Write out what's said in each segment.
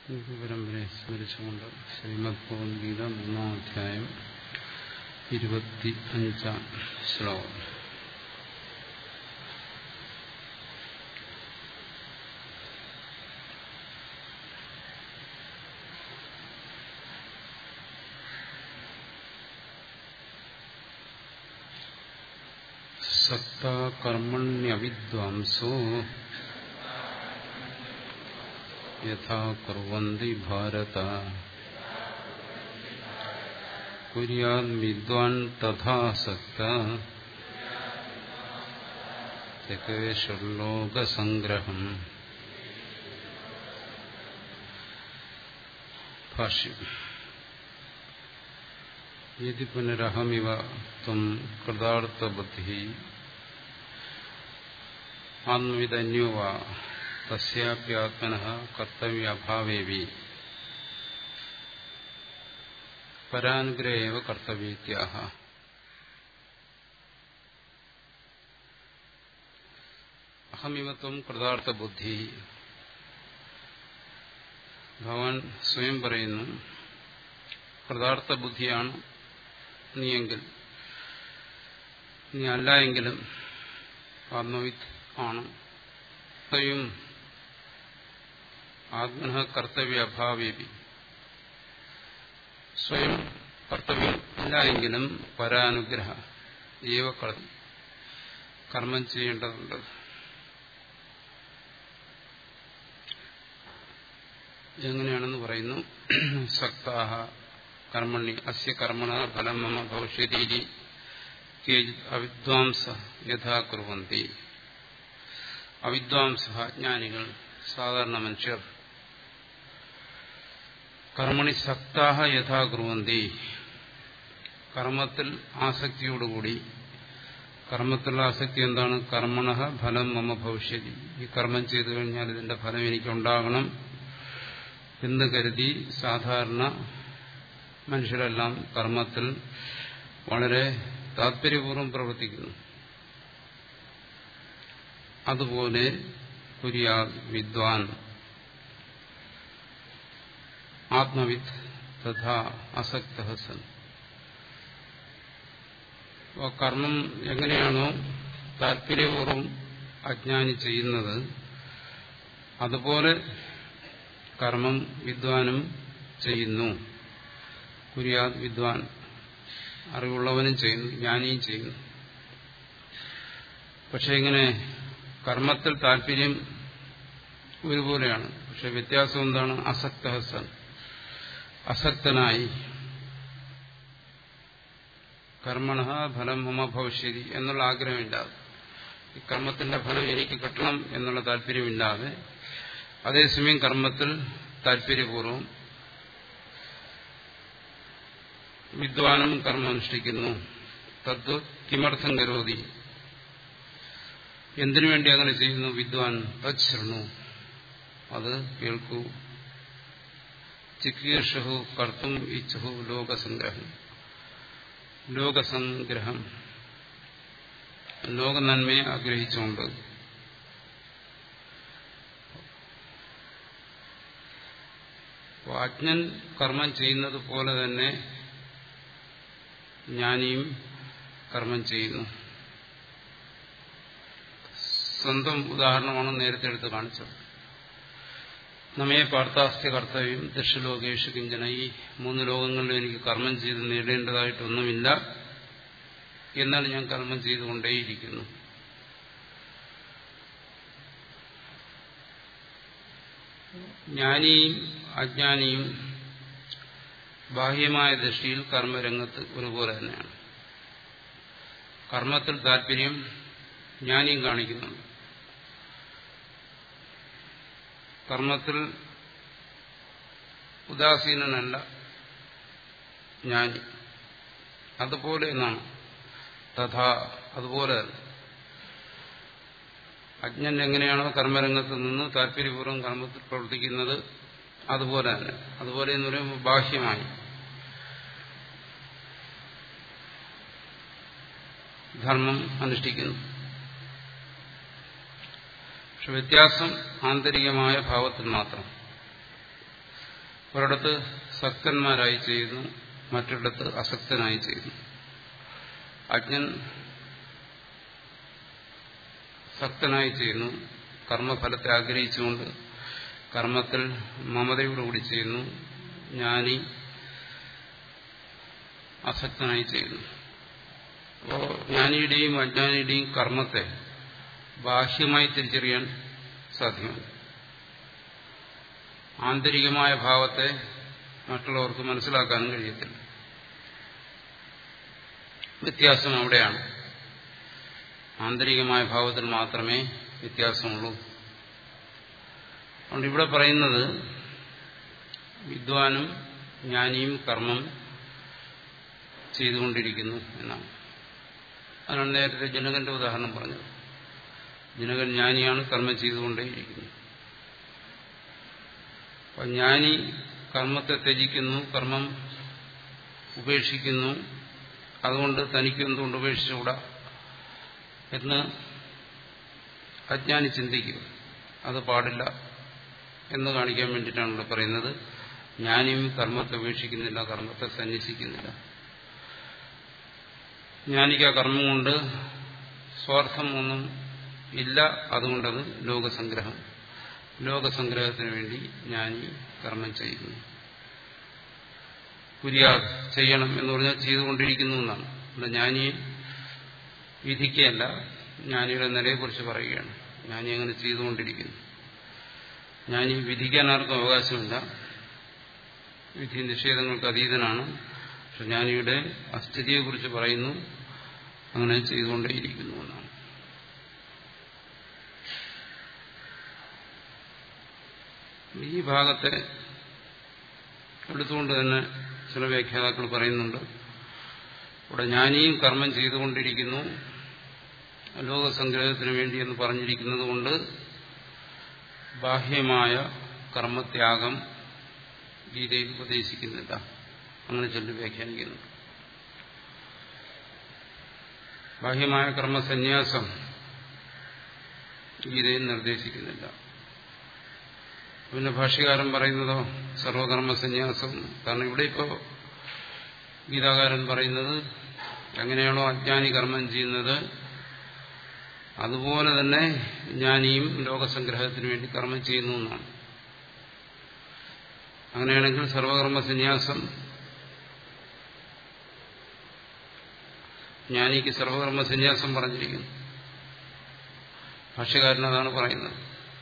പരമ്പരയെ സ്മരിച്ചുകൊണ്ട് ശ്രീമദ് ഭഗവത്ഗീത മൂന്നാം അധ്യായം ഇരുപത്തി അഞ്ചാം ശ്ലോകം സക്താകർമ്മണ്യവിദ്വാംസോ യഥാ കുർവന്തി ഭാരത കുര്യാൻ വിദ്വാൻ തഥാസക്ത ത്യകേഷുർലോകസംഗ്രഹം ഭാഷ്യം യതി പുനരഹമിവ ത്വം കൃതാർത്ഥബുദ്ധി ആത്മവിധന്യോ വാ തസ്യാപ്യാത്മന കർത്തവ്യഭാവേവി പരാനുഗ്രഹേവ കർത്തവ്യത്യാഹ അഹമിവത്വം കൃതാർത്ഥബുദ്ധി ഭഗവാൻ സ്വയം പറയുന്നു കൃതാർത്ഥ ബുദ്ധിയാണ് നീയെങ്കിൽ നീ അല്ല എങ്കിലും ആത്മവിത്ത് ആണ് സ്വയം ആത്മന കർത്തവ്യ അഭാവേപി സ്വയം കർത്തവ്യം ഇല്ല എങ്കിലും പരാനുഗ്രഹ ഏവ കർമ്മം ചെയ്യേണ്ടതുണ്ട് എങ്ങനെയാണെന്ന് പറയുന്നു സക്താഹ കർമ്മണി അസ്യ കർമ്മണ ഫലം മമ ഭവിഷ്യരീതി കേജിത് അവിദ്വാംസ യഥാ കുറുവന്തി അവിദ്വാംസ ജ്ഞാനികൾ സാധാരണ മനുഷ്യർ കർമ്മണി സക്താഹ യഥാ കുറുവന്തി കർമ്മത്തിൽ ആസക്തിയോടുകൂടി കർമ്മത്തിലുള്ള ആസക്തി എന്താണ് കർമ്മണ ഫലം മമ ഭവിഷ്യതി ഈ കർമ്മം ചെയ്തു കഴിഞ്ഞാൽ ഇതിന്റെ ഫലം എനിക്കുണ്ടാകണം എന്ന് കരുതി സാധാരണ മനുഷ്യരെല്ലാം കർമ്മത്തിൽ വളരെ താല്പര്യപൂർവ്വം പ്രവർത്തിക്കുന്നു അതുപോലെ കുര്യാ വിദ്വാൻ ആത്മവിത്ത് തഥാ അസക്ത സൻ കർമ്മം എങ്ങനെയാണോ താല്പര്യപൂർവ്വം അജ്ഞാനി ചെയ്യുന്നത് അതുപോലെ കർമ്മം വിദ്വാനും ചെയ്യുന്നു കുര്യാ വിദ്വാൻ അറിവുള്ളവനും ചെയ്യുന്നു ജ്ഞാനിയും ചെയ്യുന്നു പക്ഷെ ഇങ്ങനെ കർമ്മത്തിൽ താല്പര്യം ഒരുപോലെയാണ് പക്ഷെ വ്യത്യാസം എന്താണ് അസക്തഹസൻ അസക്തനായി കർമ്മണ ഫലം മമ ഭവിഷ്യതി എന്നുള്ള ആഗ്രഹമില്ലാതെ ഈ കർമ്മത്തിന്റെ ഫലം എനിക്ക് കിട്ടണം എന്നുള്ള താല്പര്യമില്ലാതെ അതേസമയം കർമ്മത്തിൽ താല്പര്യപൂർവ്വം വിദ്വാനും കർമ്മം അനുഷ്ഠിക്കുന്നു തത്വ കിമർത്ഥം കരോതി എന്തിനു വേണ്ടി അങ്ങനെ ചെയ്യുന്നു വിദ്വാൻ തച്ഛൃണു അത് കേൾക്കൂ ചിക്കീർഷു കർത്തും ഇച്ഛു ലോകസംഗ്രഹം ലോകസംഗ്രഹം ലോക നന്മയെ ആഗ്രഹിച്ചുകൊണ്ട് അജ്ഞൻ കർമ്മം ചെയ്യുന്നത് പോലെ തന്നെ ജ്ഞാനിയും കർമ്മം ചെയ്യുന്നു സ്വന്തം ഉദാഹരണമാണ് നേരത്തെ എടുത്ത് കാണിച്ചത് നമ്മെ പാർത്ഥാസ്ത്യ കർത്തവ്യം ദക്ഷലോകേഷു കിഞ്ചന ഈ മൂന്ന് ലോകങ്ങളിലും എനിക്ക് കർമ്മം ചെയ്ത് നേടേണ്ടതായിട്ടൊന്നുമില്ല എന്നാൽ ഞാൻ കർമ്മം ചെയ്തുകൊണ്ടേയിരിക്കുന്നു ജ്ഞാനിയും അജ്ഞാനിയും ബാഹ്യമായ ദൃഷ്ടിയിൽ കർമ്മരംഗത്ത് ഒരുപോലെ തന്നെയാണ് കർമ്മത്തിൽ താല്പര്യം ജ്ഞാനിയും കാണിക്കുന്നുണ്ട് കർമ്മത്തിൽ ഉദാസീനനല്ല ജ്ഞാനി അതുപോലെ എന്നാണ് തഥാ അതുപോലെ അജ്ഞൻ എങ്ങനെയാണോ കർമ്മരംഗത്ത് നിന്ന് താല്പര്യപൂർവ്വം കർമ്മത്തിൽ പ്രവർത്തിക്കുന്നത് അതുപോലെ തന്നെ അതുപോലെ എന്ന് പറയുമ്പോൾ ബാഹ്യമായി ധർമ്മം അനുഷ്ഠിക്കുന്നു പക്ഷെ വ്യത്യാസം ആന്തരികമായ ഭാവത്തിൽ മാത്രം ഒരിടത്ത് സക്തന്മാരായി ചെയ്യുന്നു മറ്റൊരിടത്ത് അസക്തനായി ചെയ്യുന്നു അജ്ഞൻ സക്തനായി ചെയ്യുന്നു കർമ്മഫലത്തെ ആഗ്രഹിച്ചുകൊണ്ട് കർമ്മത്തിൽ മമതയോടുകൂടി ചെയ്യുന്നു ജ്ഞാനി അസക്തനായി ചെയ്യുന്നു അപ്പോ ജ്ഞാനിയുടെയും അജ്ഞാനിയുടെയും കർമ്മത്തെ ബാഹ്യമായി തിരിച്ചറിയാൻ സാധ്യമല്ല ആന്തരികമായ ഭാവത്തെ മറ്റുള്ളവർക്ക് മനസ്സിലാക്കാനും കഴിയത്തില്ല വ്യത്യാസം അവിടെയാണ് ആന്തരികമായ ഭാവത്തിൽ മാത്രമേ വ്യത്യാസമുള്ളൂ അതുകൊണ്ട് ഇവിടെ പറയുന്നത് വിദ്വാനും ജ്ഞാനിയും കർമ്മം ചെയ്തുകൊണ്ടിരിക്കുന്നു എന്നാണ് അതിനാണ് നേരത്തെ ജനകന്റെ ഉദാഹരണം പറഞ്ഞത് ജനകൻ ജ്ഞാനിയാണ് കർമ്മം ചെയ്തുകൊണ്ടേയിരിക്കുന്നു അപ്പം ജ്ഞാനി കർമ്മത്തെ ത്യജിക്കുന്നു കർമ്മം ഉപേക്ഷിക്കുന്നു അതുകൊണ്ട് തനിക്ക് എന്തുകൊണ്ട് ഉപേക്ഷിച്ചുകൂടാ എന്ന് അജ്ഞാനി ചിന്തിക്കും അത് പാടില്ല എന്ന് കാണിക്കാൻ വേണ്ടിയിട്ടാണ് ഇവിടെ പറയുന്നത് ജ്ഞാനിയും കർമ്മത്തെ ഉപേക്ഷിക്കുന്നില്ല കർമ്മത്തെ സന്യസിക്കുന്നില്ല ജ്ഞാനിക്ക് ആ കർമ്മം കൊണ്ട് സ്വാർത്ഥം ഒന്നും ഇല്ല അതുകൊണ്ടത് ലോകസംഗ്രഹം ലോകസംഗ്രഹത്തിന് വേണ്ടി ജ്ഞാനി കർമ്മം ചെയ്യുന്നു പുരിയാ ചെയ്യണം എന്ന് പറഞ്ഞാൽ ചെയ്തുകൊണ്ടിരിക്കുന്നു എന്നാണ് ഇവിടെ ജ്ഞാനിയെ വിധിക്കുകയല്ല ജ്ഞാനിയുടെ നിലയെക്കുറിച്ച് പറയുകയാണ് ജ്ഞാനി അങ്ങനെ ചെയ്തുകൊണ്ടിരിക്കുന്നു ജ്ഞാനി വിധിക്കാൻ ആർക്കും അവകാശമില്ല വിധി നിഷേധങ്ങൾക്ക് അതീതനാണ് പക്ഷെ ജ്ഞാനിയുടെ അസ്ഥിതിയെക്കുറിച്ച് പറയുന്നു അങ്ങനെ ചെയ്തുകൊണ്ടേയിരിക്കുന്നു എന്നാണ് ഈ ഭാഗത്തെ എടുത്തുകൊണ്ട് തന്നെ ചില വ്യാഖ്യാതാക്കൾ പറയുന്നുണ്ട് ഇവിടെ ജ്ഞാനിയും കർമ്മം ചെയ്തുകൊണ്ടിരിക്കുന്നു ലോകസംഗ്രഹത്തിന് വേണ്ടി എന്ന് പറഞ്ഞിരിക്കുന്നത് കൊണ്ട് ബാഹ്യമായ കർമ്മത്യാഗം ഗീതയിൽ ഉപദേശിക്കുന്നില്ല അങ്ങനെ ചൊല്ലി വ്യാഖ്യാനിക്കുന്നു ബാഹ്യമായ കർമ്മസന്യാസം ഗീതയിൽ നിർദ്ദേശിക്കുന്നില്ല പിന്നെ ഭാഷ്യകാരൻ പറയുന്നതോ സർവകർമ്മ സന്യാസം കാരണം ഇവിടെ ഇപ്പോൾ ഗീതാകാരൻ പറയുന്നത് എങ്ങനെയാണോ അജ്ഞാനി കർമ്മം ചെയ്യുന്നത് അതുപോലെ തന്നെ ജ്ഞാനിയും ലോകസംഗ്രഹത്തിന് വേണ്ടി കർമ്മം ചെയ്യുന്നു എന്നാണ് അങ്ങനെയാണെങ്കിൽ സർവകർമ്മ സന്യാസം ജ്ഞാനിക്ക് സർവകർമ്മ സന്യാസം പറഞ്ഞിരിക്കുന്നു ഭാഷ്യകാരൻ അതാണ് പറയുന്നത്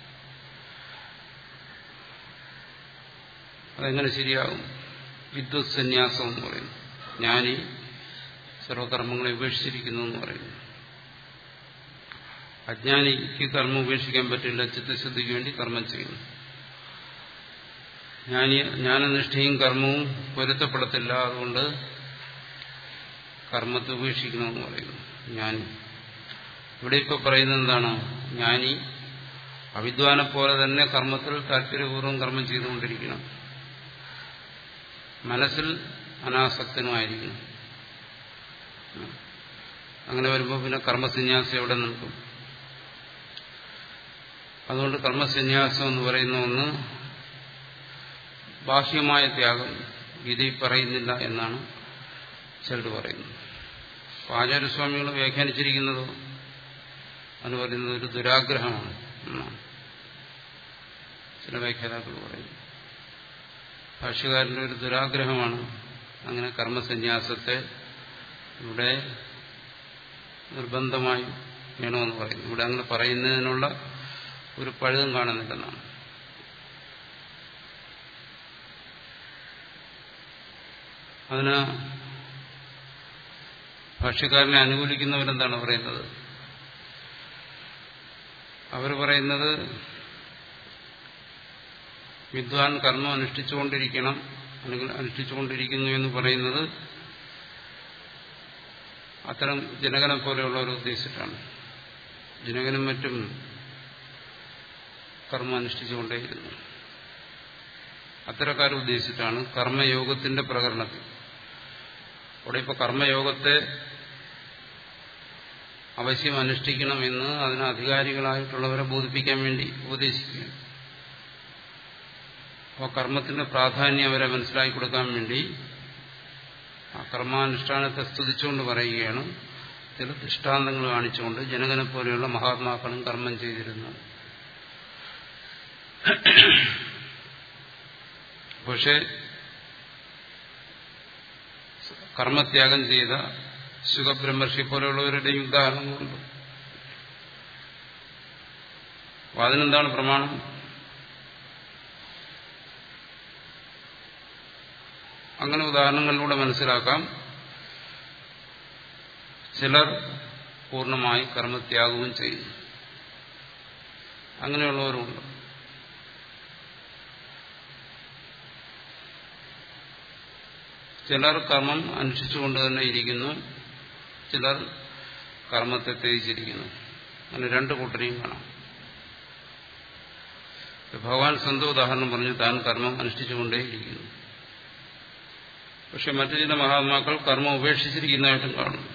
അതെങ്ങനെ ശരിയാകും വിദ്വത് സന്യാസം എന്ന് പറയുന്നു ജ്ഞാനി സർവകർമ്മങ്ങളെ ഉപേക്ഷിച്ചിരിക്കുന്നു എന്ന് പറയുന്നു അജ്ഞാനിക്ക് കർമ്മം ഉപേക്ഷിക്കാൻ പറ്റില്ല ചിത്തശുദ്ധിക്ക് വേണ്ടി കർമ്മം ചെയ്യുന്നു ജ്ഞാനി ജ്ഞാനനിഷ്ഠയും കർമ്മവും പൊരുത്തപ്പെടത്തില്ല അതുകൊണ്ട് കർമ്മത്തെ ഉപേക്ഷിക്കണമെന്ന് പറയുന്നു ജ്ഞാനി ഇവിടെ ഇപ്പോൾ പറയുന്നത് എന്താണ് ജ്ഞാനി അവിദ്വാനെ പോലെ തന്നെ കർമ്മത്തിൽ താല്പര്യപൂർവ്വം കർമ്മം ചെയ്തുകൊണ്ടിരിക്കണം മനസ്സിൽ അനാസക്തനുമായിരിക്കണം അങ്ങനെ വരുമ്പോൾ പിന്നെ കർമ്മസന്യാസം എവിടെ നിൽക്കും അതുകൊണ്ട് കർമ്മസന്യാസം എന്ന് പറയുന്ന ഒന്ന് ബാഹ്യമായ ത്യാഗം ഗീതയിൽ പറയുന്നില്ല എന്നാണ് ചിലർ പറയുന്നത് ആചാര്യസ്വാമികൾ വ്യാഖ്യാനിച്ചിരിക്കുന്നതോ എന്ന് പറയുന്നത് ഒരു ദുരാഗ്രഹമാണ് എന്നാണ് ചില വ്യാഖ്യാതാക്കൾ പറയുന്നു ഭാഷ്യകാരന്റെ ഒരു ദുരാഗ്രഹമാണ് അങ്ങനെ കർമ്മസന്യാസത്തെ ഇവിടെ നിർബന്ധമായി വേണമെന്ന് പറയുന്നു ഇവിടെ അങ്ങനെ പറയുന്നതിനുള്ള ഒരു പഴുതും കാണുന്നില്ലെന്നാണ് അതിന് ഭാഷ്യക്കാരനെ അനുകൂലിക്കുന്നവരെന്താണ് പറയുന്നത് അവർ പറയുന്നത് വിദ്വാൻ കർമ്മം അനുഷ്ഠിച്ചുകൊണ്ടിരിക്കണം അല്ലെങ്കിൽ അനുഷ്ഠിച്ചുകൊണ്ടിരിക്കുന്നു എന്ന് പറയുന്നത് അത്തരം ജനകനെ പോലെയുള്ളവർ ഉദ്ദേശിച്ചിട്ടാണ് ജനകനും മറ്റും കർമ്മം അനുഷ്ഠിച്ചുകൊണ്ടേയിരുന്നു അത്തരക്കാരെ ഉദ്ദേശിച്ചിട്ടാണ് കർമ്മയോഗത്തിന്റെ പ്രകരണത്തിൽ അവിടെ ഇപ്പോൾ കർമ്മയോഗത്തെ അവശ്യം അനുഷ്ഠിക്കണമെന്ന് അതിന് അധികാരികളായിട്ടുള്ളവരെ ബോധിപ്പിക്കാൻ വേണ്ടി ഉപദേശിക്കുകയാണ് അപ്പോൾ കർമ്മത്തിന്റെ പ്രാധാന്യം അവരെ മനസ്സിലാക്കി കൊടുക്കാൻ വേണ്ടി ആ കർമാനുഷ്ഠാനത്തെ സ്തുതിച്ചുകൊണ്ട് പറയുകയാണ് ചില ദൃഷ്ടാന്തങ്ങൾ കാണിച്ചുകൊണ്ട് ജനകനെ പോലെയുള്ള മഹാത്മാക്കളും കർമ്മം ചെയ്തിരുന്നു പക്ഷേ കർമ്മത്യാഗം ചെയ്ത സുഖബ്രഹ്മർഷി പോലെയുള്ളവരുടെയും ഉദാഹരണങ്ങളുണ്ട് അപ്പൊ അതിനെന്താണ് പ്രമാണം അങ്ങനെ ഉദാഹരണങ്ങളിലൂടെ മനസ്സിലാക്കാം ചിലർ പൂർണ്ണമായി കർമ്മത്യാഗവും ചെയ്യുന്നു അങ്ങനെയുള്ളവരുണ്ട് ചിലർ കർമ്മം അനുഷ്ഠിച്ചുകൊണ്ട് തന്നെ ഇരിക്കുന്നു ചിലർ കർമ്മത്തെ ത്യജിച്ചിരിക്കുന്നു അങ്ങനെ രണ്ട് കൂട്ടരെയും കാണാം ഭഗവാൻ സ്വന്തം ഉദാഹരണം പറഞ്ഞു താൻ കർമ്മം അനുഷ്ഠിച്ചുകൊണ്ടേയിരിക്കുന്നു പക്ഷെ മറ്റു ചില മഹാത്മാക്കൾ കർമ്മം ഉപേക്ഷിച്ചിരിക്കുന്നതായിട്ടും കാണും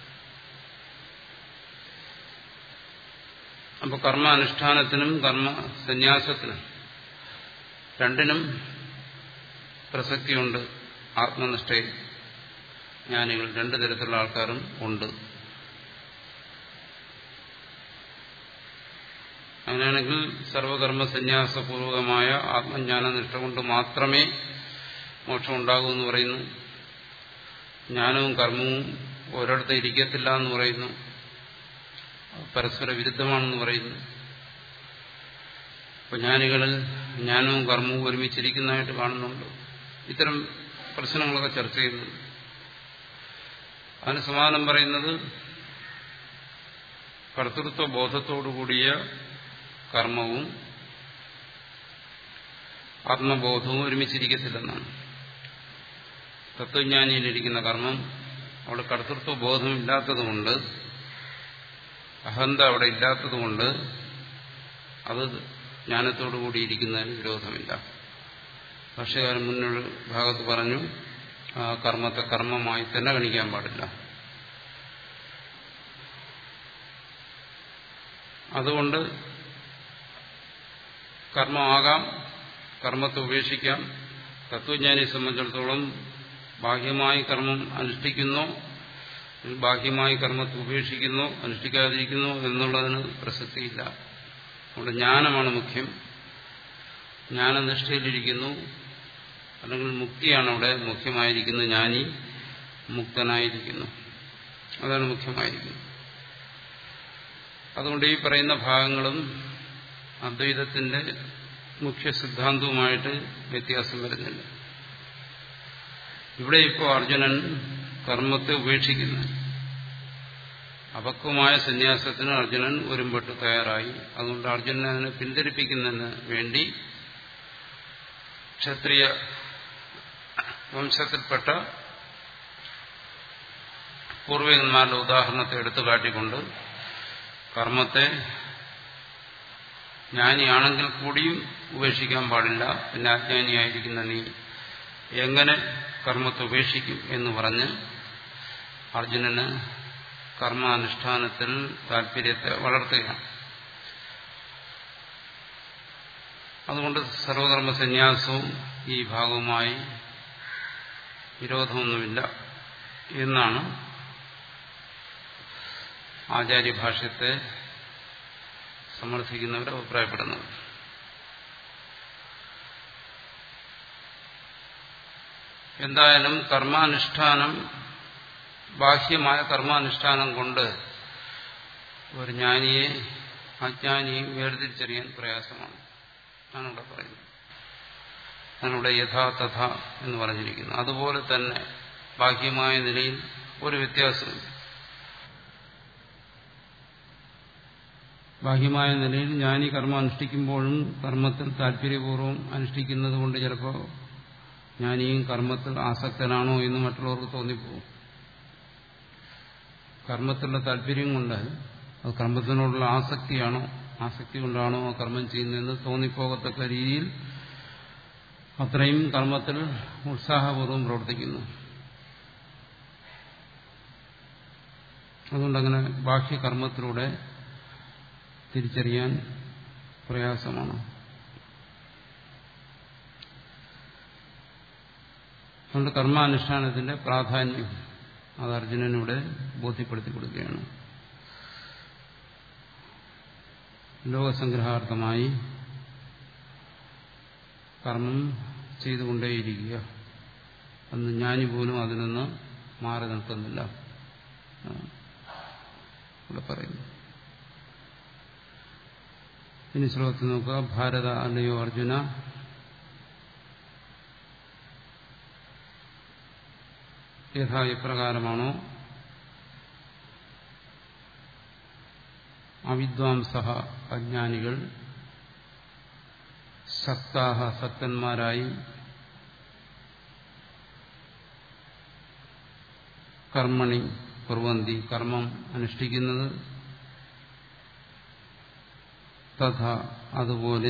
അപ്പോൾ കർമാനുഷ്ഠാനത്തിനും കർമ്മ സന്യാസത്തിനും രണ്ടിനും പ്രസക്തിയുണ്ട് ആത്മനിഷ്ഠയിൽ ജ്ഞാനികൾ രണ്ടു തരത്തിലുള്ള ആൾക്കാരും ഉണ്ട് അങ്ങനെയാണെങ്കിൽ സർവകർമ്മ സന്യാസപൂർവകമായ ആത്മജ്ഞാന നിഷ്ഠ കൊണ്ട് മാത്രമേ മോക്ഷം ഉണ്ടാകൂ എന്ന് പറയുന്നു ജ്ഞാനവും കർമ്മവും ഒരിടത്ത് ഇരിക്കത്തില്ല എന്ന് പറയുന്നു പരസ്പര വിരുദ്ധമാണെന്ന് പറയുന്നു അപ്പൊ ജ്ഞാനികളിൽ ജ്ഞാനവും കർമ്മവും ഒരുമിച്ചിരിക്കുന്നതായിട്ട് കാണുന്നുണ്ട് ഇത്തരം പ്രശ്നങ്ങളൊക്കെ ചർച്ച ചെയ്യുന്നുണ്ട് അതിന് സമാധാനം പറയുന്നത് കർത്തൃത്വ ബോധത്തോടുകൂടിയ കർമ്മവും ആത്മബോധവും ഒരുമിച്ചിരിക്കത്തില്ലെന്നാണ് തത്വജ്ഞാനിയിലിരിക്കുന്ന കർമ്മം അവിടെ കർത്തൃത്വ ബോധമില്ലാത്തതുകൊണ്ട് അഹന്ത അവിടെ ഇല്ലാത്തതുകൊണ്ട് അത് ജ്ഞാനത്തോടുകൂടി ഇരിക്കുന്നതിന് വിരോധമില്ല ഭാഷകാരൻ മുന്നൊരു ഭാഗത്ത് പറഞ്ഞു ആ കർമ്മത്തെ കർമ്മമായി തന്നെ ഗണിക്കാൻ പാടില്ല അതുകൊണ്ട് കർമ്മമാകാം കർമ്മത്തെ ഉപേക്ഷിക്കാം തത്വജ്ഞാനിയെ സംബന്ധിച്ചിടത്തോളം ബാഹ്യമായി കർമ്മം അനുഷ്ഠിക്കുന്നോ ബാഹ്യമായി കർമ്മത്തെ ഉപേക്ഷിക്കുന്നോ അനുഷ്ഠിക്കാതിരിക്കുന്നോ എന്നുള്ളതിന് പ്രസക്തിയില്ല അവിടെ ജ്ഞാനമാണ് മുഖ്യം ജ്ഞാനനിഷ്ഠയിലിരിക്കുന്നു അല്ലെങ്കിൽ മുക്തിയാണ് അവിടെ മുഖ്യമായിരിക്കുന്നത് ജ്ഞാനി മുക്തനായിരിക്കുന്നു അതാണ് മുഖ്യമായിരിക്കുന്നത് അതുകൊണ്ട് ഈ പറയുന്ന ഭാഗങ്ങളും അദ്വൈതത്തിന്റെ മുഖ്യ സിദ്ധാന്തവുമായിട്ട് വ്യത്യാസം വരുന്നില്ല ഇവിടെ ഇപ്പോൾ അർജുനൻ കർമ്മത്തെ ഉപേക്ഷിക്കുന്നു അപക്വമായ സന്യാസത്തിന് അർജുനൻ ഒരുമ്പെട്ട് തയ്യാറായി അതുകൊണ്ട് അർജുനനെ അതിനെ പിന്തിരിപ്പിക്കുന്നതിന് വേണ്ടി ക്ഷത്രിയ വംശത്തിൽപ്പെട്ട പൂർവികന്മാരുടെ ഉദാഹരണത്തെ എടുത്തു കാട്ടിക്കൊണ്ട് കർമ്മത്തെ ജ്ഞാനിയാണെങ്കിൽ കൂടിയും ഉപേക്ഷിക്കാൻ പാടില്ല പിന്നെ അജ്ഞാനിയായിരിക്കുന്ന നീ എങ്ങനെ കർമ്മത്തെ ഉപേക്ഷിക്കും എന്ന് പറഞ്ഞ് അർജുനന് കർമാനുഷ്ഠാനത്തിൽ താല്പര്യത്തെ വളർത്തുകയാണ് അതുകൊണ്ട് സർവകർമ്മ സന്യാസവും ഈ ഭാഗവുമായി വിരോധമൊന്നുമില്ല എന്നാണ് ആചാര്യഭാഷ്യത്തെ സമർത്ഥിക്കുന്നവർ അഭിപ്രായപ്പെടുന്നത് എന്തായാലും കർമാനുഷ്ഠാനം ബാഹ്യമായ കർമാനുഷ്ഠാനം കൊണ്ട് ഒരു ജ്ഞാനിയെ അജ്ഞാനിയും വേർതിരിച്ചറിയാൻ പ്രയാസമാണ് ആണ് ഇവിടെ പറയുന്നത് അതിനിവിടെ യഥാ തഥ എന്ന് പറഞ്ഞിരിക്കുന്നു അതുപോലെ തന്നെ ബാഹ്യമായ നിലയിൽ ഒരു വ്യത്യാസമില്ല ബാഹ്യമായ നിലയിൽ ജ്ഞാനി കർമ്മം അനുഷ്ഠിക്കുമ്പോഴും കർമ്മത്തിൽ താല്പര്യപൂർവ്വം അനുഷ്ഠിക്കുന്നത് കൊണ്ട് ചിലപ്പോൾ ജ്ഞാനിയും കർമ്മത്തിൽ ആസക്തനാണോ എന്ന് മറ്റുള്ളവർക്ക് തോന്നിപ്പോകും കർമ്മത്തിലുള്ള താല്പര്യം കൊണ്ട് അത് കർമ്മത്തിനോടുള്ള ആസക്തിയാണോ ആസക്തി കൊണ്ടാണോ ആ കർമ്മം ചെയ്യുന്നതെന്ന് തോന്നിപ്പോകത്തക്ക രീതിയിൽ അത്രയും കർമ്മത്തിൽ ഉത്സാഹപൂർവ്വം പ്രവർത്തിക്കുന്നു അതുകൊണ്ടങ്ങനെ ബാഹ്യകർമ്മത്തിലൂടെ തിരിച്ചറിയാൻ പ്രയാസമാണ് അതുകൊണ്ട് കർമാനുഷ്ഠാനത്തിന്റെ പ്രാധാന്യം അത് അർജുനനിവിടെ ബോധ്യപ്പെടുത്തി കൊടുക്കുകയാണ് ലോകസംഗ്രഹാർത്ഥമായി കർമ്മം ചെയ്തുകൊണ്ടേയിരിക്കുക അന്ന് ജ്ഞാനി പോലും അതിൽ നിന്ന് മാറി നിൽക്കുന്നില്ല ഇവിടെ പറയുന്നു ഇനി ശ്ലോകത്തിൽ നോക്കുക ഭാരത അല്ലയോ അർജുന യഥാ എപ്രകാരമാണോ അവിദ്വാംസ അജ്ഞാനികൾ ശക്താഹ സക്തന്മാരായി കർമ്മണി കുർവന്തി കർമ്മം അനുഷ്ഠിക്കുന്നത് തഥ അതുപോലെ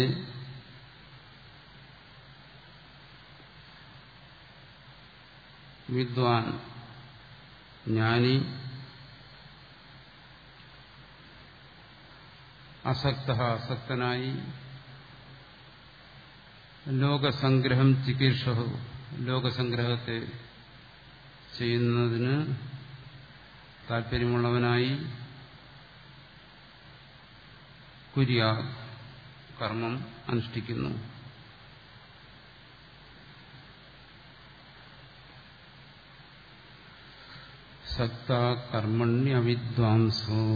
വിദ്വാൻ ജ്ഞാനി അസക്ത അസക്തനായി ലോകസംഗ്രഹം ചികീർഷഹു ലോകസംഗ്രഹത്തെ ചെയ്യുന്നതിന് താല്പര്യമുള്ളവനായി കുര്യ കർമ്മം അനുഷ്ഠിക്കുന്നു സക്ത കർമ്മണ്യവിദ്വാംസോ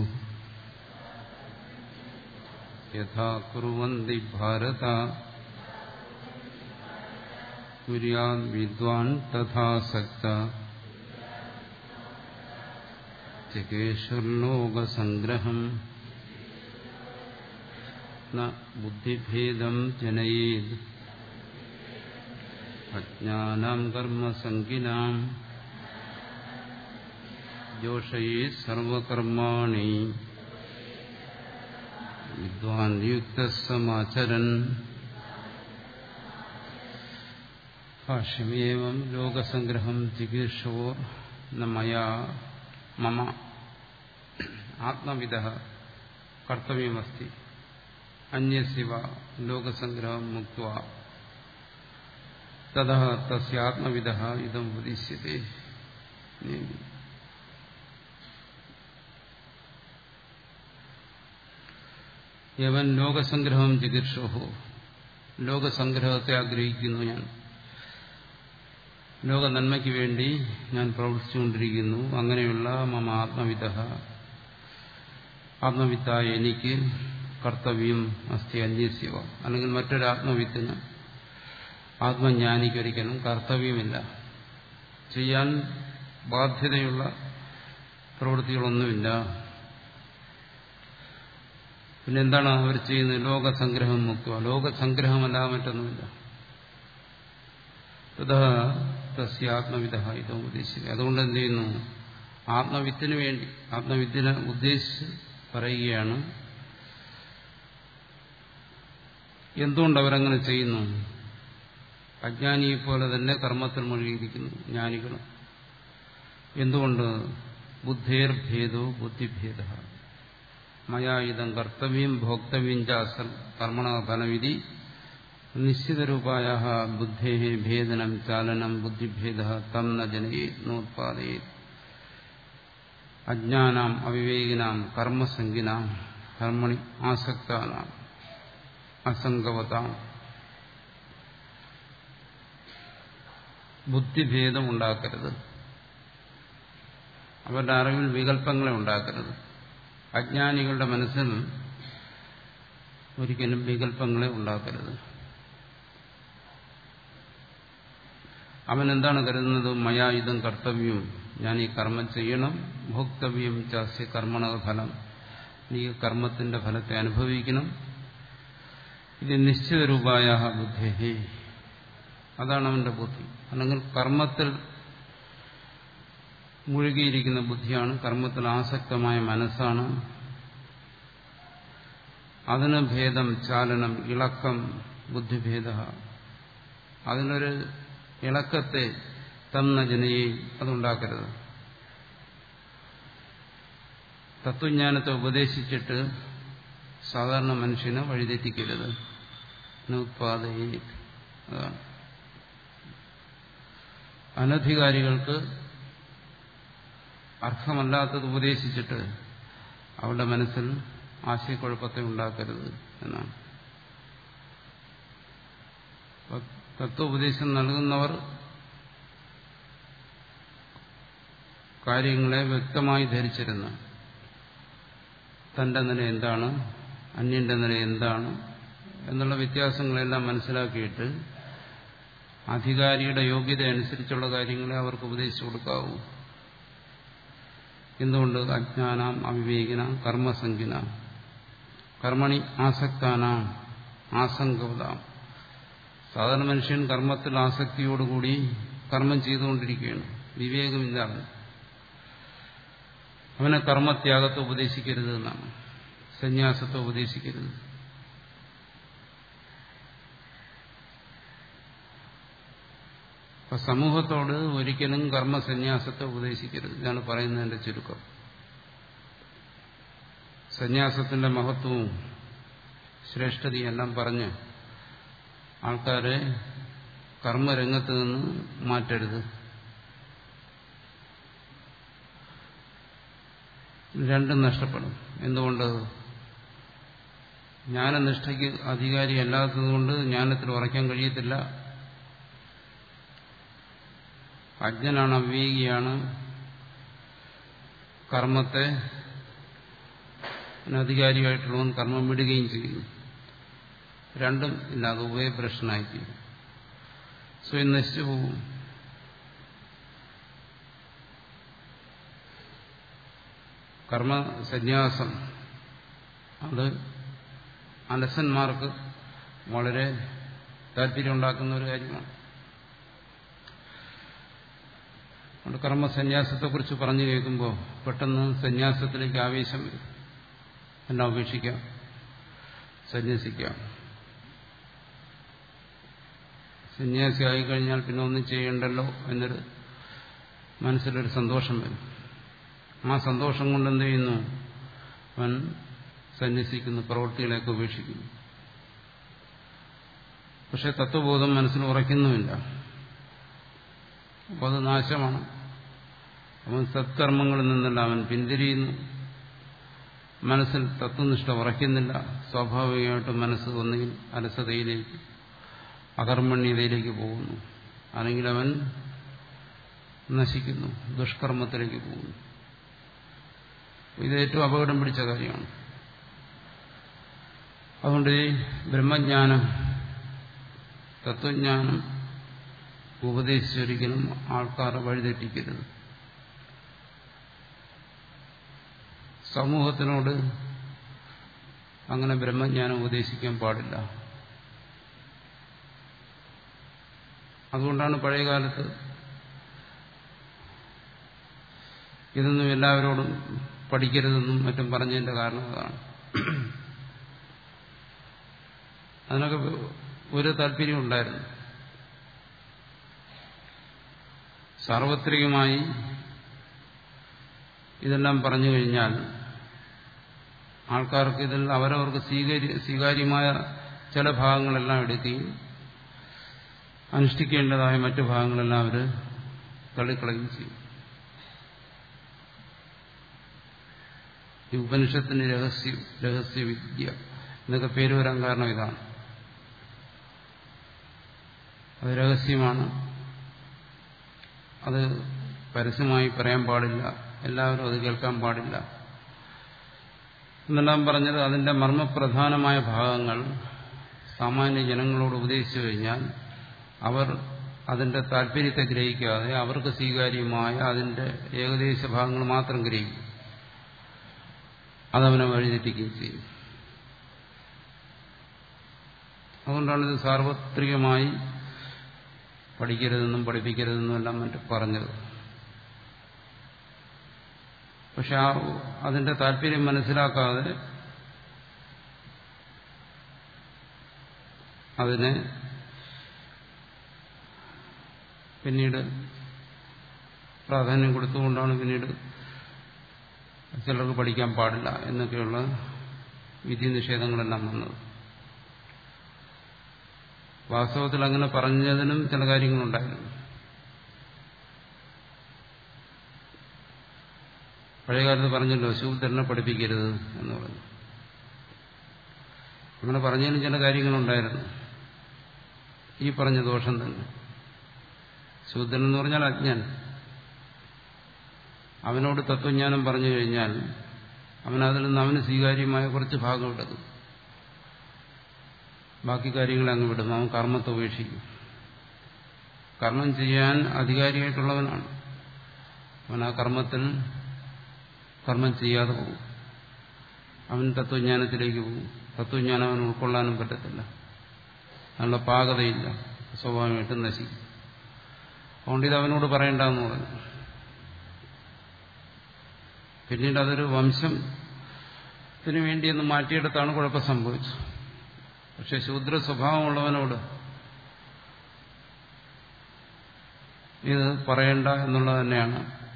യഥാ കുറുവന്തി ഭാരത കുര്യാൻ വിദ്വാൻ തഥാ സക്ത ചികേശുർലോകസംഗ്രഹം ന ബുദ്ധിഭേദം ജനയേത് അജ്ഞാനം കർമ്മസംഗിനാം ജോഷയേ സർവകർമാണി വിദ്വാൻ യുക്തസമാചരൻ ഭാഷ്യമേവം ലോകസംഗ്രഹം ചികീർഷോർ മയാ മമ ആത്മവിധ കർത്തവ്യമസ്തി അന്യശിവ ലോകസംഗ്രഹം മുക്ത തഥ തസ്യാത്മവിധ ഇതം ഉപദിശ്യത്തെ യവൻ ലോകസംഗ്രഹം ചികിത്സോഹോ ലോകസംഗ്രഹത്തെ ആഗ്രഹിക്കുന്നു ഞാൻ ലോക നന്മയ്ക്ക് വേണ്ടി ഞാൻ പ്രവർത്തിച്ചുകൊണ്ടിരിക്കുന്നു അങ്ങനെയുള്ള മമ ആത്മവിധ ആത്മവിത്തായ എനിക്ക് കർത്തവ്യം അസ്ഥി അന്യസ്യവ അല്ലെങ്കിൽ മറ്റൊരു ആത്മവിത്തിന് ആത്മജ്ഞാനിക്കൊരിക്കലും കർത്തവ്യമില്ല ചെയ്യാൻ ബാധ്യതയുള്ള പ്രവൃത്തികളൊന്നുമില്ല പിന്നെ എന്താണ് അവർ ചെയ്യുന്നത് ലോകസംഗ്രഹം മുക്ത ലോകസംഗ്രഹമല്ലാതെ മറ്റൊന്നുമില്ല തഥാ തസ്യാത്മവിധ ഇത് ഉപദേശിക്കുക അതുകൊണ്ട് എന്ത് ചെയ്യുന്നു ആത്മവിത്തിന് വേണ്ടി ആത്മവിദ്യനെ ഉദ്ദേശിച്ച് പറയുകയാണ് എന്തുകൊണ്ട് അവരങ്ങനെ ചെയ്യുന്നു അജ്ഞാനിയെ പോലെ തന്നെ കർമ്മത്തിൽ മുഴുകിയിരിക്കുന്നു ജ്ഞാനികൾ എന്തുകൊണ്ട് ബുദ്ധേർഭേദോ ബുദ്ധിഭേദ മയാ ഇതം കർത്തവ്യം ഭോക്തവ്യം ചാസൽ കർമ്മണ ഫലവിധി നിശ്ചിതരൂപായ ബുദ്ധേ ഭേദനം ചാലനം ബുദ്ധിഭേദ തം ന ജനയേത് നോത്പാദയേത് അജ്ഞാനാം അവിവേകിനാം കർമ്മസംഗിനാം കർമ്മണി ആസക്താനാം അസംഗവതാം ബുദ്ധിഭേദം ഉണ്ടാക്കരുത് അവരുടെ അറിവിൽ വികല്പങ്ങളെ ഉണ്ടാക്കരുത് അജ്ഞാനികളുടെ മനസ്സിൽ ഒരിക്കലും വികല്പങ്ങളെ ഉണ്ടാക്കരുത് അവൻ എന്താണ് കരുതുന്നത് മയാ ഇതും കർത്തവ്യം ഞാൻ ഈ കർമ്മം ചെയ്യണം ഭോക്തവ്യം ചാസ്യ കർമ്മണ ഫലം നീ കർമ്മത്തിന്റെ ഫലത്തെ അനുഭവിക്കണം ഇത് നിശ്ചിത രൂപായ ബുദ്ധി അതാണ് അവന്റെ ബുദ്ധി അല്ലെങ്കിൽ കർമ്മത്തിൽ മുഴുകിയിരിക്കുന്ന ബുദ്ധിയാണ് കർമ്മത്തിൽ ആസക്തമായ മനസ്സാണ് അതിന് ഭേദം ചാലനം ഇളക്കം ബുദ്ധിഭേദ അതിനൊരു ഇളക്കത്തെ തന്ന ജനയെ അതുണ്ടാക്കരുത് തത്വജ്ഞാനത്തെ ഉപദേശിച്ചിട്ട് സാധാരണ മനുഷ്യനെ വഴിതെറ്റിക്കരുത് ഉത്പാദയെ അതാണ് അനധികാരികൾക്ക് അർഹമല്ലാത്തത് ഉപദേശിച്ചിട്ട് അവരുടെ മനസ്സിൽ ആശയക്കുഴപ്പത്തെ ഉണ്ടാക്കരുത് എന്നാണ് തത്വോപദേശം നൽകുന്നവർ കാര്യങ്ങളെ വ്യക്തമായി ധരിച്ചിരുന്നു തന്റെ നില എന്താണ് അന്യന്റെ നില എന്താണ് എന്നുള്ള വ്യത്യാസങ്ങളെല്ലാം മനസ്സിലാക്കിയിട്ട് അധികാരിയുടെ യോഗ്യത അനുസരിച്ചുള്ള കാര്യങ്ങളെ അവർക്ക് ഉപദേശിച്ചു കൊടുക്കാവൂ എന്തുകൊണ്ട് അജ്ഞാനാം അവിവേകിന കർമ്മസംഖ്യന കർമ്മണി ആസക്താനാം ആസംഗവതാം സാധാരണ മനുഷ്യൻ കർമ്മത്തിൽ ആസക്തിയോടുകൂടി കർമ്മം ചെയ്തുകൊണ്ടിരിക്കുകയാണ് വിവേകമില്ലാതെ അവനെ കർമ്മത്യാഗത്തെ ഉപദേശിക്കരുത് എന്നാണ് സന്യാസത്തെ ഉപദേശിക്കരുത് അപ്പൊ സമൂഹത്തോട് ഒരിക്കലും കർമ്മസന്യാസത്തെ ഉപദേശിക്കരുത് ഇതാണ് പറയുന്നതിന്റെ ചുരുക്കം സന്യാസത്തിന്റെ മഹത്വവും ശ്രേഷ്ഠതയെല്ലാം പറഞ്ഞ് ആൾക്കാരെ കർമ്മരംഗത്ത് നിന്ന് മാറ്റരുത് രണ്ടും നഷ്ടപ്പെടും എന്തുകൊണ്ട് ജ്ഞാനനിഷ്ഠയ്ക്ക് അധികാരി അല്ലാത്തതുകൊണ്ട് ജ്ഞാനത്തിൽ ഉറയ്ക്കാൻ കഴിയത്തില്ല അജ്ഞനാണ് അവിവേകിയാണ് കർമ്മത്തെ അധികാരിയായിട്ടുള്ളവൻ കർമ്മം വിടുകയും ചെയ്യുന്നു രണ്ടും ഇല്ലാതെ ഉഭയഭ്രഷ്ടനായിത്തീരും സ്വയം നശിച്ചു പോകും കർമ്മ സന്യാസം അത് അലസന്മാർക്ക് വളരെ താല്പര്യമുണ്ടാക്കുന്ന ഒരു കാര്യമാണ് അതുകൊണ്ട് കർമ്മസന്യാസത്തെക്കുറിച്ച് പറഞ്ഞു കേൾക്കുമ്പോൾ പെട്ടെന്ന് സന്യാസത്തിലേക്ക് ആവേശം വരും എല്ലാം ഉപേക്ഷിക്കാം സന്യസിക്കാം സന്യാസി ആയിക്കഴിഞ്ഞാൽ പിന്നെ ഒന്നും ചെയ്യണ്ടല്ലോ എന്നൊരു മനസ്സിലൊരു സന്തോഷം വരും ആ സന്തോഷം കൊണ്ട് എന്ത് ചെയ്യുന്നു അവൻ സന്യസിക്കുന്നു പ്രവൃത്തികളെയൊക്കെ ഉപേക്ഷിക്കുന്നു പക്ഷെ തത്വബോധം മനസ്സിൽ ഉറയ്ക്കുന്നുമില്ല അപ്പോൾ അത് നാശമാണ് അവൻ സത്കർമ്മങ്ങളിൽ നിന്നല്ല അവൻ പിന്തിരിയുന്നു മനസ്സിൽ തത്വനിഷ്ഠ ഉറയ്ക്കുന്നില്ല സ്വാഭാവികമായിട്ടും മനസ്സ് ഒന്നുകിൽ അലസതയിലേക്ക് അകർമ്മണ്യതയിലേക്ക് പോകുന്നു അല്ലെങ്കിൽ അവൻ നശിക്കുന്നു ദുഷ്കർമ്മത്തിലേക്ക് പോകുന്നു ഇത് ഏറ്റവും അപകടം പിടിച്ച കാര്യമാണ് അതുകൊണ്ട് ഈ ബ്രഹ്മജ്ഞാനം തത്വജ്ഞാനം ഉപദേശിച്ചൊരിക്കലും ആൾക്കാരെ വഴിതെറ്റിക്കരുത് സമൂഹത്തിനോട് അങ്ങനെ ബ്രഹ്മജ്ഞാനം ഉപദേശിക്കാൻ പാടില്ല അതുകൊണ്ടാണ് പഴയകാലത്ത് ഇതൊന്നും എല്ലാവരോടും പഠിക്കരുതെന്നും മറ്റും പറഞ്ഞതിന്റെ കാരണം അതാണ് അതിനൊക്കെ ഒരു താല്പര്യം ഉണ്ടായിരുന്നു സാർവത്രികമായി ഇതെല്ലാം പറഞ്ഞു കഴിഞ്ഞാൽ ആൾക്കാർക്ക് ഇതിൽ അവരവർക്ക് സ്വീകാര്യ സ്വീകാര്യമായ ചില ഭാഗങ്ങളെല്ലാം എടുക്കുകയും അനുഷ്ഠിക്കേണ്ടതായ മറ്റു ഭാഗങ്ങളെല്ലാം അവർ തള്ളിക്കളയുകയും ചെയ്യും ഈ ഉപനിഷത്തിന് രഹസ്യ രഹസ്യവിദ്യ എന്നൊക്കെ പേര് വരാൻ കാരണം ഇതാണ് അത് രഹസ്യമാണ് അത് പരസ്യമായി പറയാൻ പാടില്ല എല്ലാവരും അത് കേൾക്കാൻ പാടില്ല എന്നെല്ലാം പറഞ്ഞത് അതിന്റെ മർമ്മപ്രധാനമായ ഭാഗങ്ങൾ സാമാന്യ ജനങ്ങളോട് ഉപദേശിച്ചു കഴിഞ്ഞാൽ അവർ അതിന്റെ താല്പര്യത്തെ ഗ്രഹിക്കാതെ അവർക്ക് സ്വീകാര്യമായ അതിന്റെ ഏകദേശ ഭാഗങ്ങൾ മാത്രം ഗ്രഹിക്കും അതവനെ വഴിതെറ്റിക്കുകയും ചെയ്യും അതുകൊണ്ടാണ് ഇത് സാർവത്രികമായി പഠിക്കരുതെന്നും പഠിപ്പിക്കരുതെന്നും എല്ലാം മറ്റു പറഞ്ഞത് പക്ഷെ ആ അതിന്റെ താല്പര്യം മനസ്സിലാക്കാതെ അതിനെ പിന്നീട് പ്രാധാന്യം കൊടുത്തുകൊണ്ടാണ് പിന്നീട് ചിലർക്ക് പഠിക്കാൻ പാടില്ല എന്നൊക്കെയുള്ള വിധി നിഷേധങ്ങളെല്ലാം വന്നത് വാസ്തവത്തിൽ അങ്ങനെ പറഞ്ഞതിനും ചില കാര്യങ്ങളുണ്ടായിരുന്നു പഴയകാലത്ത് പറഞ്ഞല്ലോ ശൂദ്രനെ പഠിപ്പിക്കരുത് എന്ന് പറഞ്ഞു അങ്ങനെ പറഞ്ഞതിന് ചില കാര്യങ്ങളുണ്ടായിരുന്നു ഈ പറഞ്ഞ ദോഷം തന്നെ ശൂദ്രൻ എന്ന് പറഞ്ഞാൽ അജ്ഞൻ അവനോട് തത്വജ്ഞാനം പറഞ്ഞു കഴിഞ്ഞാൽ അവൻ അതിൽ നിന്ന് അവന് സ്വീകാര്യമായ കുറച്ച് ഭാഗം എടുക്കും ബാക്കി കാര്യങ്ങളെ അങ്ങ് വിടും അവൻ കർമ്മത്തെ ഉപേക്ഷിക്കും കർമ്മം ചെയ്യാൻ അധികാരിയായിട്ടുള്ളവനാണ് അവൻ ആ കർമ്മത്തിൽ കർമ്മം ചെയ്യാതെ പോകും അവൻ തത്വജ്ഞാനത്തിലേക്ക് പോകും തത്വജ്ഞാനം അവന് ഉൾക്കൊള്ളാനും പറ്റത്തില്ല അതിനുള്ള പാകതയില്ല സ്വാഭാവികമായിട്ടും നശിക്കും അതുകൊണ്ട് ഇത് അവനോട് പറയണ്ടെന്ന് പറഞ്ഞു പിന്നീട് അതൊരു വംശത്തിന് വേണ്ടിയൊന്ന് മാറ്റിയെടുത്താണ് കുഴപ്പം സംഭവിച്ചത് പക്ഷെ ശൂദ്ര സ്വഭാവമുള്ളവനോട് ഇത് പറയണ്ട എന്നുള്ളത് തന്നെയാണ്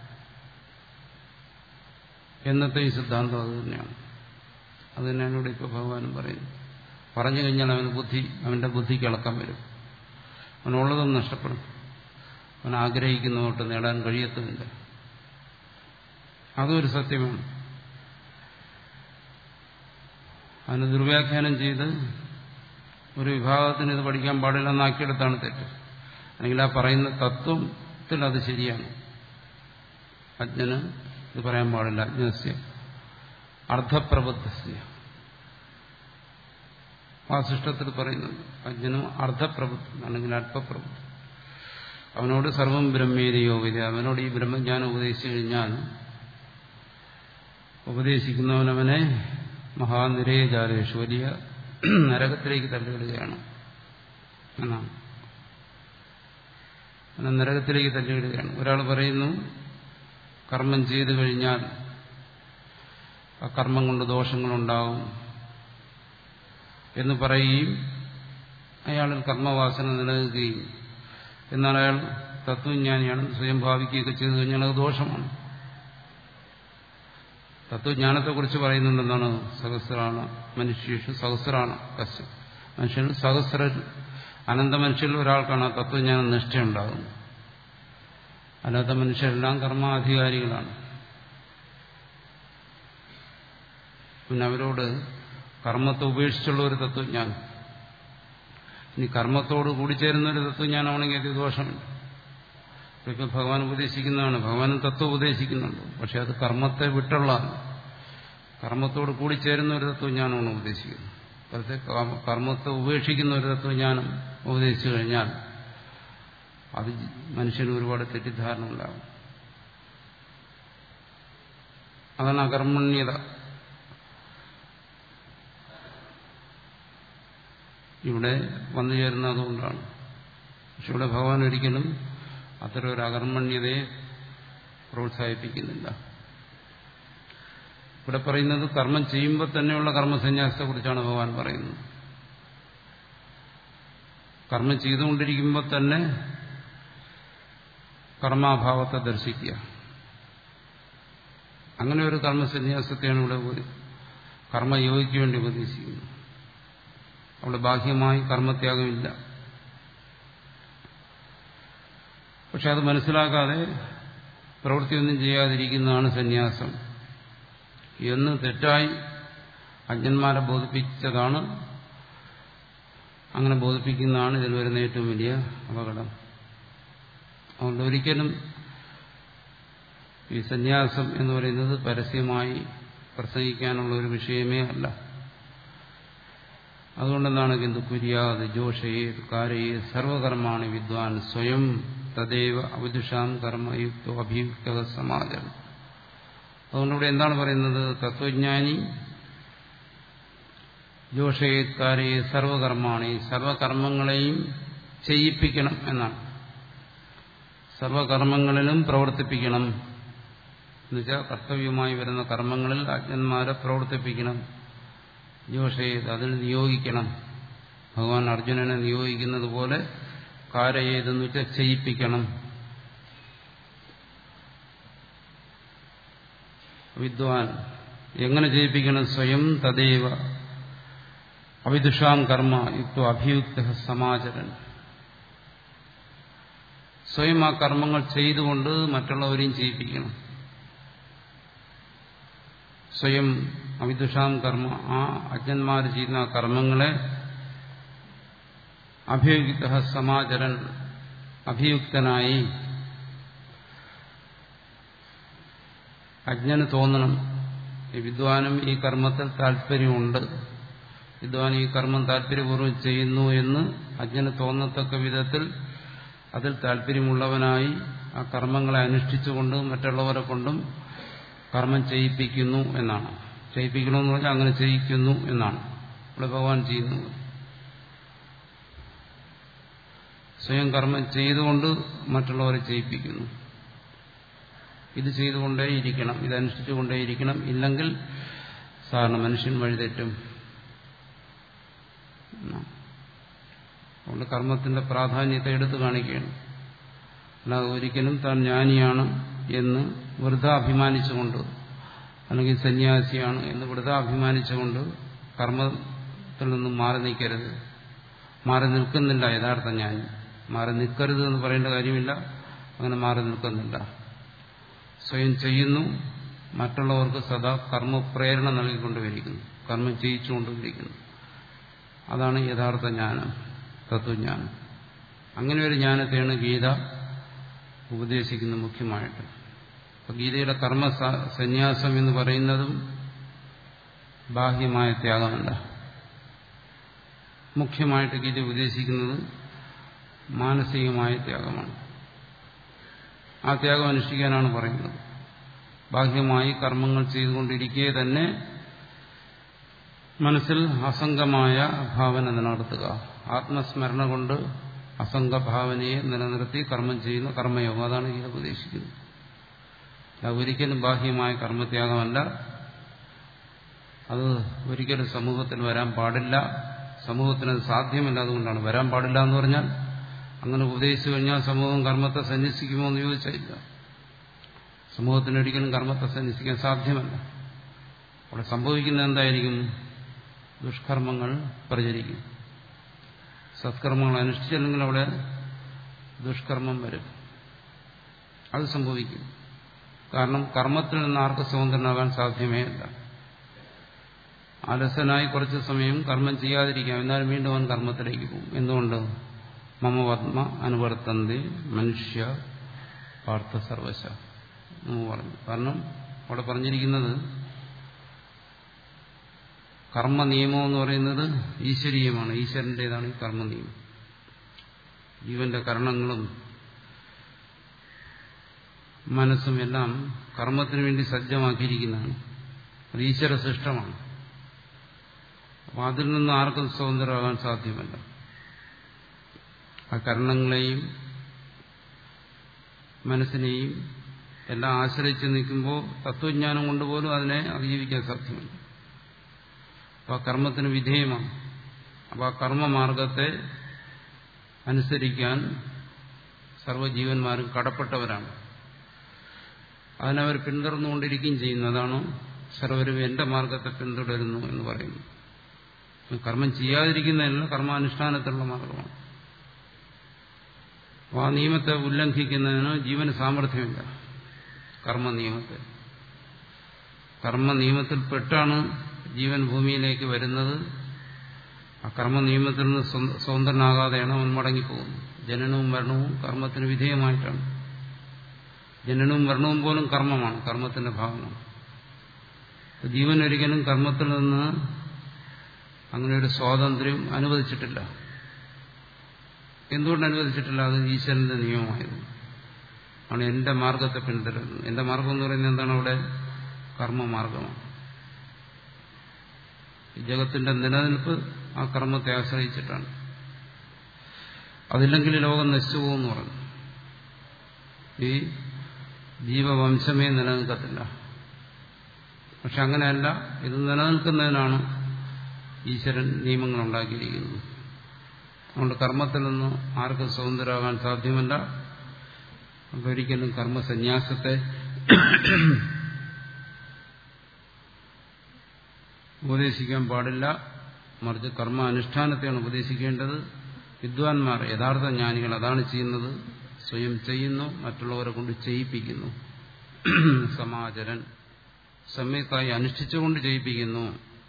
എന്നത്തെ ഈ സിദ്ധാന്തം അത് തന്നെയാണ് അത് തന്നെയാണ് ഇവിടെ ഇപ്പോൾ ഭഗവാനും പറയുന്നത് പറഞ്ഞു കഴിഞ്ഞാൽ അവന് ബുദ്ധി അവന്റെ ബുദ്ധിക്ക് ഇളക്കം വരും അവനുള്ളതും നഷ്ടപ്പെടും അവൻ ആഗ്രഹിക്കുന്നതോട്ട് നേടാൻ കഴിയത്തുമില്ല അതൊരു സത്യമാണ് അതിന് ദുർവ്യാഖ്യാനം ചെയ്ത് ഒരു വിഭാഗത്തിന് ഇത് പഠിക്കാൻ പാടില്ലെന്നാക്കിയെടുത്താണ് തെറ്റ് അല്ലെങ്കിൽ ആ പറയുന്ന തത്വത്തിൽ അത് ശരിയാണ് അജ്ഞന് ഇത് പറയാൻ പാടില്ല അജ്ഞസ്യ അർദ്ധപ്രബുദ്ധസ്യ വാസിഷ്ടത്തിൽ പറയുന്നുണ്ട് അജ്ഞനും അർദ്ധപ്രബുദ്ധം അല്ലെങ്കിൽ അല്പപ്രബുദ്ധം അവനോട് സർവം ബ്രഹ്മേരിയോ വിധ അവനോട് ഈ ബ്രഹ്മജ്ഞാനം ഉപദേശിച്ചു കഴിഞ്ഞാൽ ഉപദേശിക്കുന്നവനവനെ മഹാനിരയജാലേഷു വലിയ നരകത്തിലേക്ക് തള്ളിവിടുകയാണ് എന്നാണ് അവനെ നരകത്തിലേക്ക് തള്ളിവിടുകയാണ് ഒരാൾ പറയുന്നു കർമ്മം ചെയ്തു കഴിഞ്ഞാൽ ആ കർമ്മം കൊണ്ട് ദോഷങ്ങളുണ്ടാവും എന്ന് പറയുകയും അയാളിൽ കർമ്മവാസന നിലനിൽക്കുകയും എന്നാൽ അയാൾ തത്വജ്ഞാനിയാണെന്ന് സ്വയം ഭാവിക്കുകയൊക്കെ ചെയ്തു കഴിഞ്ഞാൽ അത് ദോഷമാണ് തത്വജ്ഞാനത്തെക്കുറിച്ച് പറയുന്നുണ്ടെന്നാണ് സഹസ്രാണ് മനുഷ്യേഷു സഹസ്രാണ് കശ്യം മനുഷ്യരിൽ സഹസ്ര അനന്ത മനുഷ്യരിൽ ഒരാൾക്കാണ് ആ തത്വജ്ഞാനം നിഷ്ഠയുണ്ടാകുന്നത് അല്ലാത്ത മനുഷ്യരെല്ലാം കർമാധികാരികളാണ് പിന്നെ അവരോട് കർമ്മത്തെ ഉപേക്ഷിച്ചുള്ള ഒരു തത്വജ്ഞാനം ഇനി കർമ്മത്തോട് കൂടിച്ചേരുന്ന ഒരു തത്വജ്ഞാനമാണെങ്കിൽ അത് ദോഷമുണ്ട് ഇപ്പൊ ഭഗവാൻ ഉപദേശിക്കുന്നതാണ് ഭഗവാനും തത്വം ഉപദേശിക്കുന്നുണ്ട് പക്ഷെ അത് കർമ്മത്തെ വിട്ടുള്ളതാണ് കർമ്മത്തോട് കൂടിച്ചേരുന്ന ഒരു തത്വജ്ഞാനമാണ് ഉപദേശിക്കുന്നത് വെറുതെ കർമ്മത്തെ ഉപേക്ഷിക്കുന്ന ഒരു തത്വജ്ഞാനം ഉപദേശിച്ചു കഴിഞ്ഞാൽ അത് മനുഷ്യന് ഒരുപാട് തെറ്റിദ്ധാരണ ഉണ്ടാകും അതാണ് അകർമ്മണ്യത ഇവിടെ വന്നു ചേരുന്നത് അതുകൊണ്ടാണ് പക്ഷെ ഇവിടെ ഭഗവാൻ ഒരിക്കലും അത്തരം ഒരു അകർമ്മണ്യതയെ പ്രോത്സാഹിപ്പിക്കുന്നില്ല ഇവിടെ പറയുന്നത് കർമ്മം ചെയ്യുമ്പോൾ തന്നെയുള്ള കർമ്മസന്യാസത്തെക്കുറിച്ചാണ് ഭഗവാൻ പറയുന്നത് കർമ്മം ചെയ്തുകൊണ്ടിരിക്കുമ്പോൾ തന്നെ കർമാഭാവത്തെ ദർശിക്കുക അങ്ങനെ ഒരു കർമ്മസന്യാസത്തെയാണ് ഇവിടെ കർമ്മയോഗിക്ക് വേണ്ടി ഉപദേശിക്കുന്നത് അവിടെ ബാഹ്യമായി കർമ്മത്യാഗമില്ല പക്ഷെ അത് മനസ്സിലാക്കാതെ പ്രവൃത്തിയൊന്നും ചെയ്യാതിരിക്കുന്നതാണ് സന്യാസം എന്ന് തെറ്റായി അജ്ഞന്മാരെ ബോധിപ്പിച്ചതാണ് അങ്ങനെ ബോധിപ്പിക്കുന്നതാണ് ഇതിൽ വരുന്ന ഏറ്റവും വലിയ അപകടം അതുകൊണ്ട് ഒരിക്കലും ഈ സന്യാസം എന്ന് പറയുന്നത് പരസ്യമായി പ്രസംഗിക്കാനുള്ള ഒരു വിഷയമേ അല്ല അതുകൊണ്ടെന്താണ് കിന്തു കുര്യാത് ജോഷയെ കാരയെ സർവകർമാണി വിദ്വാൻ സ്വയം തദൈവ അവിദുഷാം കർമ്മയുക്തോ അഭിയുക്ത സമാജം അതുകൊണ്ടിവിടെ എന്താണ് പറയുന്നത് തത്വജ്ഞാനി ജോഷയേത്കാരയെ സർവകർമാണി സർവകർമ്മങ്ങളെയും ചെയ്യിപ്പിക്കണം എന്നാണ് സർവകർമ്മങ്ങളിലും പ്രവർത്തിപ്പിക്കണം എന്നുവെച്ചാൽ കർത്തവ്യമായി വരുന്ന കർമ്മങ്ങളിൽ അജ്ഞന്മാരെ പ്രവർത്തിപ്പിക്കണം ജോഷയേത് അതിൽ നിയോഗിക്കണം ഭഗവാൻ അർജുനനെ നിയോഗിക്കുന്നത് പോലെ കാരയേതെന്ന് വെച്ചാൽ ചെയ്യിപ്പിക്കണം വിദ്വാൻ എങ്ങനെ ചെയ്യിപ്പിക്കണം സ്വയം തദൈവ അവിദുഷാം കർമ്മ യുക്തോ അഭിയുക്ത സമാചരൻ സ്വയം ആ കർമ്മങ്ങൾ ചെയ്തുകൊണ്ട് മറ്റുള്ളവരെയും ചെയ്യിപ്പിക്കണം സ്വയം അവിദുഷാം കർമ്മ ആ അജ്ഞന്മാർ ചെയ്യുന്ന കർമ്മങ്ങളെ അഭിയുക്ത സമാചരൻ അഭിയുക്തനായി അജ്ഞന് തോന്നണം ഈ വിദ്വാനും ഈ കർമ്മത്തിൽ താല്പര്യമുണ്ട് വിദ്വാൻ ഈ കർമ്മം താല്പര്യപൂർവ്വം ചെയ്യുന്നു എന്ന് അജ്ഞന് തോന്നത്തക്ക വിധത്തിൽ അതിൽ താല്പര്യമുള്ളവനായി ആ കർമ്മങ്ങളെ അനുഷ്ഠിച്ചുകൊണ്ട് മറ്റുള്ളവരെ കൊണ്ടും കർമ്മം ചെയ്യിപ്പിക്കുന്നു എന്നാണ് ചെയ്യിപ്പിക്കണമെന്ന് പറഞ്ഞാൽ അങ്ങനെ ചെയ്യിക്കുന്നു എന്നാണ് ഇവിടെ ഭഗവാൻ ചെയ്യുന്നത് സ്വയം കർമ്മം ചെയ്തുകൊണ്ട് മറ്റുള്ളവരെ ചെയ്യിപ്പിക്കുന്നു ഇത് ചെയ്തുകൊണ്ടേയിരിക്കണം ഇത് അനുഷ്ഠിച്ചുകൊണ്ടേയിരിക്കണം ഇല്ലെങ്കിൽ സാധാരണ മനുഷ്യൻ വഴിതെറ്റും അതുകൊണ്ട് കർമ്മത്തിന്റെ പ്രാധാന്യത്തെ എടുത്തു കാണിക്കുകയാണ് അല്ലാതെ ഒരിക്കലും താൻ ജ്ഞാനിയാണ് എന്ന് വെറുതെ അഭിമാനിച്ചുകൊണ്ട് അല്ലെങ്കിൽ സന്യാസിയാണ് എന്ന് വെറുതെ അഭിമാനിച്ചുകൊണ്ട് കർമ്മത്തിൽ നിന്നും മാറി നിൽക്കരുത് മാറി നിൽക്കുന്നില്ല യഥാർത്ഥ ജ്ഞാനി മാറി നിൽക്കരുത് എന്ന് പറയേണ്ട കാര്യമില്ല അങ്ങനെ മാറി നിൽക്കുന്നില്ല സ്വയം ചെയ്യുന്നു മറ്റുള്ളവർക്ക് സദാ കർമ്മപ്രേരണ നൽകിക്കൊണ്ടുവരിക്കുന്നു കർമ്മം ചെയ്യിച്ചുകൊണ്ടിരിക്കുന്നു അതാണ് യഥാർത്ഥ ജ്ഞാനം തത്വജ്ഞാനം അങ്ങനെ ഒരു ജ്ഞാനത്തെയാണ് ഗീത ഉപദേശിക്കുന്നത് മുഖ്യമായിട്ട് അപ്പൊ ഗീതയുടെ കർമ്മ സന്യാസം എന്ന് പറയുന്നതും ബാഹ്യമായ ത്യാഗമല്ല മുഖ്യമായിട്ട് ഗീത ഉപദേശിക്കുന്നത് മാനസികമായ ത്യാഗമാണ് ആ ത്യാഗം അനുഷ്ഠിക്കാനാണ് പറയുന്നത് ബാഹ്യമായി കർമ്മങ്ങൾ ചെയ്തുകൊണ്ടിരിക്കെ തന്നെ മനസ്സിൽ അസംഗമായ ഭാവന നിലനിർത്തുക ആത്മസ്മരണ കൊണ്ട് അസംഗഭാവനയെ നിലനിർത്തി കർമ്മം ചെയ്യുന്ന കർമ്മയോഗം അതാണ് ഗീത ഉപദേശിക്കുന്നത് അത് ഒരിക്കലും ബാഹ്യമായ കർമ്മത്യാഗമല്ല അത് ഒരിക്കലും സമൂഹത്തിൽ വരാൻ പാടില്ല സമൂഹത്തിന് അത് സാധ്യമല്ല അതുകൊണ്ടാണ് വരാൻ പാടില്ല എന്ന് പറഞ്ഞാൽ അങ്ങനെ ഉപദേശിച്ചു കഴിഞ്ഞാൽ സമൂഹം കർമ്മത്തെ സന്യസിക്കുമോ എന്ന് ചോദിച്ചില്ല സമൂഹത്തിന് ഒരിക്കലും കർമ്മത്തെ സന്യസിക്കാൻ സാധ്യമല്ല അവിടെ സംഭവിക്കുന്നത് എന്തായിരിക്കും ദുഷ്കർമ്മങ്ങൾ പ്രചരിക്കും സത്കർമ്മങ്ങൾ അനുഷ്ഠിച്ചില്ലെങ്കിൽ അവിടെ ദുഷ്കർമ്മം വരും അത് സംഭവിക്കും കാരണം കർമ്മത്തിൽ നിന്ന് ആർക്ക് സ്വതന്ത്രനാകാൻ സാധ്യമേ അല്ല അലസനായി കുറച്ച് സമയം കർമ്മം ചെയ്യാതിരിക്കാം എന്നാലും വീണ്ടും അവൻ കർമ്മത്തിലേക്ക് പോകും എന്തുകൊണ്ട് മമപത്മ അനുവർത്തന്തി മനുഷ്യ പാർത്ഥ സർവശ എന്ന് പറഞ്ഞു കാരണം അവിടെ പറഞ്ഞിരിക്കുന്നത് കർമ്മ നിയമം എന്ന് പറയുന്നത് ഈശ്വരീയമാണ് ഈശ്വരൻ്റെതാണ് ഈ കർമ്മ നിയമം ജീവന്റെ കരണങ്ങളും മനസ്സും എല്ലാം കർമ്മത്തിന് വേണ്ടി സജ്ജമാക്കിയിരിക്കുന്നതാണ് അത് ഈശ്വര സൃഷ്ടമാണ് അപ്പൊ അതിൽ നിന്ന് ആർക്കും സ്വതന്ത്രമാകാൻ സാധ്യമല്ല ആ കരണങ്ങളെയും മനസ്സിനെയും എല്ലാം ആശ്രയിച്ച് നിൽക്കുമ്പോൾ തത്വജ്ഞാനം കൊണ്ടുപോലും അതിനെ അതിജീവിക്കാൻ സാധ്യമല്ല അപ്പോൾ ആ കർമ്മത്തിന് വിധേയമാണ് അപ്പോൾ ആ കർമ്മമാർഗത്തെ അനുസരിക്കാൻ സർവ്വജീവന്മാരും കടപ്പെട്ടവരാണ് അതിനവർ പിന്തുടർന്നുകൊണ്ടിരിക്കുകയും ചെയ്യുന്നു അതാണ് സർവരും എന്റെ മാർഗത്തെ പിന്തുടരുന്നു എന്ന് പറയുന്നു കർമ്മം ചെയ്യാതിരിക്കുന്നതല്ല കർമാനുഷ്ഠാനത്തിലുള്ള മാർഗമാണ് അപ്പോൾ ആ നിയമത്തെ ഉല്ലംഘിക്കുന്നതിന് ജീവന് സാമർഥ്യമില്ല കർമ്മ നിയമത്തെ കർമ്മ നിയമത്തിൽപ്പെട്ടാണ് ജീവൻ ഭൂമിയിലേക്ക് വരുന്നത് ആ കർമ്മ നിയമത്തിൽ നിന്ന് സ്വതന്ത്രനാകാതെയാണ് അവൻ മടങ്ങിപ്പോകുന്നത് ജനനവും മരണവും കർമ്മത്തിന് വിധേയമായിട്ടാണ് ജനനവും മരണവും പോലും കർമ്മമാണ് കർമ്മത്തിന്റെ ഭാഗമാണ് ജീവൻ ഒരിക്കലും കർമ്മത്തിൽ നിന്ന് അങ്ങനെ ഒരു സ്വാതന്ത്ര്യം അനുവദിച്ചിട്ടില്ല എന്തുകൊണ്ട് അനുവദിച്ചിട്ടില്ല അത് ഈശ്വരന്റെ നിയമമായത് ആണ് എന്റെ മാർഗത്തെ പിന്തുടരുന്നത് എന്റെ മാർഗം എന്ന് പറയുന്നത് എന്താണ് അവിടെ കർമ്മമാർഗമാണ് ഈ ജഗത്തിന്റെ നിലനിൽപ്പ് ആ കർമ്മത്തെ ആശ്രയിച്ചിട്ടാണ് അതില്ലെങ്കിൽ ലോകം നശിച്ചു പോകുമെന്ന് പറഞ്ഞു ഈ ജീവവംശമേ നിലനിൽക്കത്തില്ല പക്ഷെ അങ്ങനെയല്ല ഇത് നിലനിൽക്കുന്നതിനാണ് ഈശ്വരൻ നിയമങ്ങൾ ഉണ്ടാക്കിയിരിക്കുന്നത് അതുകൊണ്ട് കർമ്മത്തിൽ നിന്ന് ആർക്കും സ്വതന്ത്രരാകാൻ സാധ്യമല്ല ഒരിക്കലും കർമ്മസന്യാസത്തെ ഉപദേശിക്കാൻ പാടില്ല മറിച്ച് കർമ്മ അനുഷ്ഠാനത്തെയാണ് ഉപദേശിക്കേണ്ടത് വിദ്വാൻമാർ യഥാർത്ഥ ജ്ഞാനികൾ അതാണ് ചെയ്യുന്നത് സ്വയം ചെയ്യുന്നു മറ്റുള്ളവരെ കൊണ്ട് ചെയ്യിപ്പിക്കുന്നു സമാചരൻ സമ്യക്കായി അനുഷ്ഠിച്ചുകൊണ്ട് ചെയ്യിപ്പിക്കുന്നു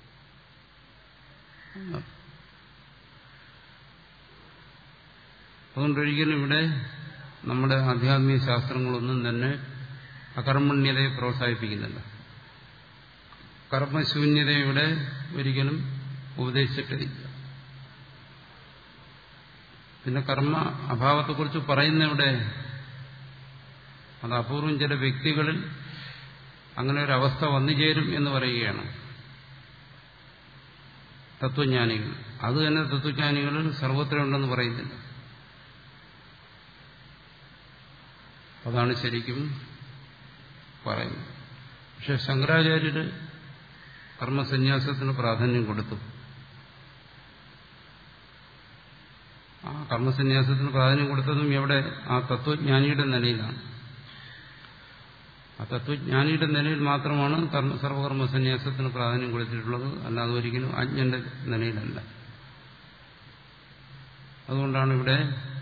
അതുകൊണ്ടൊരിക്കലും ഇവിടെ നമ്മുടെ ആധ്യാത്മിക ശാസ്ത്രങ്ങളൊന്നും തന്നെ അകർമ്മണ്യതയെ പ്രോത്സാഹിപ്പിക്കുന്നില്ല കർമ്മശൂന്യതയുടെ ഒരിക്കലും ഉപദേശിച്ചിട്ടില്ല പിന്നെ കർമ്മ അഭാവത്തെക്കുറിച്ച് പറയുന്ന ഇവിടെ അത് അപൂർവം ചില വ്യക്തികളിൽ അങ്ങനെ ഒരു അവസ്ഥ വന്നു ചേരും എന്ന് പറയുകയാണ് തത്വജ്ഞാനികൾ അത് തന്നെ തത്വജ്ഞാനികളിൽ സർവത്രയുണ്ടെന്ന് പറയുന്നില്ല അതാണ് ശരിക്കും പറയുന്നത് പക്ഷെ ശങ്കരാചാര്യര് കർമ്മസന്യാസത്തിന് പ്രാധാന്യം കൊടുത്തു ആ കർമ്മസന്യാസത്തിന് പ്രാധാന്യം കൊടുത്തതും എവിടെ ആ തത്വജ്ഞാനിയുടെ നിലയിലാണ് ആ തത്വജ്ഞാനിയുടെ നിലയിൽ മാത്രമാണ് കർമ്മ സർവകർമ്മ സന്യാസത്തിന് പ്രാധാന്യം കൊടുത്തിട്ടുള്ളത് അല്ലാതെ ഒരിക്കലും അജ്ഞന്റെ നിലയിലല്ല അതുകൊണ്ടാണ് ഇവിടെ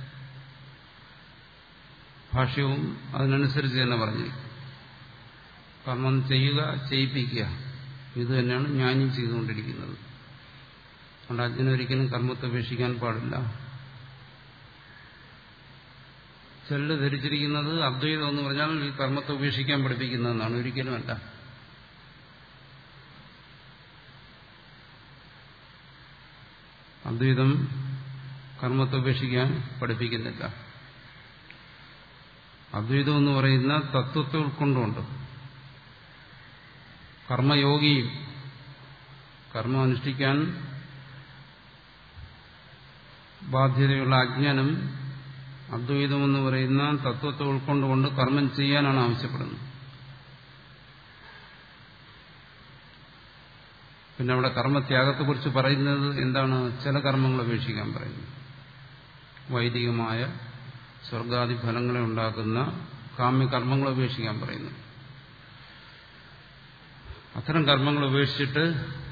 ഭാഷ്യവും അതിനനുസരിച്ച് തന്നെ പറഞ്ഞു കർമ്മം ചെയ്യുക ചെയ്യിപ്പിക്കുക ഇത് തന്നെയാണ് ജ്ഞാനി ചെയ്തുകൊണ്ടിരിക്കുന്നത് അതുകൊണ്ട് അജ്ഞനൊരിക്കലും കർമ്മത്തെ ഉപേക്ഷിക്കാൻ പാടില്ല ചിലര് ധരിച്ചിരിക്കുന്നത് അദ്വൈതം എന്ന് പറഞ്ഞാൽ ഈ കർമ്മത്തെ ഉപേക്ഷിക്കാൻ പഠിപ്പിക്കുന്നതെന്നാണ് ഒരിക്കലുമല്ല അദ്വൈതം കർമ്മത്തെ ഉപേക്ഷിക്കാൻ പഠിപ്പിക്കുന്നില്ല അദ്വൈതം എന്ന് പറയുന്ന തത്വത്തെ ഉൾക്കൊണ്ടുകൊണ്ട് കർമ്മയോഗിയും കർമ്മം അനുഷ്ഠിക്കാൻ ബാധ്യതയുള്ള അജ്ഞനും അദ്വൈതമെന്ന് പറയുന്ന തത്വത്തെ ഉൾക്കൊണ്ടുകൊണ്ട് കർമ്മം ചെയ്യാനാണ് ആവശ്യപ്പെടുന്നത് പിന്നെ അവിടെ കർമ്മത്യാഗത്തെക്കുറിച്ച് പറയുന്നത് എന്താണ് ചില കർമ്മങ്ങൾ ഉപേക്ഷിക്കാൻ പറയുന്നു വൈദികമായ സ്വർഗാദി ഫലങ്ങളെ ഉണ്ടാക്കുന്ന കാമ്യകർമ്മങ്ങൾ ഉപേക്ഷിക്കാൻ പറയുന്നു അത്തരം കർമ്മങ്ങൾ ഉപേക്ഷിച്ചിട്ട്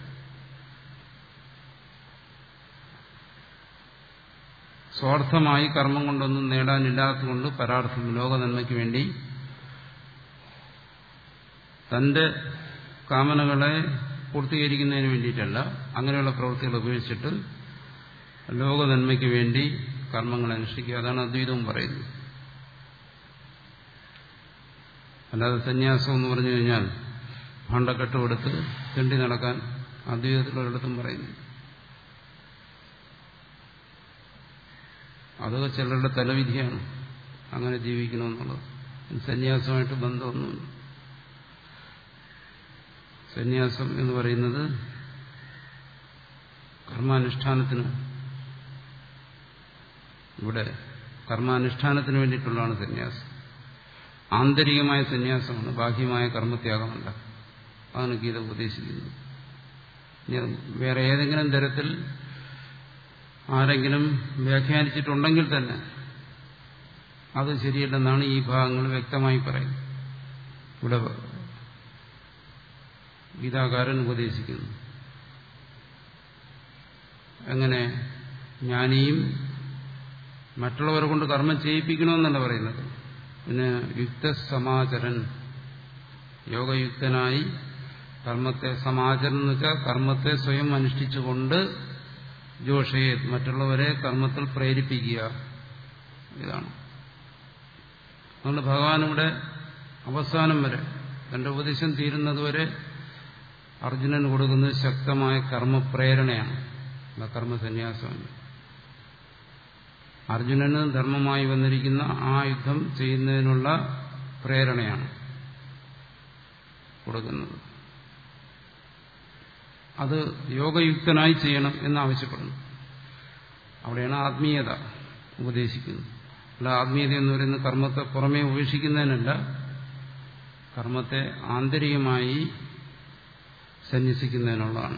സ്വാർത്ഥമായി കർമ്മം കൊണ്ടൊന്നും നേടാനില്ലാത്തതുകൊണ്ട് പരാർത്ഥം ലോകനന്മയ്ക്ക് വേണ്ടി തന്റെ കാമനകളെ പൂർത്തീകരിക്കുന്നതിന് വേണ്ടിയിട്ടല്ല അങ്ങനെയുള്ള പ്രവൃത്തികൾ ഉപയോഗിച്ചിട്ട് ലോകനന്മയ്ക്ക് വേണ്ടി കർമ്മങ്ങൾ അനുഷ്ഠിക്കുക അതാണ് അദ്വൈതവും പറയുന്നത് അല്ലാതെ സന്യാസം എന്ന് പറഞ്ഞു കഴിഞ്ഞാൽ ഭാണ്ഡക്കെട്ട് കൊടുത്ത് തെണ്ടി നടക്കാൻ അദ്വൈതത്തിലൊരിടത്തും പറയുന്നു അതൊക്കെ ചിലരുടെ തലവിധിയാണ് അങ്ങനെ ജീവിക്കണമെന്നുള്ളത് സന്യാസമായിട്ട് ബന്ധമൊന്നുമില്ല സന്യാസം എന്ന് പറയുന്നത് കർമാനുഷ്ഠാനത്തിന് ഇവിടെ കർമാനുഷ്ഠാനത്തിന് വേണ്ടിയിട്ടുള്ളതാണ് സന്യാസം ആന്തരികമായ സന്യാസമാണ് ബാഹ്യമായ കർമ്മത്യാഗമല്ല അതാണ് ഗീത ഉപദേശിക്കുന്നത് വേറെ ഏതെങ്കിലും തരത്തിൽ ആരെങ്കിലും വ്യാഖ്യാനിച്ചിട്ടുണ്ടെങ്കിൽ തന്നെ അത് ശരിയല്ലെന്നാണ് ഈ ഭാഗങ്ങൾ വ്യക്തമായി പറയുന്നത് ഇവിടെ ഗീതാകാരൻ ഉപദേശിക്കുന്നു എങ്ങനെ ജ്ഞാനിയും മറ്റുള്ളവരെ കൊണ്ട് കർമ്മം ചെയ്യിപ്പിക്കണമെന്നല്ല പറയുന്നത് പിന്നെ യുക്തസമാചരൻ യോഗയുക്തനായി കർമ്മത്തെ സമാചരണം എന്ന് വെച്ചാൽ കർമ്മത്തെ സ്വയം അനുഷ്ഠിച്ചുകൊണ്ട് ജോഷയെ മറ്റുള്ളവരെ കർമ്മത്തിൽ പ്രേരിപ്പിക്കുക ഇതാണ് അതുകൊണ്ട് ഭഗവാൻ ഇവിടെ അവസാനം വരെ തന്റെ ഉപദേശം തീരുന്നതുവരെ അർജുനന് കൊടുക്കുന്നത് ശക്തമായ കർമ്മപ്രേരണയാണ് കർമ്മസന്യാസമാണ് അർജുനന് ധർമ്മമായി വന്നിരിക്കുന്ന ആ യുദ്ധം ചെയ്യുന്നതിനുള്ള പ്രേരണയാണ് കൊടുക്കുന്നത് അത് യോഗയുക്തനായി ചെയ്യണം എന്ന് ആവശ്യപ്പെടുന്നു അവിടെയാണ് ആത്മീയത ഉപദേശിക്കുന്നത് അല്ല ആത്മീയത എന്ന് പറയുന്നത് കർമ്മത്തെ പുറമേ ഉപേക്ഷിക്കുന്നതിനല്ല കർമ്മത്തെ ആന്തരികമായി സന്യസിക്കുന്നതിനുള്ളതാണ്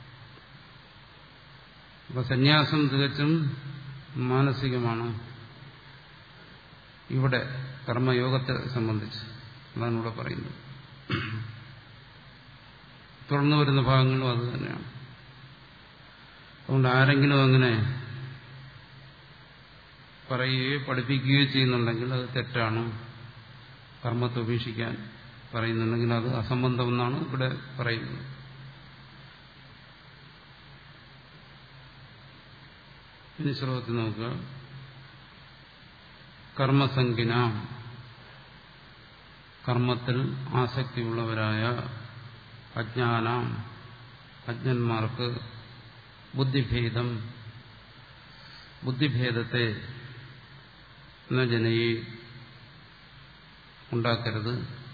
അപ്പൊ സന്യാസം തികച്ചും മാനസികമാണ് ഇവിടെ കർമ്മയോഗത്തെ സംബന്ധിച്ച് അതാണ് ഇവിടെ പറയുന്നത് തുടർന്ന് വരുന്ന ഭാഗങ്ങളും അത് തന്നെയാണ് അതുകൊണ്ട് ആരെങ്കിലും അങ്ങനെ പറയുകയോ പഠിപ്പിക്കുകയോ ചെയ്യുന്നുണ്ടെങ്കിൽ അത് തെറ്റാണ് കർമ്മത്തെ ഉപേക്ഷിക്കാൻ പറയുന്നുണ്ടെങ്കിൽ അത് അസംബന്ധമെന്നാണ് ഇവിടെ പറയുന്നത് ഇനി ശ്ലോകത്തിൽ നോക്കുക കർമ്മസംഖ്യന കർമ്മത്തിൽ ആസക്തിയുള്ളവരായ അജ്ഞാനം അജ്ഞന്മാർക്ക് ബുദ്ധിഭേദം ബുദ്ധിഭേദത്തെ ജനയെ ഉണ്ടാക്കരുത്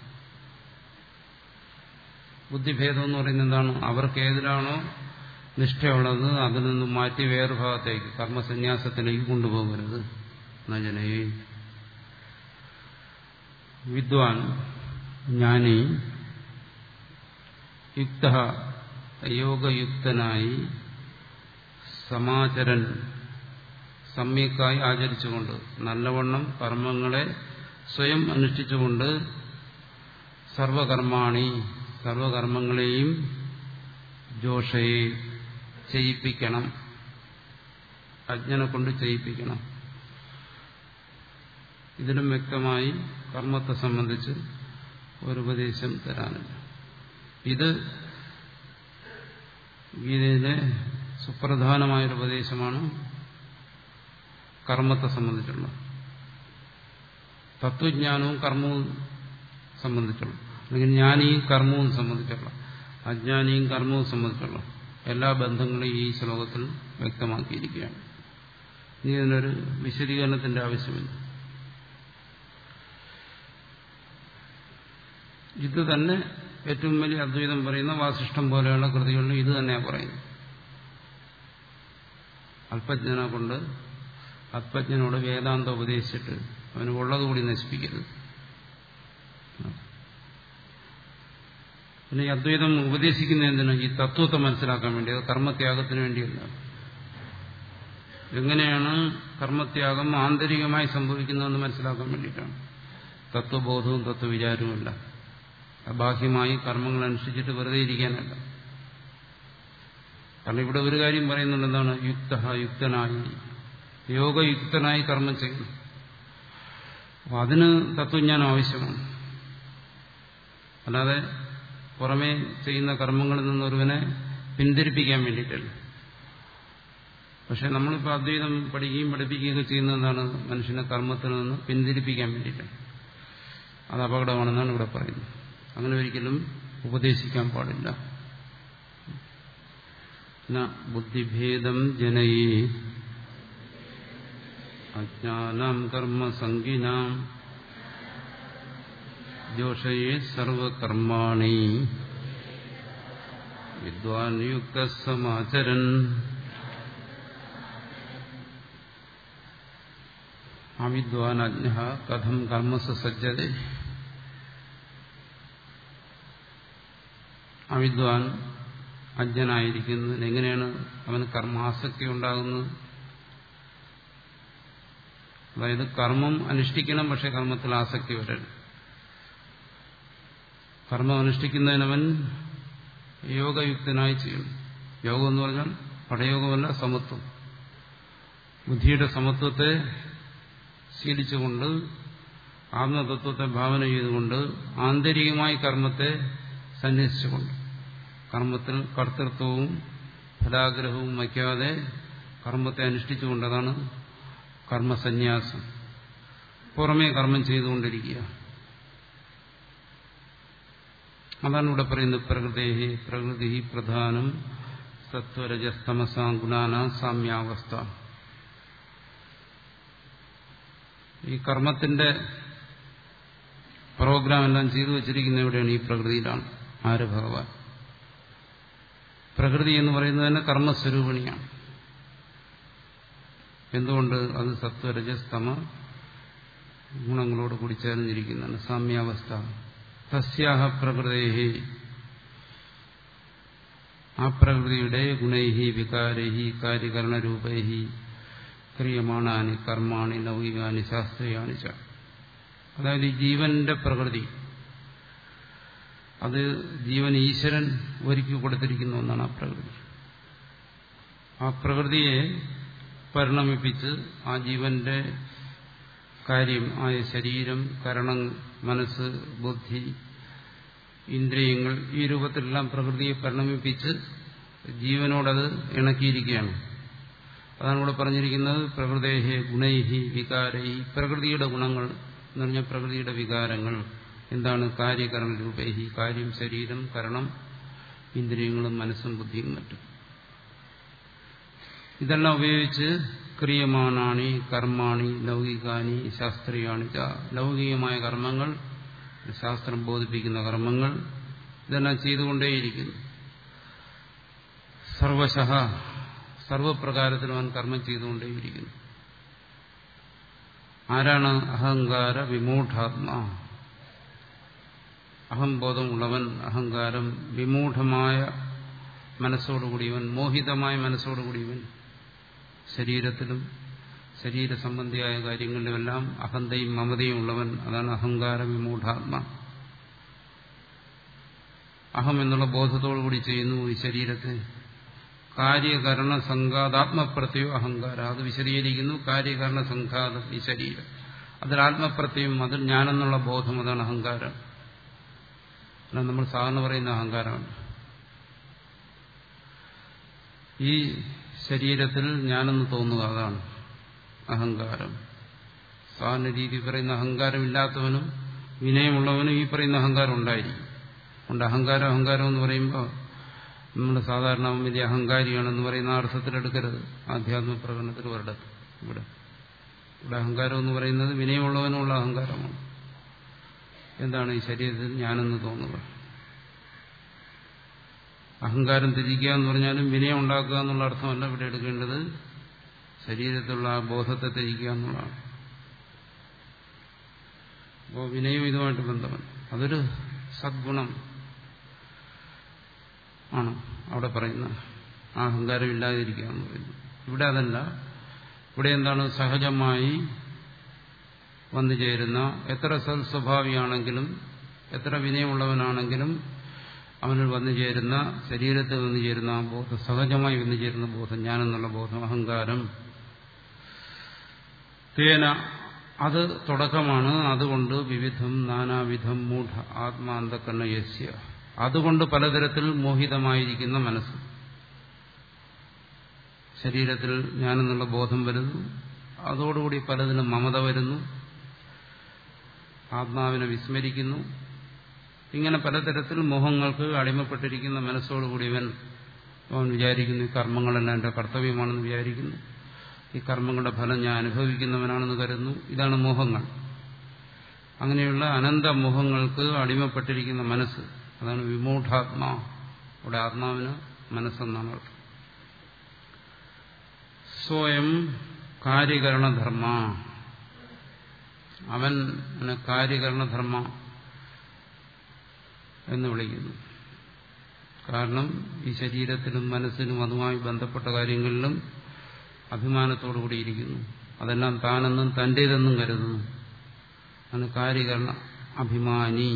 ബുദ്ധിഭേദം എന്ന് പറയുന്നത് എന്താണ് അവർക്ക് ഏതിലാണോ നിഷ്ഠയുള്ളത് അതിൽ നിന്നും മാറ്റി വേറെ ഭാഗത്തേക്ക് കർമ്മസന്യാസത്തിലേക്ക് കൊണ്ടുപോകരുത് നജനയെ വിദ്വാൻ ജ്ഞാനി യുക്ത യോഗയുക്തനായി സമാചരൻ സമ്യക്കായി ആചരിച്ചുകൊണ്ട് നല്ലവണ്ണം കർമ്മങ്ങളെ സ്വയം അനുഷ്ഠിച്ചുകൊണ്ട് സർവകർമാണി സർവകർമ്മങ്ങളെയും ജോഷയെ ചെയ്യിപ്പിക്കണം അജ്ഞനെ കൊണ്ട് ചെയ്യിപ്പിക്കണം ഇതിലും വ്യക്തമായി കർമ്മത്തെ സംബന്ധിച്ച് ഒരു ഉപദേശം തരാനില്ല ഇത് ഗീതയിലെ സുപ്രധാനമായൊരു ഉപദേശമാണ് കർമ്മത്തെ സംബന്ധിച്ചുള്ള തത്വജ്ഞാനവും കർമ്മവും സംബന്ധിച്ചുള്ള അല്ലെങ്കിൽ ജ്ഞാനിയും കർമ്മവും സംബന്ധിച്ചുള്ള അജ്ഞാനിയും കർമ്മവും സംബന്ധിച്ചുള്ള എല്ലാ ബന്ധങ്ങളെയും ഈ ശ്ലോകത്തിൽ വ്യക്തമാക്കിയിരിക്കുകയാണ് ഇനി ഇതിനൊരു വിശദീകരണത്തിന്റെ ആവശ്യമില്ല ഇത് തന്നെ ഏറ്റവും വലിയ അദ്വൈതം പറയുന്ന വാസിഷ്ടം പോലെയുള്ള കൃതികളിൽ ഇത് തന്നെയാണ് പറയുന്നത് അല്പജ്ഞനെ കൊണ്ട് അല്പജ്ഞനോട് വേദാന്തം ഉപദേശിച്ചിട്ട് അവന് ഉള്ളതുകൂടി നശിപ്പിക്കരുത് പിന്നെ ഈ അദ്വൈതം ഉപദേശിക്കുന്ന എന്തിനാ ഈ തത്വത്തെ മനസ്സിലാക്കാൻ വേണ്ടി അത് കർമ്മത്യാഗത്തിന് വേണ്ടിയല്ല എങ്ങനെയാണ് കർമ്മത്യാഗം ആന്തരികമായി സംഭവിക്കുന്നതെന്ന് മനസ്സിലാക്കാൻ വേണ്ടിയിട്ടാണ് തത്വബോധവും തത്വവിചാരവുമല്ല ബാഹ്യമായി കർമ്മങ്ങൾ അനുഷ്ഠിച്ചിട്ട് വെറുതെ ഇരിക്കാനല്ല കാരണം ഇവിടെ ഒരു കാര്യം പറയുന്നുണ്ട് എന്താണ് യുക്ത യുക്തനായി യോഗയുക്തനായി കർമ്മം ചെയ്യുന്നു അപ്പൊ അതിന് തത്വജ്ഞാനം ആവശ്യമാണ് അല്ലാതെ പുറമേ ചെയ്യുന്ന കർമ്മങ്ങളിൽ നിന്ന് ഒരുവനെ പിന്തിരിപ്പിക്കാൻ വേണ്ടിയിട്ടല്ല പക്ഷെ നമ്മളിപ്പോൾ അദ്വൈതം പഠിക്കുകയും പഠിപ്പിക്കുകയൊക്കെ ചെയ്യുന്നത് എന്താണ് മനുഷ്യനെ കർമ്മത്തിൽ നിന്ന് പിന്തിരിപ്പിക്കാൻ വേണ്ടിയിട്ടാണ് അത് അപകടമാണെന്നാണ് ഇവിടെ പറയുന്നത് അങ്ങനെ ഒരിക്കലും ഉപദേശിക്കാൻ പാടില്ല ബുദ്ധിഭേദം ജനയേ അജ്ഞാനം കർമ്മസംഗിനാം ജോഷയേ സർവകർമാണി വിദ്വാൻ യുക്ത സമാചരൻ അവിദ്വാൻ അജ്ഞ കഥം കർമ്മസ സജ്ജത അവിദ്വാൻ അജ്ഞനായിരിക്കുന്നതിന് എങ്ങനെയാണ് അവന് കർമാസക്തി ഉണ്ടാകുന്നത് അതായത് കർമ്മം അനുഷ്ഠിക്കണം പക്ഷെ കർമ്മത്തിൽ ആസക്തി വരരുത് കർമ്മം അനുഷ്ഠിക്കുന്നതിനവൻ യോഗയുക്തനായി ചെയ്യണം യോഗം എന്ന് പറഞ്ഞാൽ പടയോഗമല്ല സമത്വം ബുദ്ധിയുടെ സമത്വത്തെ ശീലിച്ചുകൊണ്ട് ആത്മതത്വത്തെ ഭാവന ചെയ്തുകൊണ്ട് ആന്തരികമായി കർമ്മത്തെ സന്യസിച്ചുകൊണ്ട് കർമ്മത്തിൽ കർത്തൃത്വവും ഫലാഗ്രഹവും വയ്ക്കാതെ കർമ്മത്തെ അനുഷ്ഠിച്ചുകൊണ്ടതാണ് കർമ്മസന്യാസം പുറമേ കർമ്മം ചെയ്തുകൊണ്ടിരിക്കുക അതാണ് ഇവിടെ പറയുന്നത് പ്രകൃതി പ്രകൃതി പ്രധാനം സത്വരജസ്തമസാ ഗുണാന സാമ്യാവസ്ഥ ഈ കർമ്മത്തിന്റെ പ്രോഗ്രാം എല്ലാം ചെയ്തു വച്ചിരിക്കുന്ന എവിടെയാണ് ഈ പ്രകൃതിയിലാണ് ആര് ഭഗവാൻ പ്രകൃതി എന്ന് പറയുന്നത് തന്നെ കർമ്മസ്വരൂപിണിയാണ് എന്തുകൊണ്ട് അത് സത്വരജസ്തമ ഗുണങ്ങളോട് കൂടി ചേർന്നിരിക്കുന്നതാണ് സാമ്യാവസ്ഥ തസ്യാഹ പ്രകൃതേഹി ആ പ്രകൃതിയുടെ ഗുണൈഹി വികാരൈഹി കാര്യകരണരൂപൈഹി ക്രിയമാണാനി കർമാണി ലൗകികാനി ശാസ്ത്രീയാനി ച അതായത് ഈ ജീവന്റെ പ്രകൃതി അത് ജീവൻ ഈശ്വരൻ ഒരുക്കി കൊടുത്തിരിക്കുന്ന ഒന്നാണ് ആ പ്രകൃതി ആ പ്രകൃതിയെ പരിണമിപ്പിച്ച് ആ ജീവന്റെ കാര്യം ആയ ശരീരം കരണം മനസ്സ് ബുദ്ധി ഇന്ദ്രിയങ്ങൾ ഈ രൂപത്തിലെല്ലാം പ്രകൃതിയെ പരിണമിപ്പിച്ച് ജീവനോടത് ഇണക്കിയിരിക്കുകയാണ് അതാണ് ഇവിടെ പറഞ്ഞിരിക്കുന്നത് പ്രകൃതേഹി ഗുണൈഹി വികാരൈ പ്രകൃതിയുടെ ഗുണങ്ങൾ എന്ന് പറഞ്ഞാൽ പ്രകൃതിയുടെ വികാരങ്ങൾ എന്താണ് കാര്യകരണ രൂപേഹി കാര്യം ശരീരം കരണം ഇന്ദ്രിയങ്ങളും മനസ്സും ബുദ്ധിയും മറ്റും ഇതെല്ലാം ഉപയോഗിച്ച് ക്രിയമാണാണി കർമാണി ലൗകികാനി ശാസ്ത്രീയാണി ച ലൗകികമായ കർമ്മങ്ങൾ ശാസ്ത്രം ബോധിപ്പിക്കുന്ന കർമ്മങ്ങൾ ഇതെല്ലാം ചെയ്തുകൊണ്ടേയിരിക്കുന്നു സർവശ സർവപ്രകാരത്തിലും അവൻ കർമ്മം ചെയ്തുകൊണ്ടേയിരിക്കുന്നു ആരാണ് അഹങ്കാര വിമൂഢാത്മാ അഹംബോധമുള്ളവൻ അഹങ്കാരം വിമൂഢമായ മനസ്സോടുകൂടിയവൻ മോഹിതമായ മനസ്സോടുകൂടിയവൻ ശരീരത്തിലും ശരീര സംബന്ധിയായ കാര്യങ്ങളിലുമെല്ലാം അഹന്തയും മമതയും ഉള്ളവൻ അതാണ് അഹങ്കാര വിമൂഢാത്മ അഹം എന്നുള്ള ബോധത്തോടുകൂടി ചെയ്യുന്നു ഈ ശരീരത്തെ കാര്യകരണ സംഘാതാത്മപ്രത്യോ അഹങ്കാര അത് വിശദീകരിക്കുന്നു കാര്യകരണ സംഘാതം ഈ ശരീരം അതിൽ ആത്മപ്രത്യം അതിൽ ഞാനെന്നുള്ള ബോധം അതാണ് അഹങ്കാരം അല്ല നമ്മൾ സാധാരണ പറയുന്ന അഹങ്കാരമാണ് ഈ ശരീരത്തിൽ ഞാനെന്ന് തോന്നുക അതാണ് അഹങ്കാരം സാധാരണ രീതി പറയുന്ന അഹങ്കാരമില്ലാത്തവനും വിനയമുള്ളവനും ഈ പറയുന്ന അഹങ്കാരം ഉണ്ടായിരിക്കും അതുകൊണ്ട് അഹങ്കാരം അഹങ്കാരം എന്ന് പറയുമ്പോൾ നമ്മൾ സാധാരണ അവൻ വലിയ അഹങ്കാരിയാണെന്ന് പറയുന്ന അർത്ഥത്തിലെടുക്കരുത് ആധ്യാത്മ പ്രകടനത്തിൽ ഒരിടത്ത് ഇവിടെ ഇവിടെ അഹങ്കാരം എന്ന് പറയുന്നത് വിനയമുള്ളവനുള്ള അഹങ്കാരമാണ് എന്താണ് ഈ ശരീരത്തിൽ ഞാനെന്ന് തോന്നുക അഹങ്കാരം ത്യജിക്കുക എന്ന് പറഞ്ഞാലും വിനയം ഉണ്ടാക്കുക എന്നുള്ള അർത്ഥമല്ല ഇവിടെ എടുക്കേണ്ടത് ശരീരത്തിലുള്ള ആ ബോധത്തെ ത്യജിക്കുക എന്നുള്ളതാണ് അപ്പോൾ വിനയം ഇതുമായിട്ട് ബന്ധമാണ് അതൊരു സദ്ഗുണം ആണ് അവിടെ പറയുന്നത് ആ അഹങ്കാരം ഇല്ലാതിരിക്കുക എന്ന് പറയുന്നത് ഇവിടെ അതല്ല ഇവിടെ എന്താണ് സഹജമായി വന്നു ചേരുന്ന എത്ര സൽസ്വഭാവിയാണെങ്കിലും എത്ര വിനയമുള്ളവനാണെങ്കിലും അവനിൽ വന്നു ചേരുന്ന ശരീരത്തിൽ വന്നു ചേരുന്ന ആ ബോധം സഹജമായി വന്നു ചേരുന്ന ബോധം ഞാനെന്നുള്ള ബോധം അഹങ്കാരം തേന അത് തുടക്കമാണ് അതുകൊണ്ട് വിവിധം നാനാവിധം മൂഢ ആത്മാന്തക്കണ്ണ യസ്യ അതുകൊണ്ട് പലതരത്തിൽ മോഹിതമായിരിക്കുന്ന മനസ്സ് ശരീരത്തിൽ ഞാനെന്നുള്ള ബോധം വരുന്നു അതോടുകൂടി പലതിനും മമത വരുന്നു ആത്മാവിനെ വിസ്മരിക്കുന്നു ഇങ്ങനെ പലതരത്തിൽ മോഹങ്ങൾക്ക് അടിമപ്പെട്ടിരിക്കുന്ന മനസ്സോടുകൂടി ഇവൻ അവൻ വിചാരിക്കുന്നു ഈ കർമ്മങ്ങളെല്ലാം എൻ്റെ കർത്തവ്യമാണെന്ന് വിചാരിക്കുന്നു ഈ കർമ്മങ്ങളുടെ ഫലം ഞാൻ അനുഭവിക്കുന്നവനാണെന്ന് കരുതുന്നു ഇതാണ് മോഹങ്ങൾ അങ്ങനെയുള്ള അനന്ത മോഹങ്ങൾക്ക് അടിമപ്പെട്ടിരിക്കുന്ന മനസ്സ് അതാണ് വിമൂഢാത്മാ ഇവിടെ ആത്മാവിന് മനസ്സെന്നാണ് അർത്ഥം സ്വയം കാര്യകരണധർമ്മ അവൻ കാര്യകരണധർമ്മ എന്ന് വിളിക്കുന്നു കാരണം ഈ ശരീരത്തിലും മനസ്സിനും അതുമായി ബന്ധപ്പെട്ട കാര്യങ്ങളിലും അഭിമാനത്തോടു കൂടിയിരിക്കുന്നു അതെല്ലാം താനെന്നും തന്റേതെന്നും കരുതുന്നു അതിന് കാര്യകരണ അഭിമാനി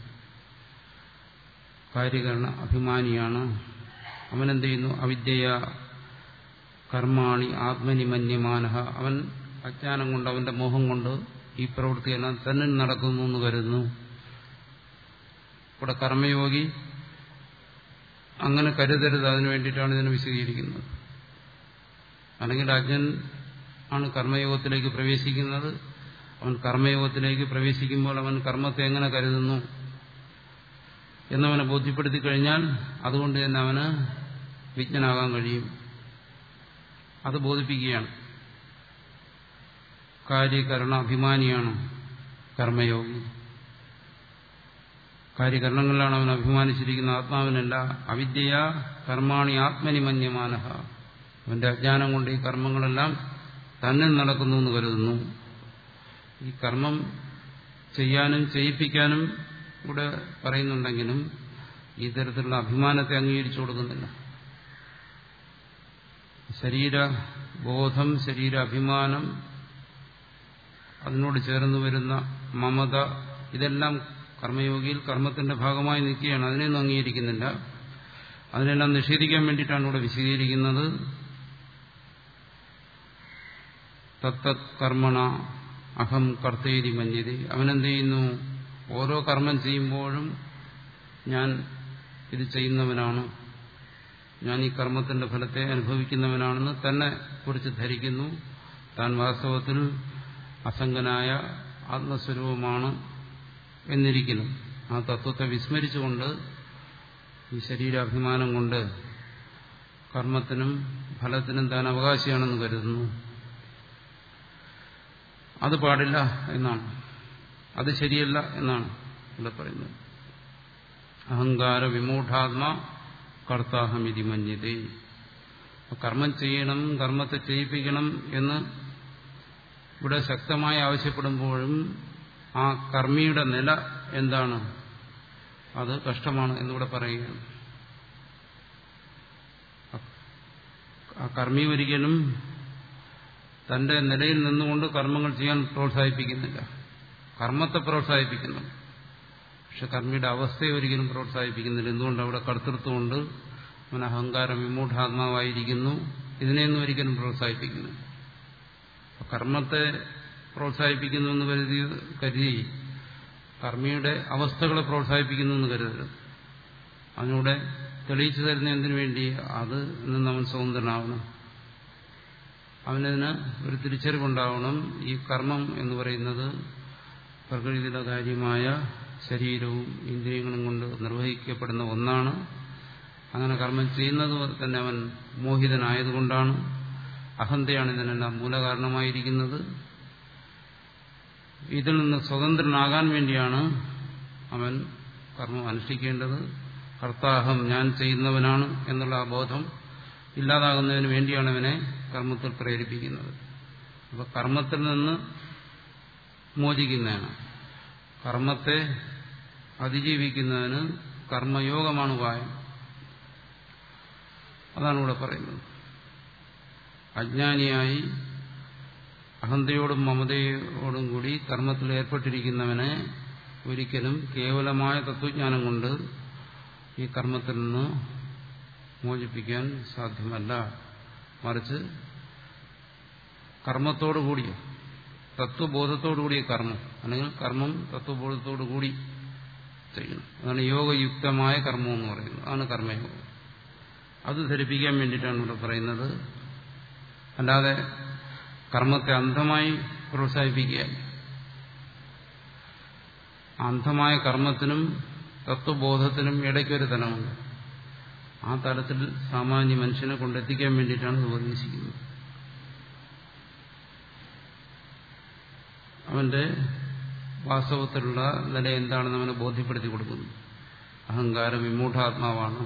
കാര്യകരണ അഭിമാനിയാണ് അവനെന്ത് ചെയ്യുന്നു അവിദ്യ കർമാണി ആത്മനി മന്യമാനഹ അവൻ അജ്ഞാനം കൊണ്ട് അവന്റെ മോഹം കൊണ്ട് ഈ പ്രവൃത്തിയെല്ലാം തന്നിൽ നടക്കുന്നു എന്ന് കരുതുന്നു ഇവിടെ കർമ്മയോഗി അങ്ങനെ കരുതരുത് അതിനു വേണ്ടിയിട്ടാണ് ഇതിനെ വിശദീകരിക്കുന്നത് അല്ലെങ്കിൽ അജ്ഞൻ ആണ് കർമ്മയോഗത്തിലേക്ക് പ്രവേശിക്കുന്നത് അവൻ കർമ്മയോഗത്തിലേക്ക് പ്രവേശിക്കുമ്പോൾ അവൻ കർമ്മത്തെ എങ്ങനെ കരുതുന്നു എന്നവനെ ബോധ്യപ്പെടുത്തി കഴിഞ്ഞാൽ അതുകൊണ്ട് തന്നെ അവന് വിജ്ഞനാകാൻ കഴിയും അത് ബോധിപ്പിക്കുകയാണ് കാര്യകരണ അഭിമാനിയാണ് കർമ്മയോഗി കാര്യകരണങ്ങളിലാണ് അവൻ അഭിമാനിച്ചിരിക്കുന്ന ആത്മാവിനല്ല അവിദ്യ കർമാണി ആത്മനി മന്യമാനഹ അവന്റെ അജ്ഞാനം കൊണ്ട് ഈ കർമ്മങ്ങളെല്ലാം തന്നിൽ നടക്കുന്നു എന്ന് കരുതുന്നു ഈ കർമ്മം ചെയ്യാനും ചെയ്യിപ്പിക്കാനും ഇവിടെ പറയുന്നുണ്ടെങ്കിലും ഈ തരത്തിലുള്ള അഭിമാനത്തെ അംഗീകരിച്ചു കൊടുക്കുന്നില്ല ശരീരബോധം ശരീരാഭിമാനം അതിനോട് ചേർന്ന് വരുന്ന മമത ഇതെല്ലാം കർമ്മയോഗിയിൽ കർമ്മത്തിന്റെ ഭാഗമായി നിൽക്കുകയാണ് അതിനെയൊന്നും അംഗീകരിക്കുന്നില്ല അതിനെല്ലാം നിഷേധിക്കാൻ വേണ്ടിയിട്ടാണ് ഇവിടെ വിശദീകരിക്കുന്നത് തത്തത് കർമ്മണ അഹം കർത്തേരി മഞ്ഞതി അവനെന്ത് ചെയ്യുന്നു ഓരോ കർമ്മം ചെയ്യുമ്പോഴും ഞാൻ ഇത് ചെയ്യുന്നവനാണ് ഞാൻ ഈ കർമ്മത്തിന്റെ ഫലത്തെ അനുഭവിക്കുന്നവനാണെന്ന് തന്നെ കുറിച്ച് ധരിക്കുന്നു താൻ വാസ്തവത്തിൽ അസംഗനായ ആത്മസ്വരൂപമാണ് എന്നിരിക്കുന്നു ആ തത്വത്തെ വിസ്മരിച്ചുകൊണ്ട് ഈ ശരീരാഭിമാനം കൊണ്ട് കർമ്മത്തിനും ഫലത്തിനും താൻ അവകാശിയാണെന്ന് കരുതുന്നു അത് പാടില്ല എന്നാണ് അത് ശരിയല്ല എന്നാണ് ഇവിടെ പറയുന്നത് അഹങ്കാര വിമൂഢാത്മ കർത്താഹമിതി മഞ്ഞതേ കർമ്മം ചെയ്യണം കർമ്മത്തെ ചെയ്യിപ്പിക്കണം എന്ന് ഇവിടെ ശക്തമായി ആവശ്യപ്പെടുമ്പോഴും ആ കർമ്മിയുടെ നില എന്താണ് അത് കഷ്ടമാണ് എന്നിവിടെ പറയുകയാണ് ആ കർമ്മി ഒരിക്കലും തന്റെ നിലയിൽ നിന്നുകൊണ്ട് കർമ്മങ്ങൾ ചെയ്യാൻ പ്രോത്സാഹിപ്പിക്കുന്നില്ല കർമ്മത്തെ പ്രോത്സാഹിപ്പിക്കുന്നു പക്ഷെ കർമ്മിയുടെ അവസ്ഥയെ ഒരിക്കലും പ്രോത്സാഹിപ്പിക്കുന്നില്ല എന്തുകൊണ്ട് അവിടെ കർത്തൃത്വമുണ്ട് അവൻ അഹങ്കാരം വിമൂഢാത്മാവായിരിക്കുന്നു ഇതിനെയൊന്നും ഒരിക്കലും പ്രോത്സാഹിപ്പിക്കുന്നില്ല കർമ്മത്തെ പ്രോത്സാഹിപ്പിക്കുന്നു എന്ന് കരുതി കരുതി കർമ്മിയുടെ അവസ്ഥകളെ പ്രോത്സാഹിപ്പിക്കുന്നു എന്ന് കരുതരുത് അതിലൂടെ തെളിയിച്ചു തരുന്ന എന്തിനു വേണ്ടി അത് നിന്ന് അവൻ സ്വതന്ത്രനാവണം അവനതിന് ഒരു തിരിച്ചറിവുണ്ടാവണം ഈ കർമ്മം എന്ന് പറയുന്നത് പ്രകൃതിയുടെ കാര്യമായ ശരീരവും ഇന്ദ്രിയങ്ങളും കൊണ്ട് നിർവഹിക്കപ്പെടുന്ന ഒന്നാണ് അങ്ങനെ കർമ്മം ചെയ്യുന്നത് തന്നെ അവൻ മോഹിതനായതുകൊണ്ടാണ് അഹന്തയാണ് ഇതിനെല്ലാം മൂലകാരണമായിരിക്കുന്നത് ഇതിൽ നിന്ന് സ്വതന്ത്രനാകാൻ വേണ്ടിയാണ് അവൻ കർമ്മം അനുഷ്ഠിക്കേണ്ടത് കർത്താഹം ഞാൻ ചെയ്യുന്നവനാണ് എന്നുള്ള ആ ബോധം ഇല്ലാതാകുന്നതിന് വേണ്ടിയാണ് അവനെ കർമ്മത്തിൽ പ്രേരിപ്പിക്കുന്നത് അപ്പൊ കർമ്മത്തിൽ നിന്ന് മോചിക്കുന്നതാണ് കർമ്മത്തെ അതിജീവിക്കുന്നതിന് കർമ്മയോഗമാണ് ഉപായം അതാണ് ഇവിടെ പറയുന്നത് അജ്ഞാനിയായി അഹന്തയോടും മമതയോടും കൂടി കർമ്മത്തിൽ ഏർപ്പെട്ടിരിക്കുന്നവനെ ഒരിക്കലും കേവലമായ തത്വജ്ഞാനം കൊണ്ട് ഈ കർമ്മത്തിൽ നിന്ന് മോചിപ്പിക്കാൻ സാധ്യമല്ല മറിച്ച് കർമ്മത്തോടുകൂടിയ തത്വബോധത്തോടുകൂടിയ കർമ്മം അല്ലെങ്കിൽ കർമ്മം തത്വബോധത്തോടു കൂടി ചെയ്യണം അതാണ് യോഗയുക്തമായ കർമ്മം എന്ന് പറയുന്നത് അതാണ് കർമ്മയോഗം അത് ധരിപ്പിക്കാൻ വേണ്ടിയിട്ടാണ് ഇവിടെ പറയുന്നത് അല്ലാതെ കർമ്മത്തെ അന്ധമായി പ്രോത്സാഹിപ്പിക്കുക അന്ധമായ കർമ്മത്തിനും തത്വബോധത്തിനും ഇടയ്ക്കൊരു തലമുണ്ട് ആ തലത്തിൽ സാമാന്യ മനുഷ്യനെ കൊണ്ടെത്തിക്കാൻ വേണ്ടിയിട്ടാണ് ഇത് ഉപദേശിക്കുന്നത് അവന്റെ വാസ്തവത്തിലുള്ള നില എന്താണെന്ന് അവനെ ബോധ്യപ്പെടുത്തി കൊടുക്കുന്നു അഹങ്കാര വിമൂഢാത്മാവാണ്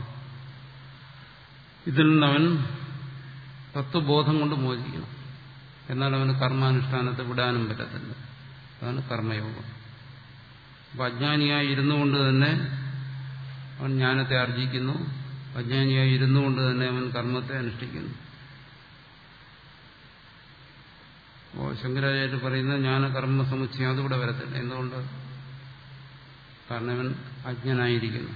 ഇതിൽ നിന്നവൻ തത്വബോധം കൊണ്ട് മോചിക്കണം എന്നാൽ അവന് കർമാനുഷ്ഠാനത്തെ വിടാനും പറ്റത്തില്ല അതാണ് കർമ്മയോഗം അപ്പൊ അജ്ഞാനിയായി ഇരുന്നു കൊണ്ട് തന്നെ അവൻ ജ്ഞാനത്തെ ആർജിക്കുന്നു അജ്ഞാനിയായി ഇരുന്നു കൊണ്ട് തന്നെ അവൻ കർമ്മത്തെ അനുഷ്ഠിക്കുന്നു അപ്പോൾ ശങ്കരാചാര്യ പറയുന്ന ജ്ഞാനകർമ്മ സമുച്ചയം അതിവിടെ വരത്തില്ല എന്തുകൊണ്ട് കാരണം അവൻ അജ്ഞനായിരിക്കുന്നു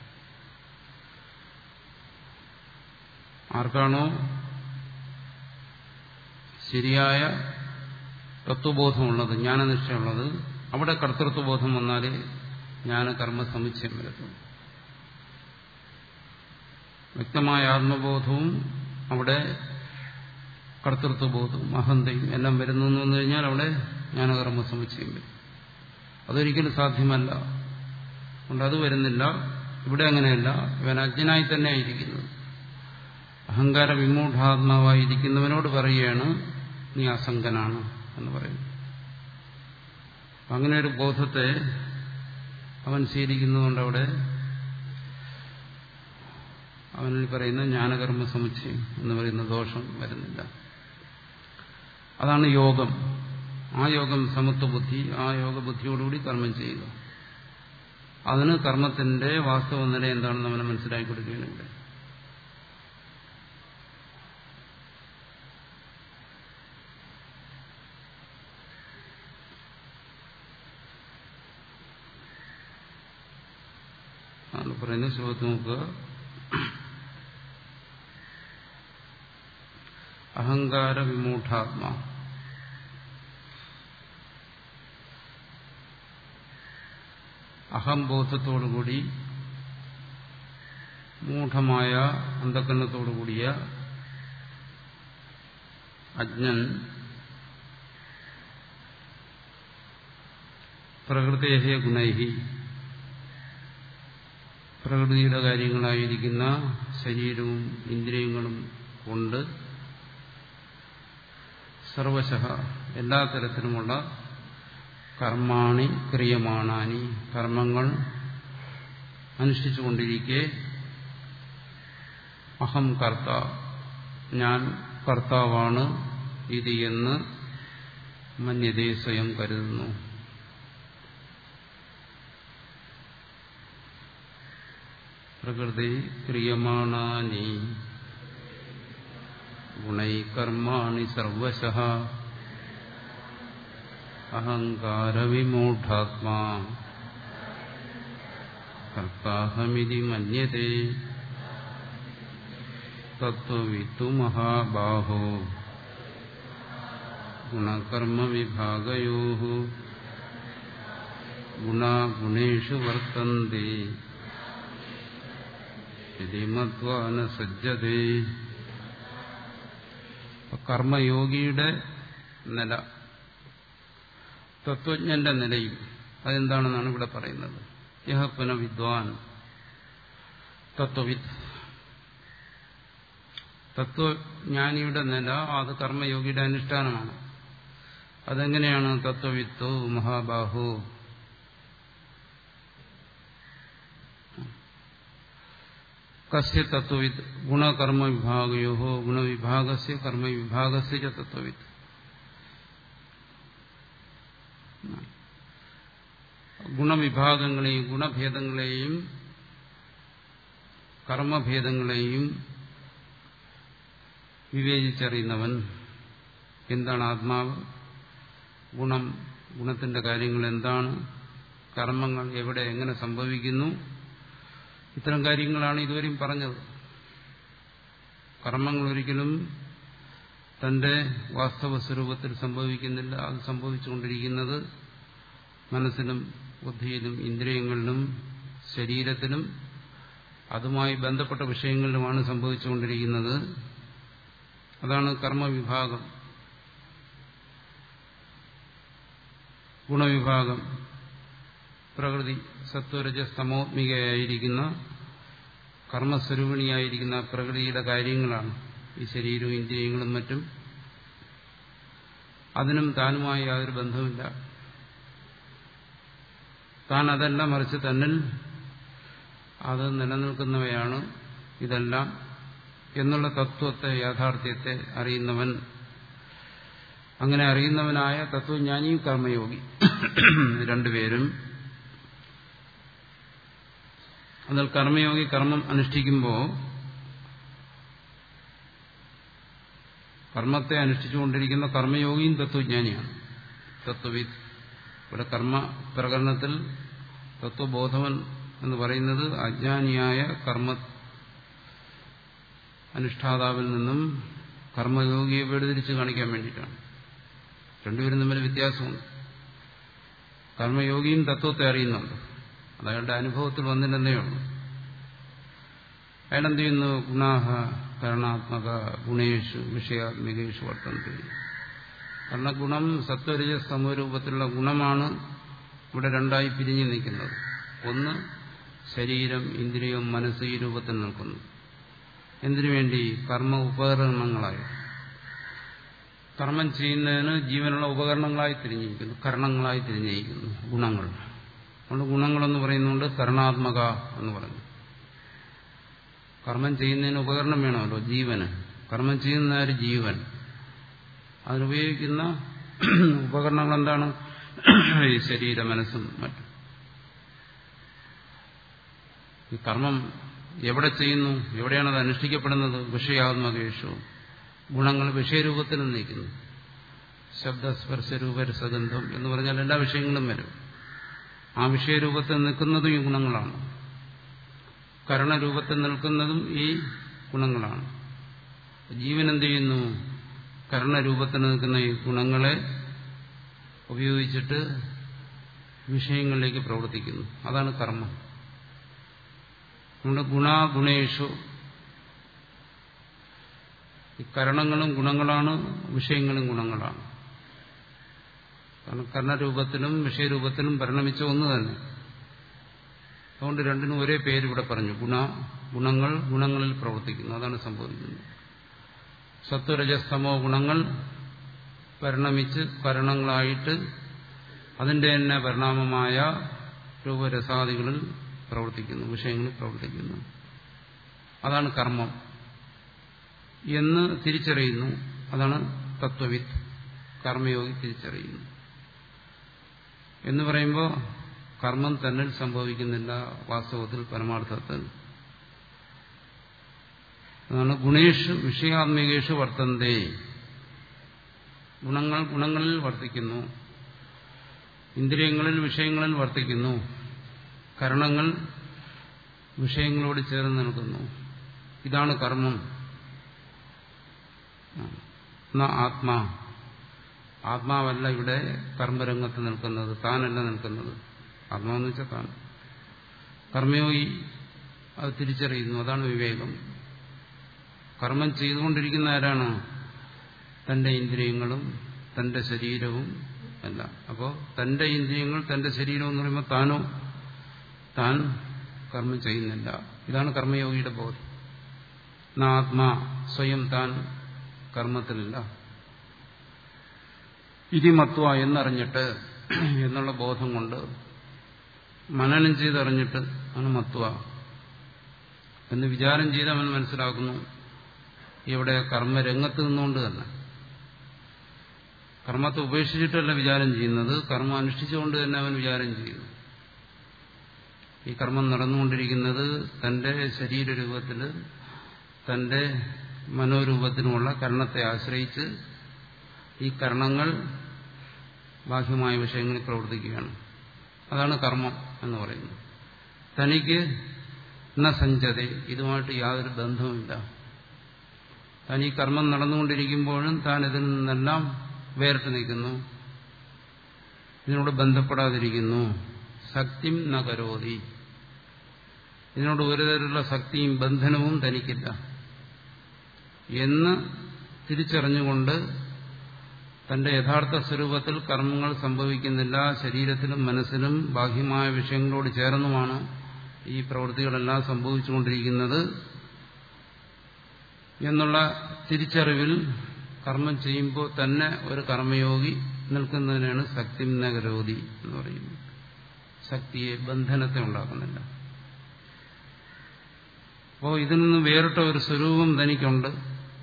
ആർക്കാണോ ശരിയായ തത്വബോധമുള്ളത് ജ്ഞാനനിഷ്ഠയുള്ളത് അവിടെ കർത്തൃത്വബോധം വന്നാലേ ജ്ഞാനകർമ്മ സമുച്ചയം വരത്തുള്ളൂ വ്യക്തമായ ആത്മബോധവും അവിടെ കർത്തൃത്വബോധവും അഹന്തയും എല്ലാം വരുന്നു എന്ന് വന്നു കഴിഞ്ഞാൽ അവിടെ ജ്ഞാനകർമ്മ സമുച്ചയം വരും അതൊരിക്കലും സാധ്യമല്ല അതുകൊണ്ട് അത് വരുന്നില്ല ഇവിടെ അങ്ങനെയല്ല ഇവൻ അജ്ഞനായി തന്നെ ആയിരിക്കുന്നത് അഹങ്കാര വിമൂഢാത്മാവായിരിക്കുന്നവനോട് പറയുകയാണ് നീ അസംഗനാണ് എന്ന് പറയുന്നു അങ്ങനെ ഒരു ബോധത്തെ അവൻ ശീലിക്കുന്നതുകൊണ്ട് അവിടെ അവനിൽ പറയുന്ന ജ്ഞാനകർമ്മ സമുച്ചയം എന്ന് പറയുന്ന ദോഷം വരുന്നില്ല അതാണ് യോഗം ആ യോഗം സമത്വ ബുദ്ധി ആ യോഗ ബുദ്ധിയോടുകൂടി കർമ്മം ചെയ്യുക അതിന് കർമ്മത്തിന്റെ വാസ്തവ നില എന്താണെന്ന് അവനെ മനസ്സിലാക്കി കൊടുക്കുകയാണ് ഇവിടെ ആണ് പറയുന്നത് ശ്ലോകത്ത് നോക്കുക അഹങ്കാര വിമൂഢാത്മാ അഹംബോധത്തോടുകൂടി മൂഢമായ അന്ധക്കരണത്തോടുകൂടിയ അജ്ഞൻ പ്രകൃതേഹേ ഗുണൈഹി പ്രകൃതിയുടെ കാര്യങ്ങളായിരിക്കുന്ന ശരീരവും ഇന്ദ്രിയങ്ങളും കൊണ്ട് സർവശ എല്ലാ തരത്തിലുമുള്ള കർമാണി ക്രിയമാണാനി കർമ്മങ്ങൾ അനുഷ്ഠിച്ചുകൊണ്ടിരിക്കെ അഹം കർത്ത ഞാൻ കർത്താവാണ് ഇത് എന്ന് മന്യതേ സ്വയം കരുതുന്നു പ്രകൃതി ക്രിയമാണാനി ഗുണൈ കർമാണി സർവശ അഹങ്കാരവിമൂഢാത്മാ കർത്താഹമിതി മന്യത്തെ തത്വവിത്തു മഹാബാഹോ ഗുണകർമ്മവിഭാഗയോ ഗുണാഗുണേഷു വർത്തന്തി ഇതി മത്വാന സജ്ജതേ കർമ്മയോഗിയുടെ നില തത്വജ്ഞന്റെ നിലയും അതെന്താണെന്നാണ് ഇവിടെ പറയുന്നത് യഹ പുന വിദ്വാൻ തത്വവിദ് തത്വജ്ഞാനിയുടെ നില അത് കർമ്മയോഗിയുടെ അനുഷ്ഠാനമാണ് അതെങ്ങനെയാണ് തത്വവിത്തോ മഹാബാഹു കസ്യ തത്വവിത്ത് ഗുണകർമ്മ വിഭാഗയോ ഗുണവിഭാഗസ്യ കർമ്മവിഭാഗസ്യ ച തത്വവിത്ത് ഗുണവിഭാഗങ്ങളെയും ഗുണഭേദങ്ങളെയും കർമ്മഭേദങ്ങളെയും വിവേചിച്ചറിയുന്നവൻ എന്താണ് ആത്മാവ് ഗുണം ഗുണത്തിന്റെ കാര്യങ്ങൾ എന്താണ് കർമ്മങ്ങൾ എവിടെ എങ്ങനെ സംഭവിക്കുന്നു ഇത്തരം കാര്യങ്ങളാണ് ഇതുവരെയും പറഞ്ഞത് കർമ്മങ്ങൾ ഒരിക്കലും തന്റെ വാസ്തവ സ്വരൂപത്തിൽ സംഭവിക്കുന്നില്ല അത് സംഭവിച്ചുകൊണ്ടിരിക്കുന്നത് മനസ്സിലും ബുദ്ധിയിലും ഇന്ദ്രിയങ്ങളിലും ശരീരത്തിലും അതുമായി ബന്ധപ്പെട്ട വിഷയങ്ങളിലുമാണ് സംഭവിച്ചുകൊണ്ടിരിക്കുന്നത് അതാണ് കർമ്മവിഭാഗം ഗുണവിഭാഗം പ്രകൃതി സത്വരജ സ്തമോത്മികയായിരിക്കുന്ന കർമ്മസ്വരൂപിണിയായിരിക്കുന്ന പ്രകൃതിയുടെ കാര്യങ്ങളാണ് ഈ ശരീരവും ഇന്ദ്രിയങ്ങളും മറ്റും അതിനും താനുമായി യാതൊരു ബന്ധമില്ല താൻ അതല്ല മറിച്ച് തന്നിൽ അത് നിലനിൽക്കുന്നവയാണ് ഇതെല്ലാം എന്നുള്ള തത്വത്തെ യാഥാർത്ഥ്യത്തെ അറിയുന്നവൻ അങ്ങനെ അറിയുന്നവനായ തത്വജ്ഞാനിയും കർമ്മയോഗി രണ്ടുപേരും അതിൽ കർമ്മയോഗി കർമ്മം അനുഷ്ഠിക്കുമ്പോൾ കർമ്മത്തെ അനുഷ്ഠിച്ചുകൊണ്ടിരിക്കുന്ന കർമ്മയോഗിയും തത്വജ്ഞാനിയാണ് തത്വവിത്ത് ഇവിടെ കർമ്മ പ്രകരണത്തിൽ തത്വബോധവൻ എന്ന് പറയുന്നത് അജ്ഞാനിയായ കർമ്മ അനുഷ്ഠാതാവിൽ നിന്നും കർമ്മയോഗിയെ വേർതിരിച്ച് കാണിക്കാൻ വേണ്ടിയിട്ടാണ് രണ്ടുപേരും തമ്മിൽ വ്യത്യാസമുണ്ട് കർമ്മയോഗിയും തത്വത്തെ അറിയുന്നുണ്ട് അത് അയാളുടെ അനുഭവത്തിൽ വന്നില്ലെന്നേ ഉള്ളൂ അയാളെന്ത് ചെയ്യുന്നു ഗുണാഹ കരണാത്മക ഗുണേഷു വിഷയാത്മികേഷു വർത്തന്തി കാരണം ഗുണം സത്വരജ സമരൂപത്തിലുള്ള ഗുണമാണ് ഇവിടെ രണ്ടായി പിരിഞ്ഞു നിൽക്കുന്നത് ഒന്ന് ശരീരം ഇന്ദ്രിയം മനസ്സ് ഈ രൂപത്തിൽ നിൽക്കുന്നു എന്തിനു വേണ്ടി കർമ്മ ഉപകരണങ്ങളായി കർമ്മം ചെയ്യുന്നതിന് ജീവനുള്ള ഉപകരണങ്ങളായി തിരിഞ്ഞിരിക്കുന്നു കരണങ്ങളായി തിരിഞ്ഞിരിക്കുന്നു ഗുണങ്ങൾ അതുകൊണ്ട് ഗുണങ്ങളെന്ന് പറയുന്നുണ്ട് കരണാത്മക എന്ന് പറഞ്ഞു കർമ്മം ചെയ്യുന്നതിന് ഉപകരണം വേണമല്ലോ ജീവന് കർമ്മം ചെയ്യുന്ന ഒരു ജീവൻ അതിനുപയോഗിക്കുന്ന ഉപകരണങ്ങൾ എന്താണ് ഈ ശരീര മനസ്സും മറ്റും ഈ കർമ്മം എവിടെ ചെയ്യുന്നു എവിടെയാണ് അത് അനുഷ്ഠിക്കപ്പെടുന്നത് വിഷയാത്മകേഷു ഗുണങ്ങൾ വിഷയരൂപത്തിൽ നിൽക്കുന്നു ശബ്ദസ്പർശരൂപ രസഗന്ധം എന്ന് പറഞ്ഞാൽ എല്ലാ വിഷയങ്ങളും വരും ആ വിഷയരൂപത്തിൽ നിൽക്കുന്നതും ഈ ഗുണങ്ങളാണ് കരണരൂപത്തിൽ നിൽക്കുന്നതും ഈ ഗുണങ്ങളാണ് ജീവൻ എന്ത് ചെയ്യുന്നു കരണരൂപത്തിൽ നിൽക്കുന്ന ഈ ഗുണങ്ങളെ ഉപയോഗിച്ചിട്ട് വിഷയങ്ങളിലേക്ക് പ്രവർത്തിക്കുന്നു അതാണ് കർമ്മം നമ്മുടെ ഗുണാഗുണേഷു ഈ കരണങ്ങളും ഗുണങ്ങളാണ് വിഷയങ്ങളും ഗുണങ്ങളാണ് കാരണം കർണരൂപത്തിലും വിഷയരൂപത്തിലും പരിണമിച്ച ഒന്ന് തന്നെ അതുകൊണ്ട് രണ്ടിനും ഒരേ പേര് ഇവിടെ പറഞ്ഞു ഗുണ ഗുണങ്ങൾ ഗുണങ്ങളിൽ പ്രവർത്തിക്കുന്നു അതാണ് സംഭവിക്കുന്നത് സത്വരജസ്തമോ ഗുണങ്ങൾ പരിണമിച്ച് കരണങ്ങളായിട്ട് അതിന്റെ തന്നെ പരിണാമമായ രൂപരസാദികളിൽ പ്രവർത്തിക്കുന്നു വിഷയങ്ങളിൽ പ്രവർത്തിക്കുന്നു അതാണ് കർമ്മം എന്ന് തിരിച്ചറിയുന്നു അതാണ് തത്വവിത്ത് കർമ്മയോഗി തിരിച്ചറിയുന്നു എന്ന് പറയുമ്പോൾ കർമ്മം തന്നിൽ സംഭവിക്കുന്നില്ല വാസ്തവത്തിൽ പരമാർത്ഥത്തിൽ അതാണ് ഗുണേഷു വിഷയാത്മികേഷു വർത്തന്തേ ഗുണങ്ങൾ ഗുണങ്ങളിൽ വർത്തിക്കുന്നു ഇന്ദ്രിയങ്ങളിൽ വിഷയങ്ങളിൽ വർത്തിക്കുന്നു കരണങ്ങൾ വിഷയങ്ങളോട് ചേർന്ന് നിൽക്കുന്നു ഇതാണ് കർമ്മം ആത്മാ ആത്മാവല്ല ഇവിടെ കർമ്മരംഗത്ത് നിൽക്കുന്നത് താനല്ല നിൽക്കുന്നത് ആത്മാവെന്ന് വെച്ചാൽ താൻ കർമ്മയോഗി അത് തിരിച്ചറിയുന്നു അതാണ് വിവേകം കർമ്മം ചെയ്തുകൊണ്ടിരിക്കുന്ന ആരാണ് തന്റെ ഇന്ദ്രിയങ്ങളും തന്റെ ശരീരവും അല്ല അപ്പോൾ തന്റെ ഇന്ദ്രിയങ്ങൾ തന്റെ ശരീരം എന്ന് പറയുമ്പോൾ താനോ താൻ കർമ്മം ചെയ്യുന്നില്ല ഇതാണ് കർമ്മയോഗിയുടെ ബോധം ആത്മാ സ്വയം താൻ കർമ്മത്തിലില്ല ഇതിമത്വ എന്നറിഞ്ഞിട്ട് എന്നുള്ള ബോധം കൊണ്ട് മനനം ചെയ്തറിഞ്ഞിട്ട് ആണ് മത്വ എന്ന് വിചാരം ചെയ്ത് അവൻ മനസ്സിലാക്കുന്നു ഇവിടെ കർമ്മരംഗത്ത് നിന്നുകൊണ്ട് തന്നെ കർമ്മത്തെ ഉപേക്ഷിച്ചിട്ടല്ല വിചാരം ചെയ്യുന്നത് കർമ്മം അനുഷ്ഠിച്ചുകൊണ്ട് തന്നെ അവൻ വിചാരം ചെയ്യുന്നു ഈ കർമ്മം നടന്നുകൊണ്ടിരിക്കുന്നത് തന്റെ ശരീരരൂപത്തിൽ തന്റെ മനോരൂപത്തിനുമുള്ള കർണത്തെ ആശ്രയിച്ച് ഈ കർണങ്ങൾ ബാഹ്യമായ വിഷയങ്ങളിൽ പ്രവർത്തിക്കുകയാണ് അതാണ് കർമ്മം എന്ന് പറയുന്നത് തനിക്ക് ന സഞ്ചത ഇതുമായിട്ട് യാതൊരു ബന്ധവുമില്ല താൻ ഈ കർമ്മം നടന്നുകൊണ്ടിരിക്കുമ്പോഴും താൻ ഇതിൽ നിന്നെല്ലാം വേറിട്ട് നിൽക്കുന്നു ഇതിനോട് ബന്ധപ്പെടാതിരിക്കുന്നു ശക്തിം ന കരോതി ഇതിനോട് ഒരു തരത്തിലുള്ള ശക്തിയും ബന്ധനവും തനിക്കില്ല എന്ന് തിരിച്ചറിഞ്ഞുകൊണ്ട് തന്റെ യഥാർത്ഥ സ്വരൂപത്തിൽ കർമ്മങ്ങൾ സംഭവിക്കുന്നില്ല ശരീരത്തിലും മനസ്സിലും ബാഹ്യമായ വിഷയങ്ങളോട് ചേർന്നുമാണ് ഈ പ്രവൃത്തികളെല്ലാം സംഭവിച്ചുകൊണ്ടിരിക്കുന്നത് എന്നുള്ള തിരിച്ചറിവിൽ കർമ്മം ചെയ്യുമ്പോൾ തന്നെ ഒരു കർമ്മയോഗി നിൽക്കുന്നതിനാണ് ശക്തി നഗരോധി എന്ന് പറയുന്നത് ശക്തിയെ ബന്ധനത്തെ ഉണ്ടാക്കുന്നില്ല അപ്പോൾ ഇതിൽ നിന്ന് വേറിട്ട ഒരു സ്വരൂപം തനിക്കുണ്ട്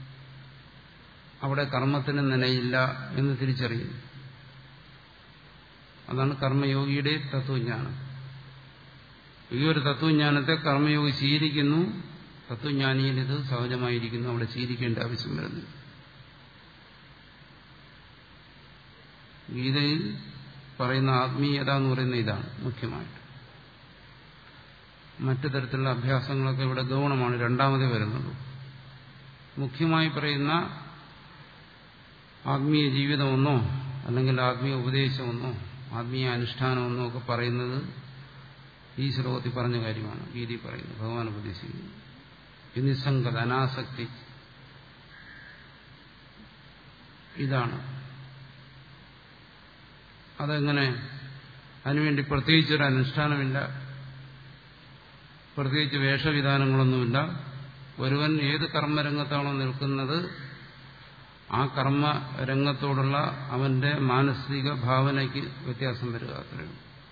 അവിടെ കർമ്മത്തിന് നനയില്ല എന്ന് തിരിച്ചറിയുന്നു അതാണ് കർമ്മയോഗിയുടെ തത്വജ്ഞാനം ഈ ഒരു തത്വജ്ഞാനത്തെ കർമ്മയോഗി ശീലിക്കുന്നു തത്വജ്ഞാനിയിൽ ഇത് സഹജമായിരിക്കുന്നു അവിടെ ശീലിക്കേണ്ട ആവശ്യം വരുന്നില്ല ഗീതയിൽ പറയുന്ന ആത്മീയത എന്ന് പറയുന്ന ഇതാണ് മുഖ്യമായിട്ട് മറ്റു തരത്തിലുള്ള അഭ്യാസങ്ങളൊക്കെ ഇവിടെ ഗൗണമാണ് രണ്ടാമതേ വരുന്നുള്ളൂ മുഖ്യമായി പറയുന്ന ആത്മീയ ജീവിതമെന്നോ അല്ലെങ്കിൽ ആത്മീയ ഉപദേശമെന്നോ ആത്മീയ അനുഷ്ഠാനമെന്നോ ഒക്കെ പറയുന്നത് ഈ ശ്ലോകത്തിൽ പറഞ്ഞ കാര്യമാണ് ഗീതി പറയുന്നത് ഭഗവാൻ ഉപദേശിക്കുന്നു ഈ നിസ്സംഗത അനാസക്തി ഇതാണ് അതെങ്ങനെ അതിനുവേണ്ടി പ്രത്യേകിച്ചൊരു അനുഷ്ഠാനമില്ല പ്രത്യേകിച്ച് വേഷവിധാനങ്ങളൊന്നുമില്ല ഒരുവൻ ഏത് കർമ്മരംഗത്താണോ നിൽക്കുന്നത് ആ കർമ്മ രംഗത്തോടുള്ള അവന്റെ മാനസിക ഭാവനയ്ക്ക് വ്യത്യാസം വരിക അത്രയും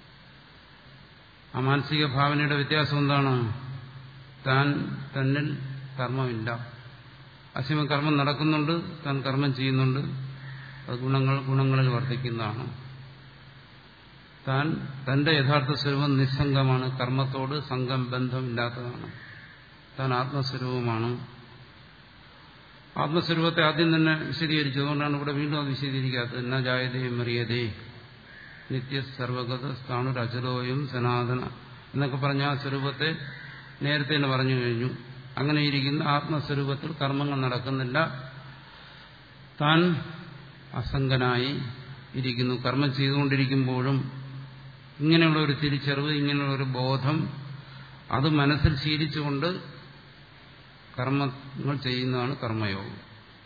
ആ മാനസിക ഭാവനയുടെ വ്യത്യാസം എന്താണ് താൻ തന്നിൽ കർമ്മമില്ല അസിമ കർമ്മം നടക്കുന്നുണ്ട് താൻ കർമ്മം ചെയ്യുന്നുണ്ട് അത് ഗുണങ്ങൾ ഗുണങ്ങളിൽ വർദ്ധിക്കുന്നതാണ് താൻ തന്റെ യഥാർത്ഥ സ്വരൂപം നിസ്സംഗമാണ് കർമ്മത്തോട് സംഘം ബന്ധമില്ലാത്തതാണ് താൻ ആത്മസ്വരൂപമാണ് ആത്മസ്വരൂപത്തെ ആദ്യം തന്നെ വിശദീകരിച്ചു അതുകൊണ്ടാണ് ഇവിടെ വീണ്ടും അത് വിശദീകരിക്കാത്തത് എന്നാ ജായതേ മറിയതേ നിത്യ സർവഗത സ്ഥാണുരചലോയും സനാതന എന്നൊക്കെ പറഞ്ഞ ആ സ്വരൂപത്തെ നേരത്തെ തന്നെ പറഞ്ഞു കഴിഞ്ഞു അങ്ങനെ ഇരിക്കുന്ന ആത്മസ്വരൂപത്തിൽ കർമ്മങ്ങൾ നടക്കുന്നില്ല താൻ അസംഗനായി ഇരിക്കുന്നു കർമ്മം ചെയ്തുകൊണ്ടിരിക്കുമ്പോഴും ഇങ്ങനെയുള്ള ഒരു തിരിച്ചറിവ് ഇങ്ങനെയുള്ള ഒരു ബോധം അത് മനസ്സിൽ ശീലിച്ചുകൊണ്ട് കർമ്മങ്ങൾ ചെയ്യുന്നതാണ് കർമ്മയോഗം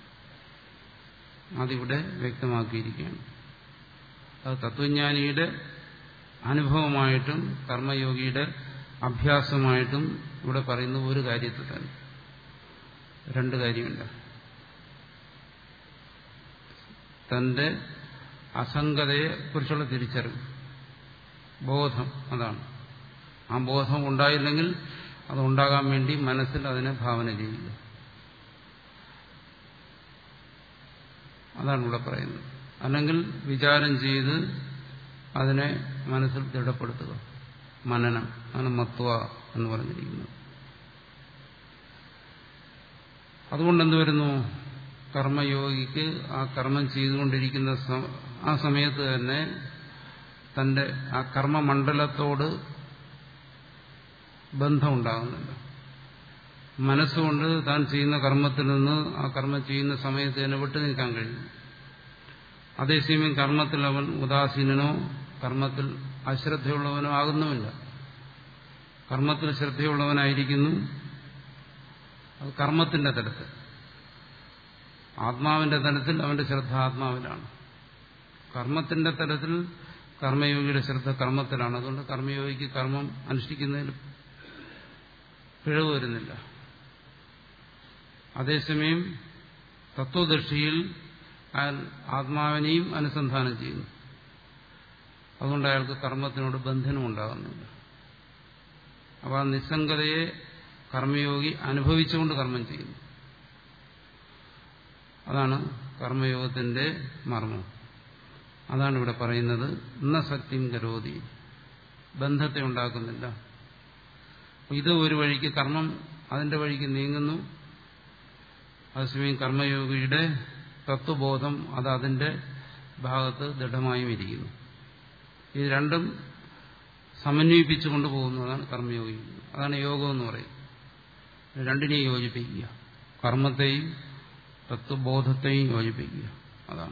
അതിവിടെ വ്യക്തമാക്കിയിരിക്കുകയാണ് അത് തത്വജ്ഞാനിയുടെ അനുഭവമായിട്ടും കർമ്മയോഗിയുടെ അഭ്യാസമായിട്ടും ഇവിടെ പറയുന്ന ഒരു കാര്യത്തിൽ തന്നെ രണ്ട് കാര്യമില്ല തന്റെ അസംഗതയെ കുറിച്ചുള്ള തിരിച്ചറിവ് ബോധം അതാണ് ആ ബോധം ഉണ്ടായില്ലെങ്കിൽ അത് ഉണ്ടാകാൻ വേണ്ടി മനസ്സിൽ അതിനെ ഭാവന ചെയ്യുക അതാണ് ഇവിടെ പറയുന്നത് അല്ലെങ്കിൽ വിചാരം ചെയ്ത് അതിനെ മനസ്സിൽ ദൃഢപ്പെടുത്തുക മനനം അങ്ങനെ മത്വ എന്ന് പറഞ്ഞിരിക്കുന്നത് അതുകൊണ്ട് എന്ത് വരുന്നു കർമ്മയോഗിക്ക് ആ കർമ്മം ചെയ്തുകൊണ്ടിരിക്കുന്ന ആ സമയത്ത് തന്നെ തന്റെ ആ കർമ്മമണ്ഡലത്തോട് ബന്ധമുണ്ടാകുന്നില്ല മനസ്സുകൊണ്ട് താൻ ചെയ്യുന്ന കർമ്മത്തിൽ നിന്ന് ആ കർമ്മം ചെയ്യുന്ന സമയത്ത് തന്നെ വിട്ടു നിൽക്കാൻ കഴിയും അതേസമയം കർമ്മത്തിൽ അവൻ ഉദാസീനനോ കർമ്മത്തിൽ അശ്രദ്ധയുള്ളവനോ ആകുന്നുമില്ല കർമ്മത്തിൽ ശ്രദ്ധയുള്ളവനായിരിക്കുന്നു അത് കർമ്മത്തിന്റെ തലത്തിൽ ആത്മാവിന്റെ തലത്തിൽ അവന്റെ ശ്രദ്ധ ആത്മാവിലാണ് കർമ്മത്തിന്റെ തലത്തിൽ കർമ്മയോഗിയുടെ ശ്രദ്ധ കർമ്മത്തിലാണ് അതുകൊണ്ട് കർമ്മയോഗിക്ക് കർമ്മം അനുഷ്ഠിക്കുന്നതിൽ പിഴവ് വരുന്നില്ല അതേസമയം തത്വദൃഷ്ടിയിൽ അയാൾ ആത്മാവിനെയും അനുസന്ധാനം ചെയ്യുന്നു അതുകൊണ്ട് അയാൾക്ക് കർമ്മത്തിനോട് ബന്ധനം ഉണ്ടാകുന്നില്ല അപ്പോൾ ആ നിസ്സംഗതയെ കർമ്മയോഗി അനുഭവിച്ചുകൊണ്ട് കർമ്മം ചെയ്യുന്നു അതാണ് കർമ്മയോഗത്തിന്റെ മർമ്മം അതാണ് ഇവിടെ പറയുന്നത് ഇന്ന സത്യം കരോതി ബന്ധത്തെ ഉണ്ടാക്കുന്നില്ല ഇത് ഒരു വഴിക്ക് കർമ്മം അതിന്റെ വഴിക്ക് നീങ്ങുന്നു അതേസമയം കർമ്മയോഗിയുടെ തത്വബോധം അത് അതിന്റെ ഭാഗത്ത് ദൃഢമായും ഇരിക്കുന്നു ഇത് രണ്ടും സമന്വയിപ്പിച്ചുകൊണ്ട് പോകുന്നതാണ് കർമ്മയോഗി അതാണ് യോഗം എന്ന് പറയുന്നത് രണ്ടിനെയും യോജിപ്പിക്കുക കർമ്മത്തെയും തത്വബോധത്തെയും യോജിപ്പിക്കുക അതാണ്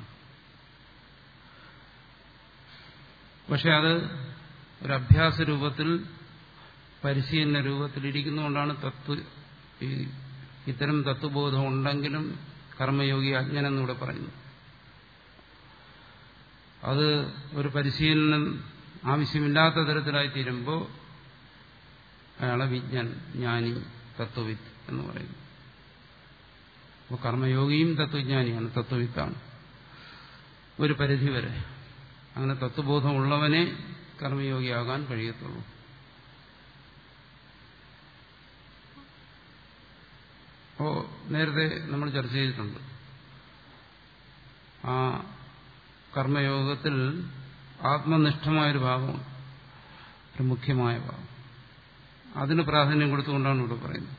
പക്ഷെ അത് ഒരു അഭ്യാസ രൂപത്തിൽ പരിശീലന രൂപത്തിൽ ഇരിക്കുന്നതുകൊണ്ടാണ് തത്വ ഈ ഇത്തരം തത്വബോധം ഉണ്ടെങ്കിലും കർമ്മയോഗി അജ്ഞനെന്നിവിടെ പറയുന്നു അത് ഒരു പരിശീലനം ആവശ്യമില്ലാത്ത തരത്തിലായി തീരുമ്പോൾ അയാളെ വിജ്ഞാൻ ജ്ഞാനി തത്വവിത്ത് എന്ന് പറയുന്നു അപ്പോൾ കർമ്മയോഗിയും തത്വജ്ഞാനിയാണ് തത്വവിത്താണ് ഒരു പരിധിവരെ അങ്ങനെ തത്വബോധമുള്ളവനെ കർമ്മയോഗിയാകാൻ കഴിയത്തുള്ളൂ അപ്പോ നേരത്തെ നമ്മൾ ചർച്ച ചെയ്തിട്ടുണ്ട് ആ കർമ്മയോഗത്തിൽ ആത്മനിഷ്ഠമായൊരു ഭാഗമാണ് ഒരു മുഖ്യമായ ഭാഗം അതിന് പ്രാധാന്യം കൊടുത്തുകൊണ്ടാണ് ഇവിടെ പറയുന്നത്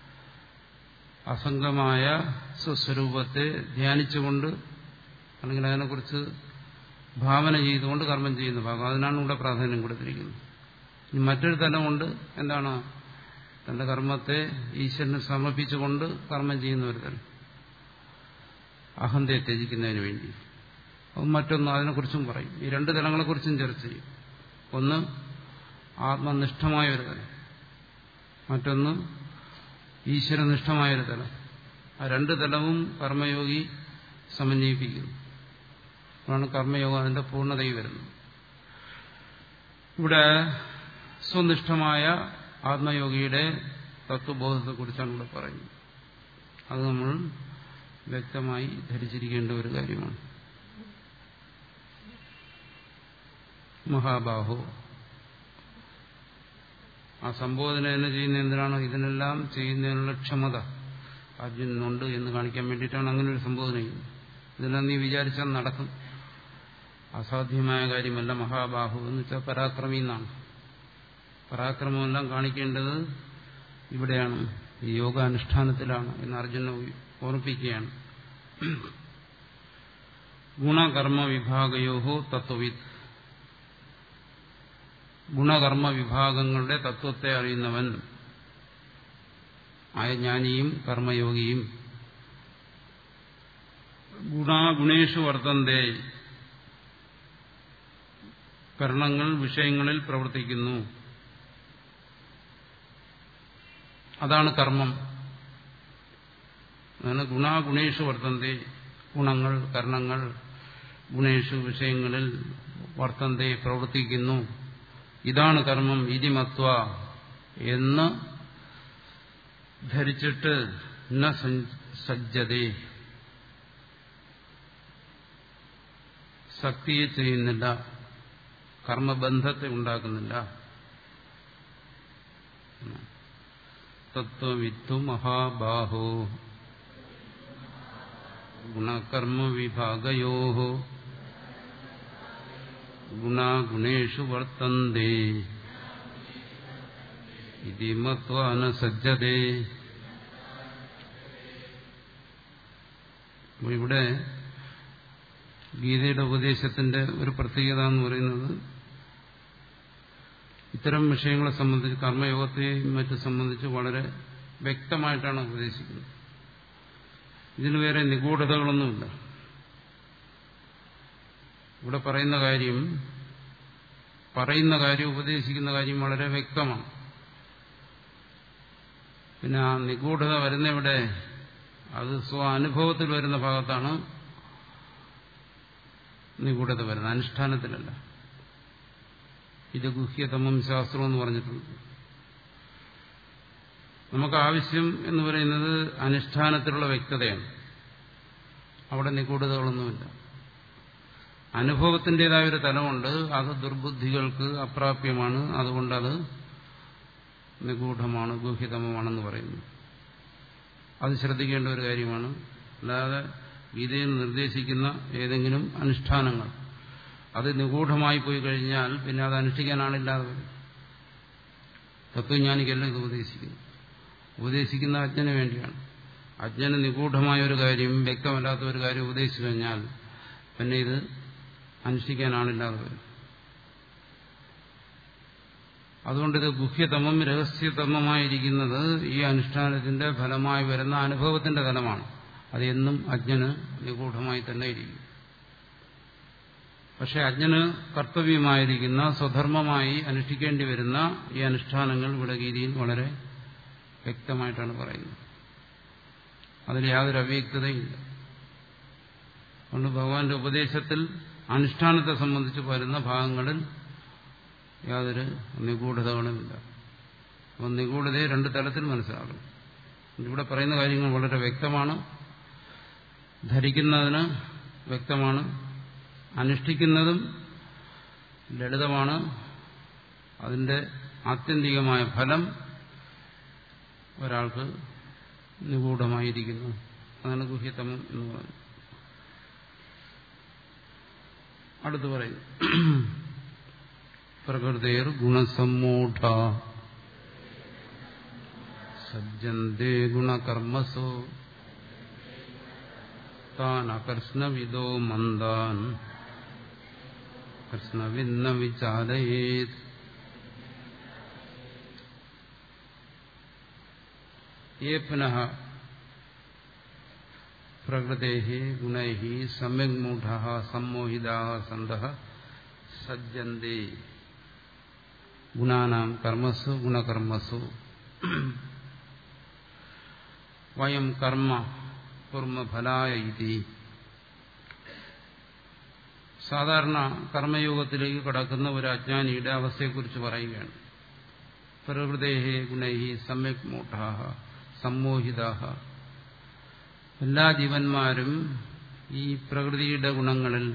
അസംഗമായ സ്വസ്വരൂപത്തെ ധ്യാനിച്ചുകൊണ്ട് അല്ലെങ്കിൽ അതിനെക്കുറിച്ച് ഭാവന ചെയ്തുകൊണ്ട് കർമ്മം ചെയ്യുന്ന ഭാഗം അതിനാണ് ഇവിടെ പ്രാധാന്യം കൊടുത്തിരിക്കുന്നത് ഇനി മറ്റൊരു തലമുണ്ട് എന്താണ് തന്റെ കർമ്മത്തെ ഈശ്വരന് സമർപ്പിച്ചുകൊണ്ട് കർമ്മം ചെയ്യുന്ന ഒരു തലം അഹന്തയെ ത്യജിക്കുന്നതിന് വേണ്ടി അത് മറ്റൊന്ന് അതിനെക്കുറിച്ചും പറയും ഈ രണ്ട് തലങ്ങളെക്കുറിച്ചും ചർച്ച ചെയ്യും ഒന്ന് ആത്മനിഷ്ഠമായ ഒരു തലം മറ്റൊന്ന് ഈശ്വരനിഷ്ഠമായ ഒരു തലം ആ രണ്ട് തലവും കർമ്മയോഗി സമന്വയിപ്പിക്കുന്നു അതാണ് കർമ്മയോഗം അതിന്റെ പൂർണ്ണതയിൽ വരുന്നത് ഇവിടെ സ്വനിഷ്ഠമായ ആത്മയോഗിയുടെ തത്വബോധത്തെക്കുറിച്ചാണ് ഇവിടെ പറയുന്നത് അത് നമ്മൾ വ്യക്തമായി ധരിച്ചിരിക്കേണ്ട ഒരു കാര്യമാണ് മഹാബാഹു ആ സംബോധന തന്നെ ചെയ്യുന്ന എന്തിനാണ് ഇതിനെല്ലാം ചെയ്യുന്നതിനുള്ള ക്ഷമത അർജുനുണ്ട് എന്ന് കാണിക്കാൻ വേണ്ടിയിട്ടാണ് അങ്ങനെ ഒരു സംബോധന ചെയ്യുന്നത് ഇതെല്ലാം നീ വിചാരിച്ചാൽ നടക്കും അസാധ്യമായ കാര്യമല്ല മഹാബാഹു എന്ന് വെച്ചാൽ പരാക്രമി എന്നാണ് പരാക്രമമെല്ലാം കാണിക്കേണ്ടത് ഇവിടെയാണ് ഈ യോഗാനുഷ്ഠാനത്തിലാണ് എന്ന് അർജുന ഓർമ്മിപ്പിക്കുകയാണ് ഗുണകർമ്മ വിഭാഗയോഹോ തത്വവിത്ത് ഗുണകർമ്മ വിഭാഗങ്ങളുടെ തത്വത്തെ അറിയുന്നവൻ ആയ ജ്ഞാനിയും കർമ്മയോഗിയും ഗുണാഗുണേഷു വർത്തന്തേ കർണങ്ങൾ വിഷയങ്ങളിൽ പ്രവർത്തിക്കുന്നു അതാണ് കർമ്മം അതാണ് ഗുണാഗുണേഷു വർത്തന്തി ഗുണങ്ങൾ കർണങ്ങൾ ഗുണേഷു വിഷയങ്ങളിൽ വർത്തന്തി പ്രവർത്തിക്കുന്നു ഇതാണ് കർമ്മം ഇതിമത്വ എന്ന് ധരിച്ചിട്ട് ന സജ്ജതേ ശക്തിയെ ചെയ്യുന്നില്ല കർമ്മബന്ധത്തെ ഉണ്ടാക്കുന്നില്ല തത്വവിത്തു മഹാബാഹോ ഗുണകർമ്മ വിഭാഗയോ ഗുണാഗുണേഷു വർത്തന്തേ ഇതി മത്വാന സജ്ജതേ ഇവിടെ ഗീതയുടെ ഉപദേശത്തിന്റെ ഒരു പ്രത്യേകത എന്ന് പറയുന്നത് ഇത്തരം വിഷയങ്ങളെ സംബന്ധിച്ച് കർമ്മയോഗത്തെയും മറ്റും സംബന്ധിച്ച് വളരെ വ്യക്തമായിട്ടാണ് ഉപദേശിക്കുന്നത് ഇതിന് വേറെ നിഗൂഢതകളൊന്നുമില്ല ഇവിടെ പറയുന്ന കാര്യം പറയുന്ന കാര്യം ഉപദേശിക്കുന്ന കാര്യം വളരെ വ്യക്തമാണ് പിന്നെ ആ നിഗൂഢത വരുന്ന ഇവിടെ അത് സ്വ അനുഭവത്തിൽ വരുന്ന ഭാഗത്താണ് നിഗൂഢത വരുന്നത് അനുഷ്ഠാനത്തിലല്ല ഇത് ഗുഹ്യതമം ശാസ്ത്രം എന്ന് പറഞ്ഞിട്ടുണ്ട് നമുക്ക് ആവശ്യം എന്ന് പറയുന്നത് അനുഷ്ഠാനത്തിലുള്ള വ്യക്തതയാണ് അവിടെ നിഗൂഢതകളൊന്നുമില്ല അനുഭവത്തിൻ്റെതായ ഒരു തലമുണ്ട് അത് ദുർബുദ്ധികൾക്ക് അപ്രാപ്യമാണ് അതുകൊണ്ടത് നിഗൂഢമാണ് ഗുഹ്യതമമാണെന്ന് പറയുന്നു അത് ശ്രദ്ധിക്കേണ്ട ഒരു കാര്യമാണ് അല്ലാതെ ഗീതയിൽ നിർദ്ദേശിക്കുന്ന ഏതെങ്കിലും അനുഷ്ഠാനങ്ങൾ അത് നിഗൂഢമായി പോയി കഴിഞ്ഞാൽ പിന്നെ അത് അനുഷ്ഠിക്കാനാണില്ലാതെ വരും തത്വജ്ഞാനിക്കല്ല ഇത് ഉപദേശിക്കുന്നു ഉപദേശിക്കുന്ന അജ്ഞന് വേണ്ടിയാണ് അജ്ഞന് നിഗൂഢമായ ഒരു കാര്യം വ്യക്തമല്ലാത്ത ഒരു കാര്യം ഉപദേശിച്ചു കഴിഞ്ഞാൽ പിന്നെ ഇത് അനുഷ്ഠിക്കാനാണില്ലാതെ വരും അതുകൊണ്ടിത് ഗുഹ്യതമം രഹസ്യതമമായിരിക്കുന്നത് ഈ അനുഷ്ഠാനത്തിന്റെ ഫലമായി വരുന്ന അനുഭവത്തിന്റെ തലമാണ് അത് എന്നും അജ്ഞന് നിഗൂഢമായി തന്നെ ഇരിക്കും പക്ഷെ അജ്ഞന് കർത്തവ്യമായിരിക്കുന്ന സ്വധർമ്മമായി അനുഷ്ഠിക്കേണ്ടി വരുന്ന ഈ അനുഷ്ഠാനങ്ങൾ ഇവിടെ ഗീതിയിൽ വളരെ വ്യക്തമായിട്ടാണ് പറയുന്നത് അതിൽ യാതൊരു അവ്യക്തതയില്ല അതുകൊണ്ട് ഭഗവാന്റെ ഉപദേശത്തിൽ അനുഷ്ഠാനത്തെ സംബന്ധിച്ച് വരുന്ന ഭാഗങ്ങളിൽ യാതൊരു നിഗൂഢതകളുമില്ല അപ്പം നിഗൂഢതയെ രണ്ട് തലത്തിൽ മനസ്സിലാകും ഇവിടെ പറയുന്ന കാര്യങ്ങൾ വളരെ വ്യക്തമാണ് ധരിക്കുന്നതിന് വ്യക്തമാണ് അനുഷ്ഠിക്കുന്നതും ലളിതമാണ് അതിന്റെ ആത്യന്തികമായ ഫലം ഒരാൾക്ക് നിഗൂഢമായിരിക്കുന്നു അതാണ് ഗുഹ്യതമം എന്ന് പറയുന്നത് അടുത്ത് പറയും പ്രകൃതിർ ഗുണസമ്മൂഢ സജ്ജന്തേ ഗുണകർമ്മസു താൻ അകർഷ്ണവിദോ മന്ദാൻ കൃഷ്ണവിന്ന വിചാരയേത് ये पुनः प्रकृते गुणै सम्यक् मूढ़ा सम्मोहिता सन्त सज्जन्ते गुणानां कर्मसु गुणकर्मसु वयं कर्म कुर्म फलाय इति സാധാരണ കർമ്മയോഗത്തിലേക്ക് കടക്കുന്ന ഒരു അജ്ഞാനിയുടെ അവസ്ഥയെക്കുറിച്ച് പറയുകയാണ് പ്രകൃതേഹേ ഗുണൈഹി സമ്യക് മൂഢാഹ സമ്മോഹിതാഹ എല്ലാ ജീവന്മാരും ഈ പ്രകൃതിയുടെ ഗുണങ്ങളിൽ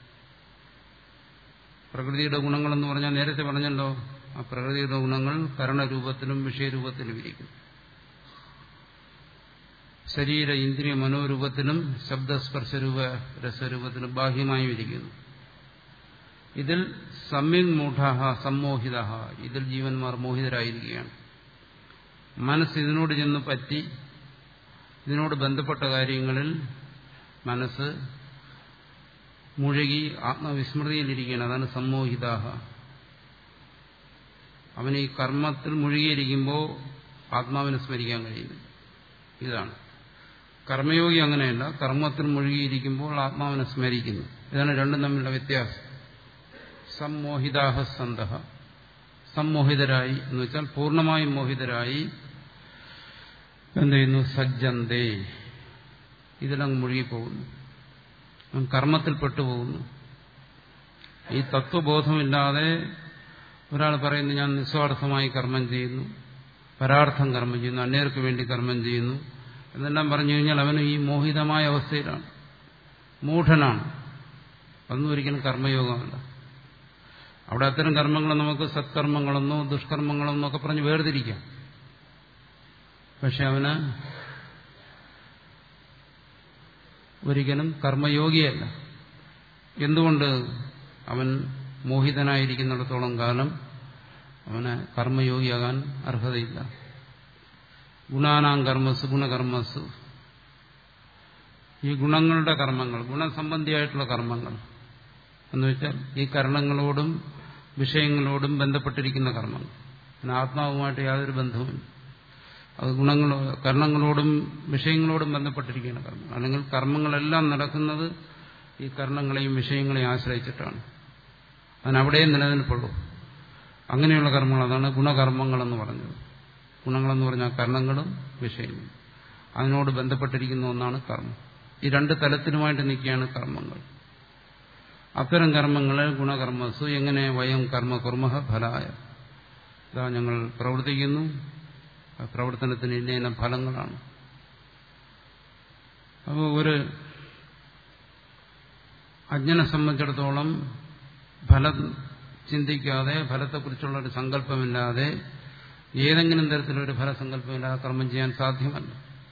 പ്രകൃതിയുടെ ഗുണങ്ങളെന്ന് പറഞ്ഞാൽ നേരത്തെ പറഞ്ഞല്ലോ ആ പ്രകൃതിയുടെ ഗുണങ്ങൾ കരണരൂപത്തിലും വിഷയരൂപത്തിലും ഇരിക്കും ശരീര ഇന്ദ്രിയ മനോരൂപത്തിലും ശബ്ദസ്പർശരൂപ രസരൂപത്തിലും ബാഹ്യമായും ഇരിക്കുന്നു ഇതിൽ സമ്യക് മൂഢ സമ്മോഹിത ഇതിൽ ജീവന്മാർ മോഹിതരായിരിക്കുകയാണ് മനസ്സ് ഇതിനോട് ചെന്ന് പറ്റി ഇതിനോട് ബന്ധപ്പെട്ട കാര്യങ്ങളിൽ മനസ്സ് മുഴുകി ആത്മവിസ്മൃതിയിലിരിക്കുകയാണ് അതാണ് സമ്മോഹിതാഹ അവൻ ഈ കർമ്മത്തിൽ മുഴുകിയിരിക്കുമ്പോൾ ആത്മാവിനെ സ്മരിക്കാൻ കഴിയുന്നു ഇതാണ് കർമ്മയോഗി അങ്ങനെയല്ല കർമ്മത്തിൽ മുഴുകിയിരിക്കുമ്പോൾ ആത്മാവിനെ സ്മരിക്കുന്നു ഇതാണ് രണ്ടും തമ്മിലുള്ള വ്യത്യാസം സമ്മോഹിതാഹ സന്ത സമ്മോഹിതരായി എന്ന് വെച്ചാൽ പൂർണ്ണമായും മോഹിതരായി എന്ത് ചെയ്യുന്നു സജ്ജന്തേ ഇതിലങ്ങ് മുഴുകിപ്പോകുന്നു അവൻ കർമ്മത്തിൽ പെട്ടുപോകുന്നു ഈ തത്വബോധമില്ലാതെ ഒരാൾ പറയുന്നു ഞാൻ നിസ്വാർത്ഥമായി കർമ്മം ചെയ്യുന്നു പരാർത്ഥം കർമ്മം ചെയ്യുന്നു അന്യർക്ക് വേണ്ടി കർമ്മം ചെയ്യുന്നു എന്നെല്ലാം പറഞ്ഞു കഴിഞ്ഞാൽ അവന് ഈ മോഹിതമായ അവസ്ഥയിലാണ് മൂഢനാണ് അതൊന്നും ഒരിക്കലും കർമ്മയോഗമല്ല അവിടെ അത്തരം കർമ്മങ്ങൾ നമുക്ക് സത്കർമ്മങ്ങളെന്നോ ദുഷ്കർമ്മങ്ങളെന്നോ ഒക്കെ പറഞ്ഞ് വേർതിരിക്കാം പക്ഷെ അവന് ഒരിക്കലും കർമ്മയോഗിയല്ല എന്തുകൊണ്ട് അവൻ മോഹിതനായിരിക്കുന്നിടത്തോളം കാലം അവന് കർമ്മയോഗിയാകാൻ അർഹതയില്ല ഗുണാനാം കർമ്മസ് ഗുണകർമ്മസ് ഈ ഗുണങ്ങളുടെ കർമ്മങ്ങൾ ഗുണസംബന്ധിയായിട്ടുള്ള കർമ്മങ്ങൾ എന്ന് വെച്ചാൽ ഈ കരണങ്ങളോടും വിഷയങ്ങളോടും ബന്ധപ്പെട്ടിരിക്കുന്ന കർമ്മങ്ങൾ പിന്നെ ആത്മാവുമായിട്ട് യാതൊരു ബന്ധവുമില്ല അത് ഗുണങ്ങളോ കർണങ്ങളോടും വിഷയങ്ങളോടും ബന്ധപ്പെട്ടിരിക്കുന്ന കർമ്മങ്ങൾ അല്ലെങ്കിൽ കർമ്മങ്ങളെല്ലാം നടക്കുന്നത് ഈ കർണങ്ങളെയും വിഷയങ്ങളെയും ആശ്രയിച്ചിട്ടാണ് അതിനവിടെ നിലനിൽപ്പുള്ളൂ അങ്ങനെയുള്ള കർമ്മങ്ങൾ അതാണ് ഗുണകർമ്മങ്ങളെന്ന് പറഞ്ഞത് ഗുണങ്ങളെന്ന് പറഞ്ഞാൽ കർണങ്ങളും വിഷയങ്ങളും അതിനോട് ബന്ധപ്പെട്ടിരിക്കുന്ന ഒന്നാണ് കർമ്മം ഈ രണ്ട് തലത്തിലുമായിട്ട് നിൽക്കുകയാണ് കർമ്മങ്ങൾ അത്തരം കർമ്മങ്ങളെ ഗുണകർമ്മസു എങ്ങനെ വയം കർമ്മ കുർമ്മ ഫലായ ഇതാ ഞങ്ങൾ പ്രവർത്തിക്കുന്നു പ്രവർത്തനത്തിന് ഇന്ന ഇന്ന ഫലങ്ങളാണ് അപ്പോൾ ഒരു അജ്ഞനെ സംബന്ധിച്ചിടത്തോളം ഫലം ചിന്തിക്കാതെ ഫലത്തെക്കുറിച്ചുള്ള ഒരു സങ്കല്പമില്ലാതെ ഏതെങ്കിലും തരത്തിലൊരു ഫലസങ്കല്പമില്ലാതെ കർമ്മം ചെയ്യാൻ സാധ്യമല്ല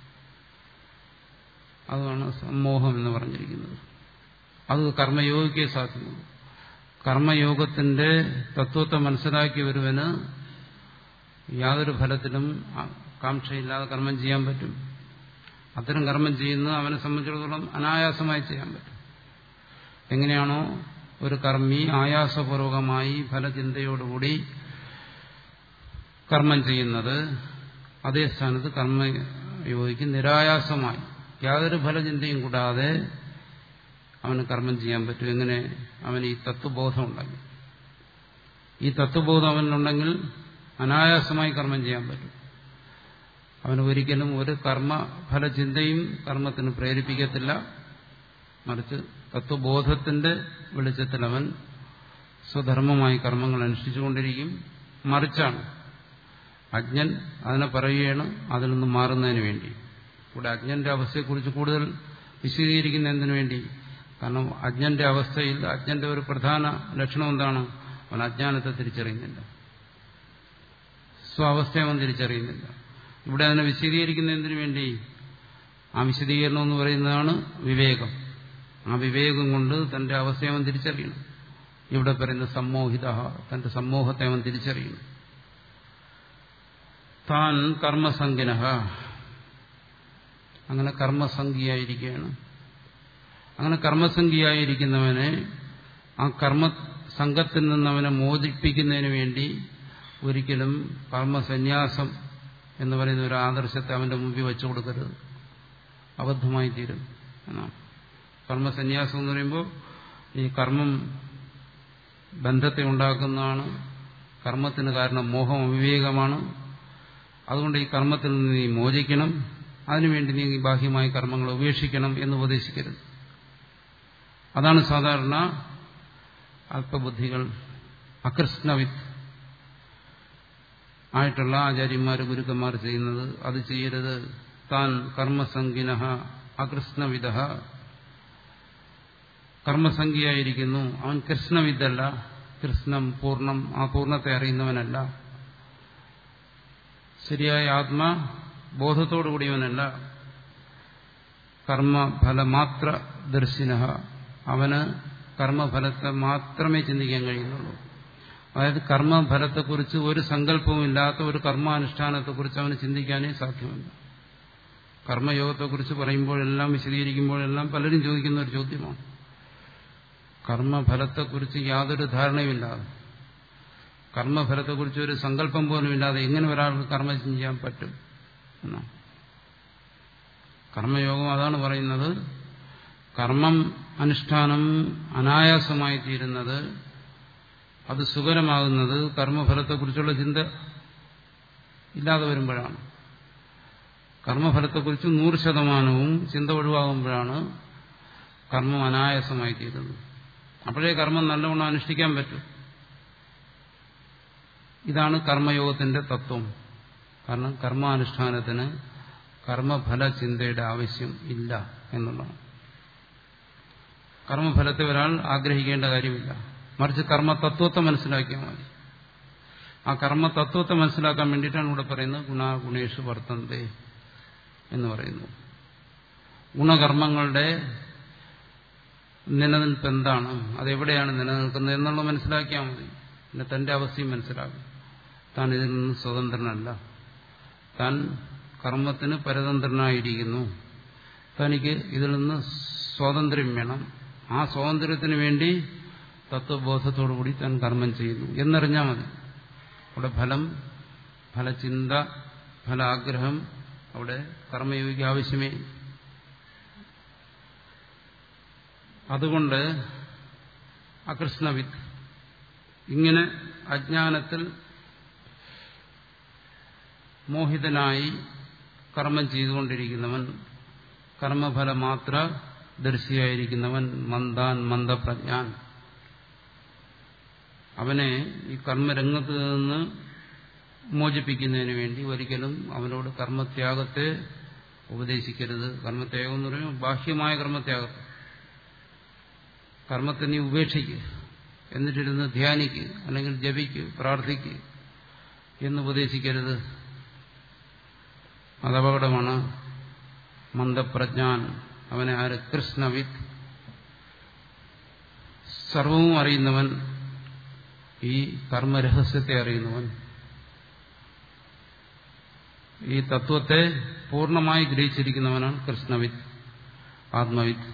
അതാണ് സമ്മോഹം എന്ന് പറഞ്ഞിരിക്കുന്നത് അത് കർമ്മയോഗിക്കേ സാധ്യമുള്ളൂ കർമ്മയോഗത്തിന്റെ തത്വത്തെ മനസ്സിലാക്കി ഒരുവന് യാതൊരു ഫലത്തിലും കാംക്ഷയില്ലാതെ കർമ്മം ചെയ്യാൻ പറ്റും അത്തരം കർമ്മം ചെയ്യുന്നത് അവനെ സംബന്ധിച്ചിടത്തോളം അനായാസമായി ചെയ്യാൻ പറ്റും എങ്ങനെയാണോ ഒരു കർമ്മി ആയാസപൂർവകമായി ഫലചിന്തയോടുകൂടി കർമ്മം ചെയ്യുന്നത് അതേ സ്ഥാനത്ത് കർമ്മയോഗിക്ക് നിരായാസമായി യാതൊരു ഫലചിന്തയും കൂടാതെ അവന് കർമ്മം ചെയ്യാൻ പറ്റും എങ്ങനെ അവന് ഈ തത്വബോധം ഉണ്ടെങ്കിൽ ഈ തത്വബോധം അവനുണ്ടെങ്കിൽ അനായാസമായി കർമ്മം ചെയ്യാൻ പറ്റും അവന് ഒരിക്കലും ഒരു കർമ്മ ഫലചിന്തയും കർമ്മത്തിന് പ്രേരിപ്പിക്കത്തില്ല മറിച്ച് തത്വബോധത്തിന്റെ വെളിച്ചത്തിൽ അവൻ സ്വധർമ്മമായി കർമ്മങ്ങൾ അനുഷ്ഠിച്ചുകൊണ്ടിരിക്കും മറിച്ചാണ് അജ്ഞൻ അതിനെ പറയുകയാണ് അതിൽ നിന്ന് മാറുന്നതിന് വേണ്ടി ഇവിടെ അജ്ഞന്റെ അവസ്ഥയെക്കുറിച്ച് കൂടുതൽ വിശദീകരിക്കുന്നതിന് വേണ്ടി കാരണം അജ്ഞന്റെ അവസ്ഥയിൽ അജ്ഞന്റെ ഒരു പ്രധാന ലക്ഷണം എന്താണ് അവൻ അജ്ഞാനത്തെ തിരിച്ചറിയുന്നില്ല സ്വാവസ്ഥയെ അവൻ തിരിച്ചറിയുന്നില്ല ഇവിടെ അതിനെ വിശദീകരിക്കുന്നതിന് വേണ്ടി ആ വിശദീകരണം എന്ന് പറയുന്നതാണ് വിവേകം ആ വിവേകം കൊണ്ട് തന്റെ അവസ്ഥയെ അവൻ തിരിച്ചറിയണം ഇവിടെ പറയുന്ന സമ്മോഹിത തന്റെ സമ്മോഹത്തെ അവൻ തിരിച്ചറിയണം താൻ കർമ്മസംഖ്യന അങ്ങനെ കർമ്മസംഖ്യയായിരിക്കുകയാണ് അങ്ങനെ കർമ്മസംഖ്യയായിരിക്കുന്നവനെ ആ കർമ്മസംഘത്തിൽ നിന്ന് അവനെ മോചിപ്പിക്കുന്നതിന് വേണ്ടി ഒരിക്കലും കർമ്മസന്യാസം എന്ന് പറയുന്ന ഒരു ആദർശത്തെ അവന്റെ മുമ്പിൽ വെച്ചു കൊടുക്കരുത് അബദ്ധമായി തീരും എന്നാണ് കർമ്മസന്യാസം എന്ന് പറയുമ്പോൾ ഈ കർമ്മം ബന്ധത്തെ ഉണ്ടാക്കുന്നതാണ് കർമ്മത്തിന് കാരണം മോഹം അവിവേകമാണ് അതുകൊണ്ട് ഈ കർമ്മത്തിൽ നിന്ന് നീ മോചിക്കണം അതിനുവേണ്ടി നീ ബാഹ്യമായ കർമ്മങ്ങൾ ഉപേക്ഷിക്കണം എന്ന് ഉപദേശിക്കരുത് അതാണ് സാധാരണ അല്പബുദ്ധികൾ അകൃഷ്ണവിത്ത് ആയിട്ടുള്ള ആചാര്യന്മാർ ഗുരുക്കന്മാർ ചെയ്യുന്നത് അത് ചെയ്യരുത് താൻ കർമ്മസംഖിന അകൃഷ്ണവിധ കർമ്മസംഖ്യയായിരിക്കുന്നു അവൻ കൃഷ്ണവിദ്ധല്ല കൃഷ്ണം പൂർണ്ണം ആ പൂർണ്ണത്തെ അറിയുന്നവനല്ല ശരിയായ ആത്മാ ബോധത്തോടുകൂടിയവനല്ല കർമ്മഫലമാത്ര ദർശിന അവന് കർമ്മഫലത്തെ മാത്രമേ ചിന്തിക്കാൻ കഴിയുന്നുള്ളൂ അതായത് കർമ്മഫലത്തെക്കുറിച്ച് ഒരു സങ്കല്പവും ഇല്ലാത്ത ഒരു കർമാനുഷ്ഠാനത്തെക്കുറിച്ച് അവന് ചിന്തിക്കാനേ സാധ്യമല്ല കർമ്മയോഗത്തെക്കുറിച്ച് പറയുമ്പോഴെല്ലാം വിശദീകരിക്കുമ്പോഴെല്ലാം പലരും ചോദിക്കുന്ന ഒരു ചോദ്യമാണ് കർമ്മഫലത്തെക്കുറിച്ച് യാതൊരു ധാരണയുമില്ലാതെ കർമ്മഫലത്തെക്കുറിച്ച് ഒരു സങ്കല്പം പോലും ഇല്ലാതെ എങ്ങനെ ഒരാൾക്ക് കർമ്മം ചെയ്യാൻ പറ്റും എന്നാണ് കർമ്മയോഗം അതാണ് പറയുന്നത് കർമ്മം അനുഷ്ഠാനം അനായാസമായി തീരുന്നത് അത് സുഖരമാകുന്നത് കർമ്മഫലത്തെക്കുറിച്ചുള്ള ചിന്ത ഇല്ലാതെ വരുമ്പോഴാണ് കർമ്മഫലത്തെക്കുറിച്ച് നൂറ് ശതമാനവും ചിന്ത ഒഴിവാകുമ്പോഴാണ് കർമ്മം അനായാസമായി തീരുന്നത് അപ്പോഴേ കർമ്മം നല്ലവണ്ണം അനുഷ്ഠിക്കാൻ പറ്റും ഇതാണ് കർമ്മയോഗത്തിന്റെ തത്വം കാരണം കർമാനുഷ്ഠാനത്തിന് കർമ്മഫല ചിന്തയുടെ ആവശ്യം ഇല്ല എന്നുള്ളതാണ് കർമ്മഫലത്തെ ഒരാൾ ആഗ്രഹിക്കേണ്ട കാര്യമില്ല മറിച്ച് കർമ്മതത്വത്തെ മനസ്സിലാക്കിയാൽ മതി ആ കർമ്മതത്വത്തെ മനസ്സിലാക്കാൻ വേണ്ടിയിട്ടാണ് ഇവിടെ പറയുന്നത് ഗുണാഗുണേഷു വർത്തന്തേ എന്ന് പറയുന്നു ഗുണകർമ്മങ്ങളുടെ നിലനിൽപ്പ് എന്താണ് അതെവിടെയാണ് നിലനിൽക്കുന്നത് എന്നുള്ളത് മനസ്സിലാക്കിയാൽ മതി പിന്നെ തന്റെ അവസ്ഥയും മനസ്സിലാകും താൻ ഇതിൽ നിന്ന് സ്വതന്ത്രനല്ല താൻ കർമ്മത്തിന് പരതന്ത്രനായിരിക്കുന്നു തനിക്ക് ഇതിൽ നിന്ന് സ്വാതന്ത്ര്യം വേണം ആ സ്വാതന്ത്ര്യത്തിന് വേണ്ടി തത്വബോധത്തോടുകൂടി താൻ കർമ്മം ചെയ്യുന്നു എന്നറിഞ്ഞാൽ മതി അവിടെ ഫലം ഫലചിന്ത ഫലാഗ്രഹം അവിടെ കർമ്മയോഗിക്ക് ആവശ്യമേ അതുകൊണ്ട് അകൃഷ്ണവിത്ത് ഇങ്ങനെ അജ്ഞാനത്തിൽ മോഹിതനായി കർമ്മം ചെയ്തുകൊണ്ടിരിക്കുന്നവൻ കർമ്മഫല മാത്ര ദർശിയായിരിക്കുന്നവൻ മന്ദാൻ മന്ദപ്രജ്ഞാൻ അവനെ ഈ കർമ്മരംഗത്ത് നിന്ന് മോചിപ്പിക്കുന്നതിന് വേണ്ടി ഒരിക്കലും അവനോട് കർമ്മത്യാഗത്തെ ഉപദേശിക്കരുത് കർമ്മത്യാഗം എന്ന് പറയുമ്പോൾ ബാഹ്യമായ കർമ്മത്യാഗം കർമ്മത്തെ നീ ഉപേക്ഷിക്കുക എന്നിട്ടിരുന്ന് ധ്യാനിക്കുക അല്ലെങ്കിൽ ജപിക്കുക പ്രാർത്ഥിക്കുക എന്ന് ഉപദേശിക്കരുത് അതപകടമാണ് മന്ദപ്രജ്ഞാൻ അവനെ ആര് കൃഷ്ണവിത്ത് സർവവും അറിയുന്നവൻ ഈ കർമ്മരഹസ്യത്തെ അറിയുന്നവൻ ഈ തത്വത്തെ പൂർണ്ണമായി ഗ്രഹിച്ചിരിക്കുന്നവനാണ് കൃഷ്ണവിത്ത് ആത്മവിത്ത്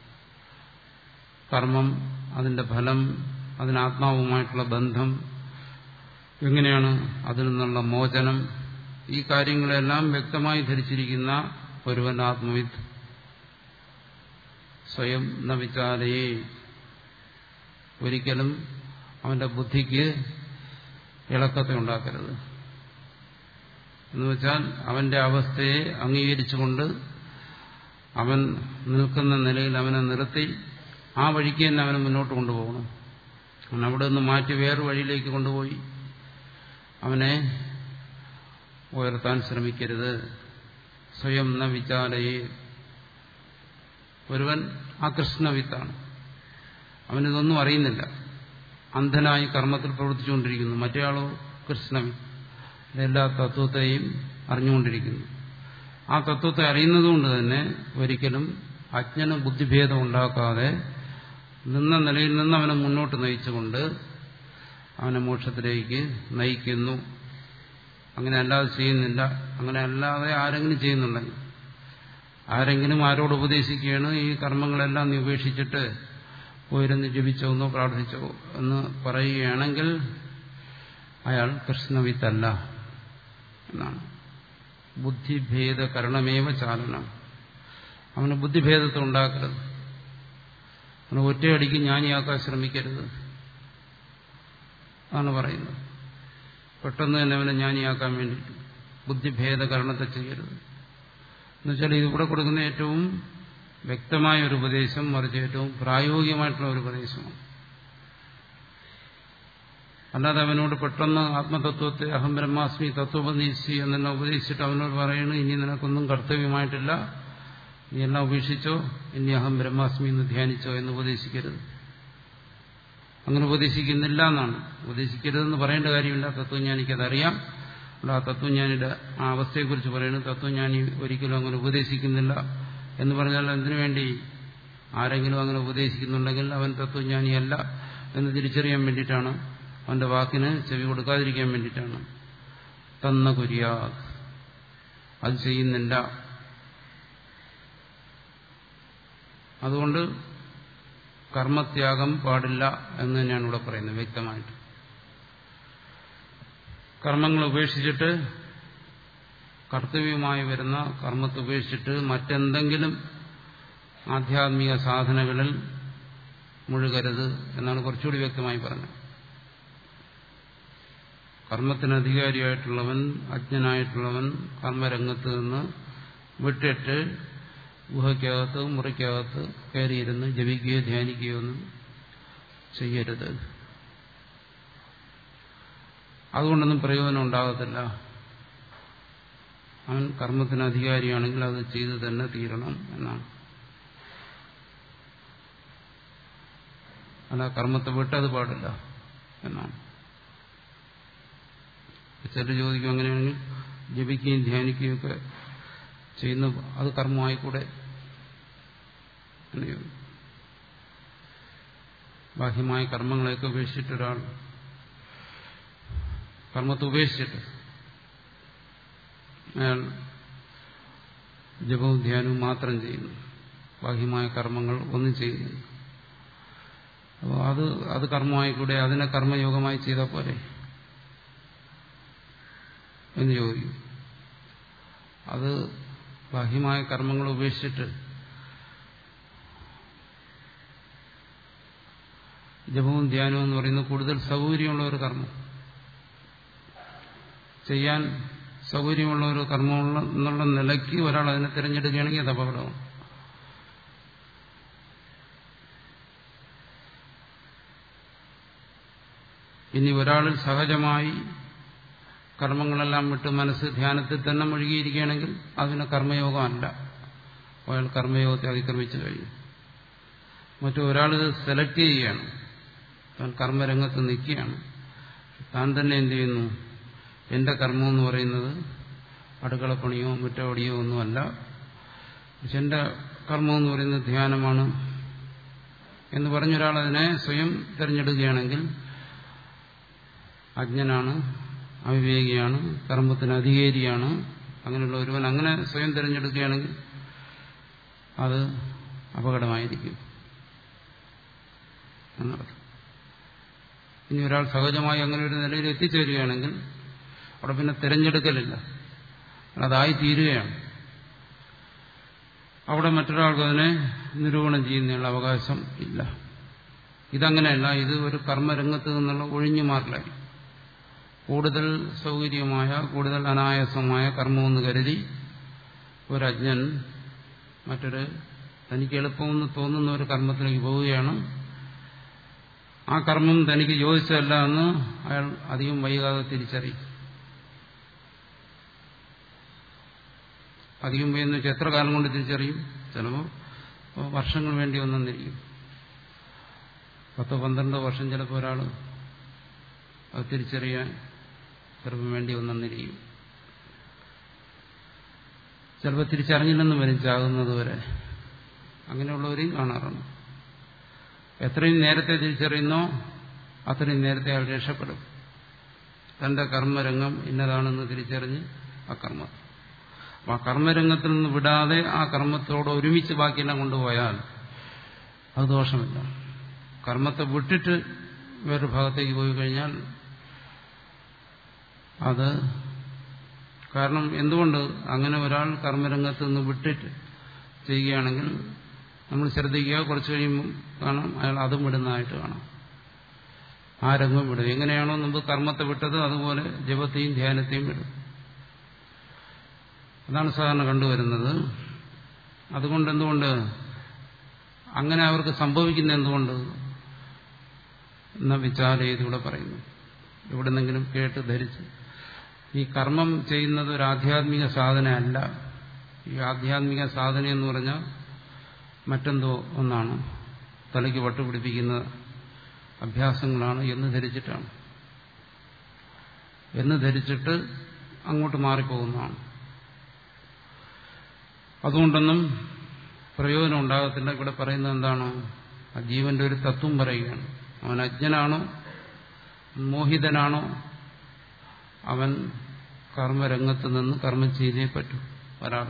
കർമ്മം അതിന്റെ ഫലം അതിനാത്മാവുമായിട്ടുള്ള ബന്ധം എങ്ങനെയാണ് അതിൽ നിന്നുള്ള മോചനം ഈ കാര്യങ്ങളെല്ലാം വ്യക്തമായി ധരിച്ചിരിക്കുന്ന ഒരുവൻ ആത്മവിത്ത് സ്വയം ന വിചാരയെ ഒരിക്കലും അവന്റെ ബുദ്ധിക്ക് ഇളക്കത്തെ ഉണ്ടാക്കരുത് എന്നുവെച്ചാൽ അവന്റെ അവസ്ഥയെ അംഗീകരിച്ചുകൊണ്ട് അവൻ നിൽക്കുന്ന നിലയിൽ അവനെ നിർത്തി ആ വഴിക്ക് തന്നെ അവനെ മുന്നോട്ട് കൊണ്ടുപോകണം അവൻ അവിടെ നിന്ന് മാറ്റി വേറെ വഴിയിലേക്ക് കൊണ്ടുപോയി അവനെ ഉയർത്താൻ ശ്രമിക്കരുത് സ്വയം ന വിചാരയെ ഒരുവൻ ആ കൃഷ്ണവിത്താണ് അവനിതൊന്നും അറിയുന്നില്ല അന്ധനായി കർമ്മത്തിൽ പ്രവർത്തിച്ചുകൊണ്ടിരിക്കുന്നു മറ്റേയാളോ കൃഷ്ണവിത്ത് എല്ലാ തത്വത്തെയും അറിഞ്ഞുകൊണ്ടിരിക്കുന്നു ആ തത്വത്തെ അറിയുന്നതുകൊണ്ട് തന്നെ ഒരിക്കലും അജ്ഞന ബുദ്ധിഭേദം ഉണ്ടാക്കാതെ നിന്ന നിലയിൽ നിന്ന് അവനെ മുന്നോട്ട് നയിച്ചുകൊണ്ട് അവനെ മോക്ഷത്തിലേക്ക് നയിക്കുന്നു അങ്ങനെ അല്ലാതെ ചെയ്യുന്നില്ല അങ്ങനെ അല്ലാതെ ആരെങ്കിലും ചെയ്യുന്നുണ്ടെങ്കിൽ ആരെങ്കിലും ആരോട് ഉപദേശിക്കുകയാണ് ഈ കർമ്മങ്ങളെല്ലാം നീ ഉപേക്ഷിച്ചിട്ട് പോയിരുന്ന് ജപിച്ചോന്നോ പ്രാർത്ഥിച്ചോ എന്ന് പറയുകയാണെങ്കിൽ അയാൾ കൃഷ്ണവിത്തല്ല എന്നാണ് ബുദ്ധിഭേദകരണമേവ ചാലനം അവന് ബുദ്ധിഭേദത്തെ ഉണ്ടാക്കരുത് അവനെ ഒറ്റയടിക്ക് ജ്ഞാനിയാക്കാൻ ശ്രമിക്കരുത് ആണ് പറയുന്നത് പെട്ടെന്ന് തന്നെ അവനെ ജ്ഞാനിയാക്കാൻ വേണ്ടിയിട്ട് ബുദ്ധിഭേദകരണത്തെ ചെയ്യരുത് എന്നുവെച്ചാൽ ഇതിവിടെ കൊടുക്കുന്ന ഏറ്റവും വ്യക്തമായ ഒരു ഉപദേശം മറിച്ച് ഏറ്റവും പ്രായോഗികമായിട്ടുള്ള ഒരു ഉപദേശമാണ് അല്ലാതെ അവനോട് പെട്ടെന്ന് ആത്മതത്വത്തെ അഹം ബ്രഹ്മാസ്മി തത്വോപദേശി എന്നെല്ലാം ഉപദേശിച്ചിട്ട് അവനോട് പറയുന്നു ഇനി നിനക്കൊന്നും കർത്തവ്യമായിട്ടില്ല നീ എല്ലാം ഉപേക്ഷിച്ചോ ഇനി അഹം ബ്രഹ്മാസ്മി എന്ന് ധ്യാനിച്ചോ എന്ന് ഉപദേശിക്കരുത് അങ്ങനെ ഉപദേശിക്കുന്നില്ല എന്നാണ് ഉപദേശിക്കരുതെന്ന് പറയേണ്ട കാര്യമില്ല തത്വജ്ഞാനിക്കതറിയാം ആ തത്വജ്ഞാനിയുടെ ആ അവസ്ഥയെക്കുറിച്ച് പറയുന്നത് തത്വജ്ഞാനി ഒരിക്കലും അങ്ങനെ ഉപദേശിക്കുന്നില്ല എന്ന് പറഞ്ഞാൽ എന്തിനു വേണ്ടി ആരെങ്കിലും അങ്ങനെ ഉപദേശിക്കുന്നുണ്ടെങ്കിൽ അവൻ തത്വജ്ഞാനിയല്ല എന്ന് തിരിച്ചറിയാൻ വേണ്ടിയിട്ടാണ് അവന്റെ വാക്കിന് ചെവി കൊടുക്കാതിരിക്കാൻ വേണ്ടിയിട്ടാണ് തന്ന കുര്യാ അത് ചെയ്യുന്നില്ല അതുകൊണ്ട് കർമ്മത്യാഗം പാടില്ല എന്ന് തന്നെയാണ് ഇവിടെ പറയുന്നത് വ്യക്തമായിട്ട് കർമ്മങ്ങൾ ഉപേക്ഷിച്ചിട്ട് കർത്തവ്യമായി വരുന്ന കർമ്മത്തെ ഉപേക്ഷിച്ചിട്ട് മറ്റെന്തെങ്കിലും ആധ്യാത്മിക സാധനകളിൽ മുഴുകരുത് എന്നാണ് കുറച്ചുകൂടി വ്യക്തമായി പറഞ്ഞത് കർമ്മത്തിന് അധികാരിയായിട്ടുള്ളവൻ അജ്ഞനായിട്ടുള്ളവൻ കർമ്മരംഗത്ത് നിന്ന് വിട്ടിട്ട് ഗുഹയ്ക്കകത്ത് മുറിക്കകത്ത് കയറിയിരുന്ന് ജപിക്കുകയോ ധ്യാനിക്കുകയോ ഒന്നും ചെയ്യരുത് അതുകൊണ്ടൊന്നും പ്രയോജനം ഉണ്ടാകത്തില്ല അവൻ കർമ്മത്തിന് അധികാരിയാണെങ്കിൽ അത് ചെയ്തു തന്നെ തീരണം എന്നാണ് അല്ല കർമ്മത്തെ വിട്ടത് പാടില്ല എന്നാണ് ചിലർ ചോദിക്കും അങ്ങനെയാണെങ്കിൽ ജപിക്കുകയും ധ്യാനിക്കുകയും ഒക്കെ ചെയ്യുന്ന അത് കർമ്മമായിക്കൂടെ എന്ന് ചോദിക്കും ബാഹ്യമായ കർമ്മങ്ങളെയൊക്കെ ഉപേക്ഷിച്ചിട്ട് ഒരാൾ കർമ്മത്തെ ഉപേക്ഷിച്ചിട്ട് അയാൾ ജപവും ധ്യാനവും മാത്രം ചെയ്യുന്നു ബാഹ്യമായ കർമ്മങ്ങൾ ഒന്നും ചെയ്യുന്നില്ല അപ്പോൾ അത് അത് കർമ്മമായിക്കൂടെ അതിനെ കർമ്മയോഗമായി ചെയ്താൽ പോരെ എന്ന് ചോദിക്കും അത് ബാഹ്യമായ കർമ്മങ്ങൾ ഉപേക്ഷിച്ചിട്ട് ജപവും ധ്യാനവും എന്ന് പറയുന്നത് കൂടുതൽ സൗകര്യമുള്ള ഒരു കർമ്മം ചെയ്യാൻ സൗകര്യമുള്ള ഒരു കർമ്മമുള്ള എന്നുള്ള നിലയ്ക്ക് ഒരാൾ അതിനെ തിരഞ്ഞെടുക്കുകയാണെങ്കിൽ അത് അപകടമാണ് ഇനി ഒരാളിൽ സഹജമായി കർമ്മങ്ങളെല്ലാം വിട്ട് മനസ്സ് ധ്യാനത്തിൽ തന്നെ മുഴുകിയിരിക്കുകയാണെങ്കിൽ അതിന് കർമ്മയോഗമല്ല അയാൾ കർമ്മയോഗത്തെ അതിക്രമിച്ചു കഴിഞ്ഞു മറ്റു ഒരാൾ ഇത് സെലക്ട് ചെയ്യുകയാണ് താൻ കർമ്മരംഗത്ത് നിൽക്കുകയാണ് താൻ തന്നെ എന്ത് ചെയ്യുന്നു എന്റെ കർമ്മം എന്ന് പറയുന്നത് അടുക്കളപ്പണിയോ മുറ്റപടിയോ ഒന്നുമല്ല പക്ഷെ എന്റെ കർമ്മം എന്ന് പറയുന്നത് ധ്യാനമാണ് എന്ന് പറഞ്ഞൊരാൾ അതിനെ സ്വയം തിരഞ്ഞെടുക്കുകയാണെങ്കിൽ അജ്ഞനാണ് അവിവേകിയാണ് കർമ്മത്തിന് അധികാരിയാണ് അങ്ങനെയുള്ള ഒരുവൻ അങ്ങനെ സ്വയം തിരഞ്ഞെടുക്കുകയാണെങ്കിൽ അത് അപകടമായിരിക്കും എന്നർത്ഥം ഇനി ഒരാൾ സഹജമായി അങ്ങനെ ഒരു നിലയിൽ എത്തിച്ചേരുകയാണെങ്കിൽ അവിടെ പിന്നെ തിരഞ്ഞെടുക്കലില്ല അതായി തീരുകയാണ് അവിടെ മറ്റൊരാൾക്ക് അതിനെ നിരൂപണം ചെയ്യുന്നതിനുള്ള അവകാശം ഇല്ല ഇതങ്ങനെയല്ല ഇത് ഒരു കർമ്മരംഗത്ത് നിന്നുള്ള ഒഴിഞ്ഞു മാറലായി കൂടുതൽ സൗകര്യമായ കൂടുതൽ അനായാസമായ കർമ്മമെന്ന് കരുതി ഒരജ്ഞൻ മറ്റൊരു തനിക്ക് എളുപ്പമെന്ന് തോന്നുന്ന ഒരു കർമ്മത്തിലേക്ക് പോവുകയാണ് ആ കർമ്മം തനിക്ക് യോജിച്ചതല്ല എന്ന് അയാൾ അധികം വൈകാതെ തിരിച്ചറിയും അധികം വൈകുന്ന വെച്ചാൽ എത്ര കാലം കൊണ്ട് തിരിച്ചറിയും ചിലപ്പോൾ വർഷങ്ങൾ വേണ്ടി വന്നെന്നിരിക്കും പത്തോ പന്ത്രണ്ടോ വർഷം ചിലപ്പോൾ ഒരാൾ അത് തിരിച്ചറിയാൻ ചിലപ്പോൾ വേണ്ടി വന്നെന്നിരിക്കും ചിലപ്പോൾ തിരിച്ചറിഞ്ഞില്ലെന്ന് വരും ചാകുന്നത് വരെ അങ്ങനെയുള്ളവരെയും കാണാറുണ്ട് എത്രയും നേരത്തെ തിരിച്ചറിയുന്നോ അത്രയും നേരത്തെ അയാൾ രക്ഷപ്പെടും തന്റെ കർമ്മരംഗം ഇന്നതാണെന്ന് തിരിച്ചറിഞ്ഞ് ആ കർമ്മം ആ കർമ്മരംഗത്തിൽ നിന്ന് വിടാതെ ആ കർമ്മത്തോട് ഒരുമിച്ച് ബാക്കിയെല്ലാം കൊണ്ടുപോയാൽ അത് ദോഷമില്ല കർമ്മത്തെ വിട്ടിട്ട് വേറൊരു ഭാഗത്തേക്ക് പോയി കഴിഞ്ഞാൽ അത് കാരണം എന്തുകൊണ്ട് അങ്ങനെ ഒരാൾ കർമ്മരംഗത്ത് നിന്ന് വിട്ടിട്ട് ചെയ്യുകയാണെങ്കിൽ നമ്മൾ ശ്രദ്ധിക്കുക കുറച്ച് കഴിയുമ്പോൾ കാണാം അയാൾ അതും വിടുന്നതായിട്ട് കാണാം ആ രംഗം വിടും എങ്ങനെയാണോ മുമ്പ് കർമ്മത്തെ വിട്ടത് അതുപോലെ ജപത്തെയും ധ്യാനത്തെയും വിടും അതാണ് സാധാരണ കണ്ടുവരുന്നത് അതുകൊണ്ട് എന്തുകൊണ്ട് അങ്ങനെ അവർക്ക് സംഭവിക്കുന്ന എന്തുകൊണ്ട് എന്ന വിചാരം ഇതിലൂടെ പറയുന്നു എവിടെന്നെങ്കിലും കേട്ട് ധരിച്ച് ഈ കർമ്മം ചെയ്യുന്നത് ഒരു ആധ്യാത്മിക സാധനയല്ല ഈ ആധ്യാത്മിക സാധന എന്ന് പറഞ്ഞാൽ മറ്റെന്തോ ഒന്നാണ് തലയ്ക്ക് വട്ടുപിടിപ്പിക്കുന്ന അഭ്യാസങ്ങളാണ് എന്ന് ധരിച്ചിട്ടാണ് എന്ന് ധരിച്ചിട്ട് അങ്ങോട്ട് മാറിപ്പോകുന്നതാണ് അതുകൊണ്ടൊന്നും പ്രയോജനം ഉണ്ടാകത്തില്ല ഇവിടെ പറയുന്നത് എന്താണോ ആ ജീവന്റെ ഒരു തത്വം പറയുകയാണ് അവൻ അജ്ഞനാണോ മോഹിതനാണോ അവൻ കർമ്മരംഗത്ത് നിന്ന് കർമ്മം ചെയ്തേ പറ്റൂ ഒരാൾ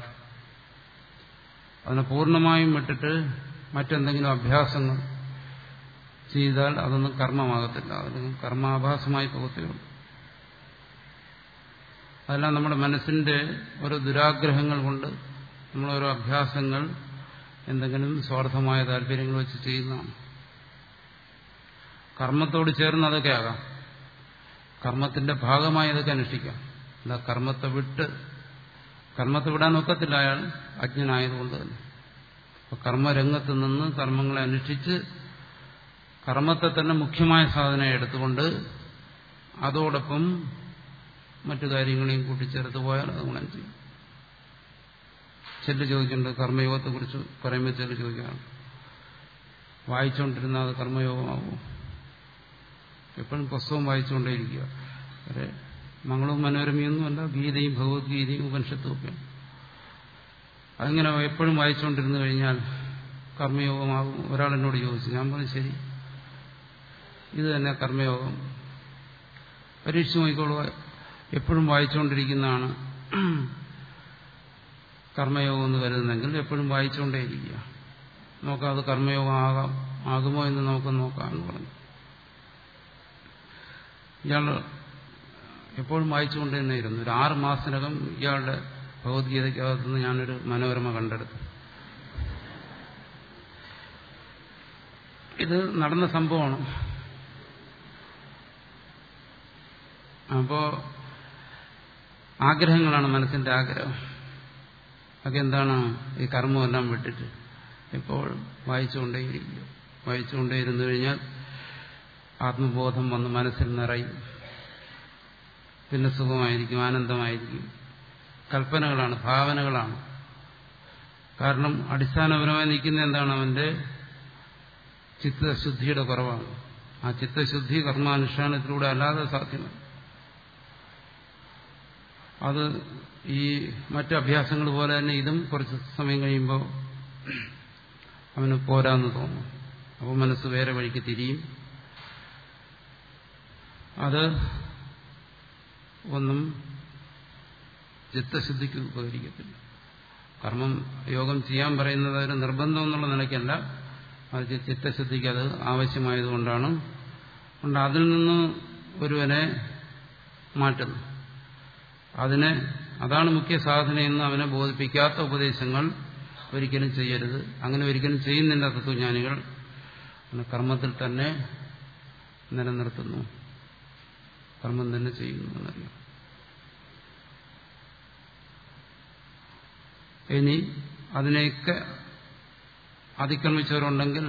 അതിനെ പൂർണ്ണമായും വിട്ടിട്ട് മറ്റെന്തെങ്കിലും അഭ്യാസങ്ങൾ ചെയ്താൽ അതൊന്നും കർമ്മമാകത്തില്ല അതിന് കർമാഭാസമായി പോകത്തേയുള്ളൂ അതെല്ലാം നമ്മുടെ മനസ്സിന്റെ ഓരോ ദുരാഗ്രഹങ്ങൾ കൊണ്ട് നമ്മളോരോ അഭ്യാസങ്ങൾ എന്തെങ്കിലും സ്വാർത്ഥമായ താല്പര്യങ്ങൾ വെച്ച് ചെയ്യുന്നതാണ് കർമ്മത്തോട് ചേർന്ന് അതൊക്കെ ആകാം കർമ്മത്തിന്റെ ഭാഗമായി അതൊക്കെ അനുഷ്ഠിക്കാം അല്ല കർമ്മത്തെ വിട്ട് കർമ്മത്തെ വിടാൻ ഒക്കത്തില്ല അയാൾ അജ്ഞനായതുകൊണ്ട് തന്നെ അപ്പൊ കർമ്മരംഗത്ത് നിന്ന് കർമ്മങ്ങളെ അനുഷ്ഠിച്ച് കർമ്മത്തെ തന്നെ മുഖ്യമായ സാധനം എടുത്തുകൊണ്ട് അതോടൊപ്പം മറ്റു കാര്യങ്ങളെയും കൂട്ടിച്ചേർത്ത് പോയാൽ അത് ഗുണം ചെയ്യും ചെല്ല് ചോദിച്ചിട്ടുണ്ട് കർമ്മയോഗത്തെക്കുറിച്ച് പറയുമ്പോൾ ചെല്ല് ചോദിക്കുകയാണ് വായിച്ചുകൊണ്ടിരുന്ന അത് കർമ്മയോഗമാകുമോ എപ്പോഴും പുസ്തകം വായിച്ചുകൊണ്ടേയിരിക്കുക അതെ മംഗളവും മനോരമയൊന്നുമല്ല ഗീതയും ഭഗവത്ഗീതയും ഉപനിഷത്തും ഒക്കെയാണ് അതിങ്ങനെ എപ്പോഴും വായിച്ചുകൊണ്ടിരുന്നു കഴിഞ്ഞാൽ കർമ്മയോഗമാകും ഒരാൾ എന്നോട് ചോദിച്ചു ഞാൻ പറഞ്ഞു ശരി ഇത് തന്നെ കർമ്മയോഗം പരീക്ഷിച്ച് നോക്കിക്കോളുക എപ്പോഴും വായിച്ചുകൊണ്ടിരിക്കുന്നതാണ് കർമ്മയോഗം എന്ന് കരുതുന്നെങ്കിൽ എപ്പോഴും വായിച്ചുകൊണ്ടേയിരിക്കുക നോക്കാം അത് കർമ്മയോഗം ആകാം ആകുമോ എന്ന് നമുക്ക് നോക്കാം എന്ന് പറഞ്ഞു ഇയാൾ എപ്പോഴും വായിച്ചുകൊണ്ട് തന്നെ ഇരുന്നു ഒരു ആറ് മാസത്തിനകം ഇയാളുടെ ഭഗവത്ഗീതയ്ക്കകത്തുനിന്ന് ഞാനൊരു മനോരമ കണ്ടെടുത്തു ഇത് നടന്ന സംഭവമാണ് അപ്പോ ആഗ്രഹങ്ങളാണ് മനസ്സിന്റെ ആഗ്രഹം അതൊക്കെ എന്താണ് ഈ കർമ്മമെല്ലാം വിട്ടിട്ട് ഇപ്പോൾ വായിച്ചുകൊണ്ടേയിരിക്കുക വായിച്ചുകൊണ്ടേയിരുന്നു കഴിഞ്ഞാൽ ആത്മബോധം വന്ന് മനസ്സിൽ നിറയും പിന്നെ സുഖമായിരിക്കും ആനന്ദമായിരിക്കും കൽപ്പനകളാണ് ഭാവനകളാണ് കാരണം അടിസ്ഥാനപരമായി നിൽക്കുന്ന എന്താണ് അവന്റെ ചിത്തശുദ്ധിയുടെ കുറവാണ് ആ ചിത്തശുദ്ധി കർമാനുഷ്ഠാനത്തിലൂടെ അല്ലാതെ സാധ്യമല്ല അത് ഈ മറ്റു അഭ്യാസങ്ങൾ പോലെ തന്നെ ഇതും കുറച്ച് സമയം കഴിയുമ്പോൾ അവന് പോരാന്ന് തോന്നും അപ്പോൾ മനസ്സ് വേറെ വഴിക്ക് തിരിയും അത് ഒന്നും ചിത്തശുദ്ധിക്ക് ഉപകരിക്കത്തില്ല കർമ്മം യോഗം ചെയ്യാൻ പറയുന്നത് ഒരു നിർബന്ധം എന്നുള്ള നിലയ്ക്കല്ല അത് ചിത്തശുദ്ധിക്ക് അത് ആവശ്യമായതുകൊണ്ടാണ് അതുകൊണ്ട് അതിൽ നിന്ന് ഒരുവനെ മാറ്റുന്നു അതിനെ അതാണ് മുഖ്യ സാധനയെന്ന് അവനെ ബോധിപ്പിക്കാത്ത ഉപദേശങ്ങൾ ഒരിക്കലും ചെയ്യരുത് അങ്ങനെ ഒരിക്കലും ചെയ്യുന്നില്ല തത്വജ്ഞാനികൾ കർമ്മത്തിൽ തന്നെ നിലനിർത്തുന്നു കർമ്മം തന്നെ ചെയ്യുന്നു എന്നറിയാം ഇനി അതിനെയൊക്കെ അതിക്രമിച്ചവരുണ്ടെങ്കിൽ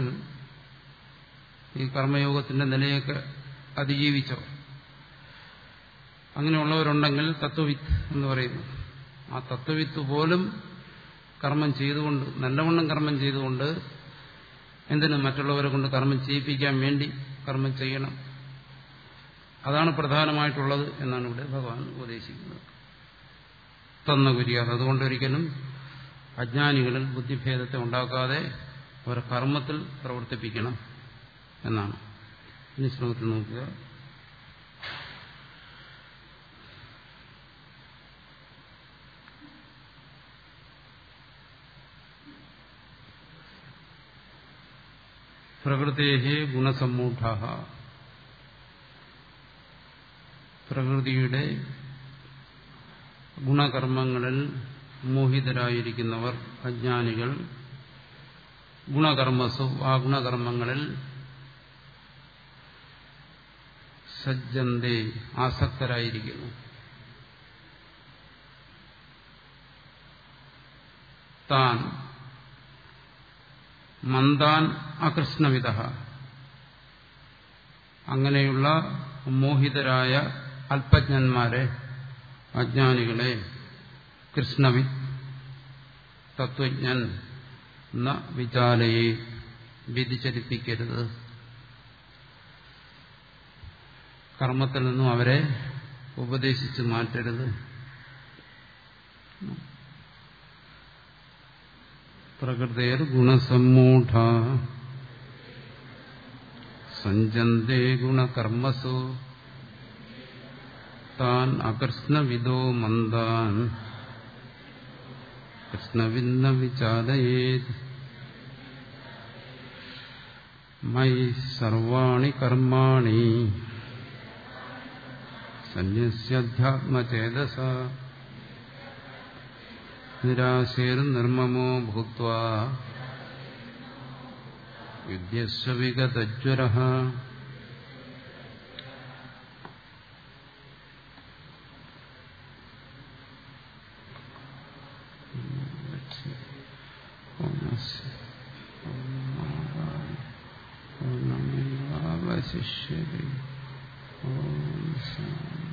ഈ കർമ്മയോഗത്തിന്റെ നിലയൊക്കെ അതിജീവിച്ചോ അങ്ങനെയുള്ളവരുണ്ടെങ്കിൽ തത്വവിത്ത് എന്ന് പറയുന്നു ആ തത്വവിത്ത് പോലും കർമ്മം ചെയ്തുകൊണ്ട് നല്ലവണ്ണം കർമ്മം ചെയ്തുകൊണ്ട് എന്തിനു മറ്റുള്ളവരെ കൊണ്ട് കർമ്മം ചെയ്യിപ്പിക്കാൻ വേണ്ടി കർമ്മം ചെയ്യണം അതാണ് പ്രധാനമായിട്ടുള്ളത് എന്നാണ് ഇവിടെ ഭഗവാൻ ഉപദേശിക്കുന്നത് തന്ന കുര്യാതെ അതുകൊണ്ടൊരിക്കലും അജ്ഞാനികളിൽ ബുദ്ധിഭേദത്തെ ഉണ്ടാക്കാതെ അവരെ കർമ്മത്തിൽ പ്രവർത്തിപ്പിക്കണം എന്നാണ് ഇനി ശ്ലോകത്തിൽ നോക്കുക പ്രകൃതേഹേ ഗുണസമ്മൂഢ പ്രകൃതിയുടെ ഗുണകർമ്മങ്ങളിൽ മോഹിതരായിരിക്കുന്നവർ അജ്ഞാനികൾ ഗുണകർമ്മസു ആ ഗുണകർമ്മങ്ങളിൽ സജ്ജന്തേ ആസക്തരായിരിക്കുന്നു താൻ മന്ദാൻ അകൃഷ്ണവിധ അങ്ങനെയുള്ള മോഹിതരായ അല്പജ്ഞന്മാരെ അജ്ഞാനികളെ കൃഷ്ണവി തത്വജ്ഞൻ എന്ന വിചാലയെ വ്യതിചലിപ്പിക്കരുത് കർമ്മത്തിൽ നിന്നും അവരെ ഉപദേശിച്ച് മാറ്റരുത് പ്രകൃതേർ ഗുണസമ്മൂഢ സഞ്ജന്തേ ഗുണകർമ്മസു താൻ അകൃഷ്ണവിദോ മന്ദാൻ കൃഷ്ണവിന്ന വിചാലയേത് മയി സർവാണി കർമാണി സന്യസ്യധ്യാത്മചേതസ നിരാശേർനിർമ്മമോ ഭൂത്വാ യുദ്ധ്യസ്വ വിഗതജ്വര അവശിഷ്യതേ ഓം ശാന്തി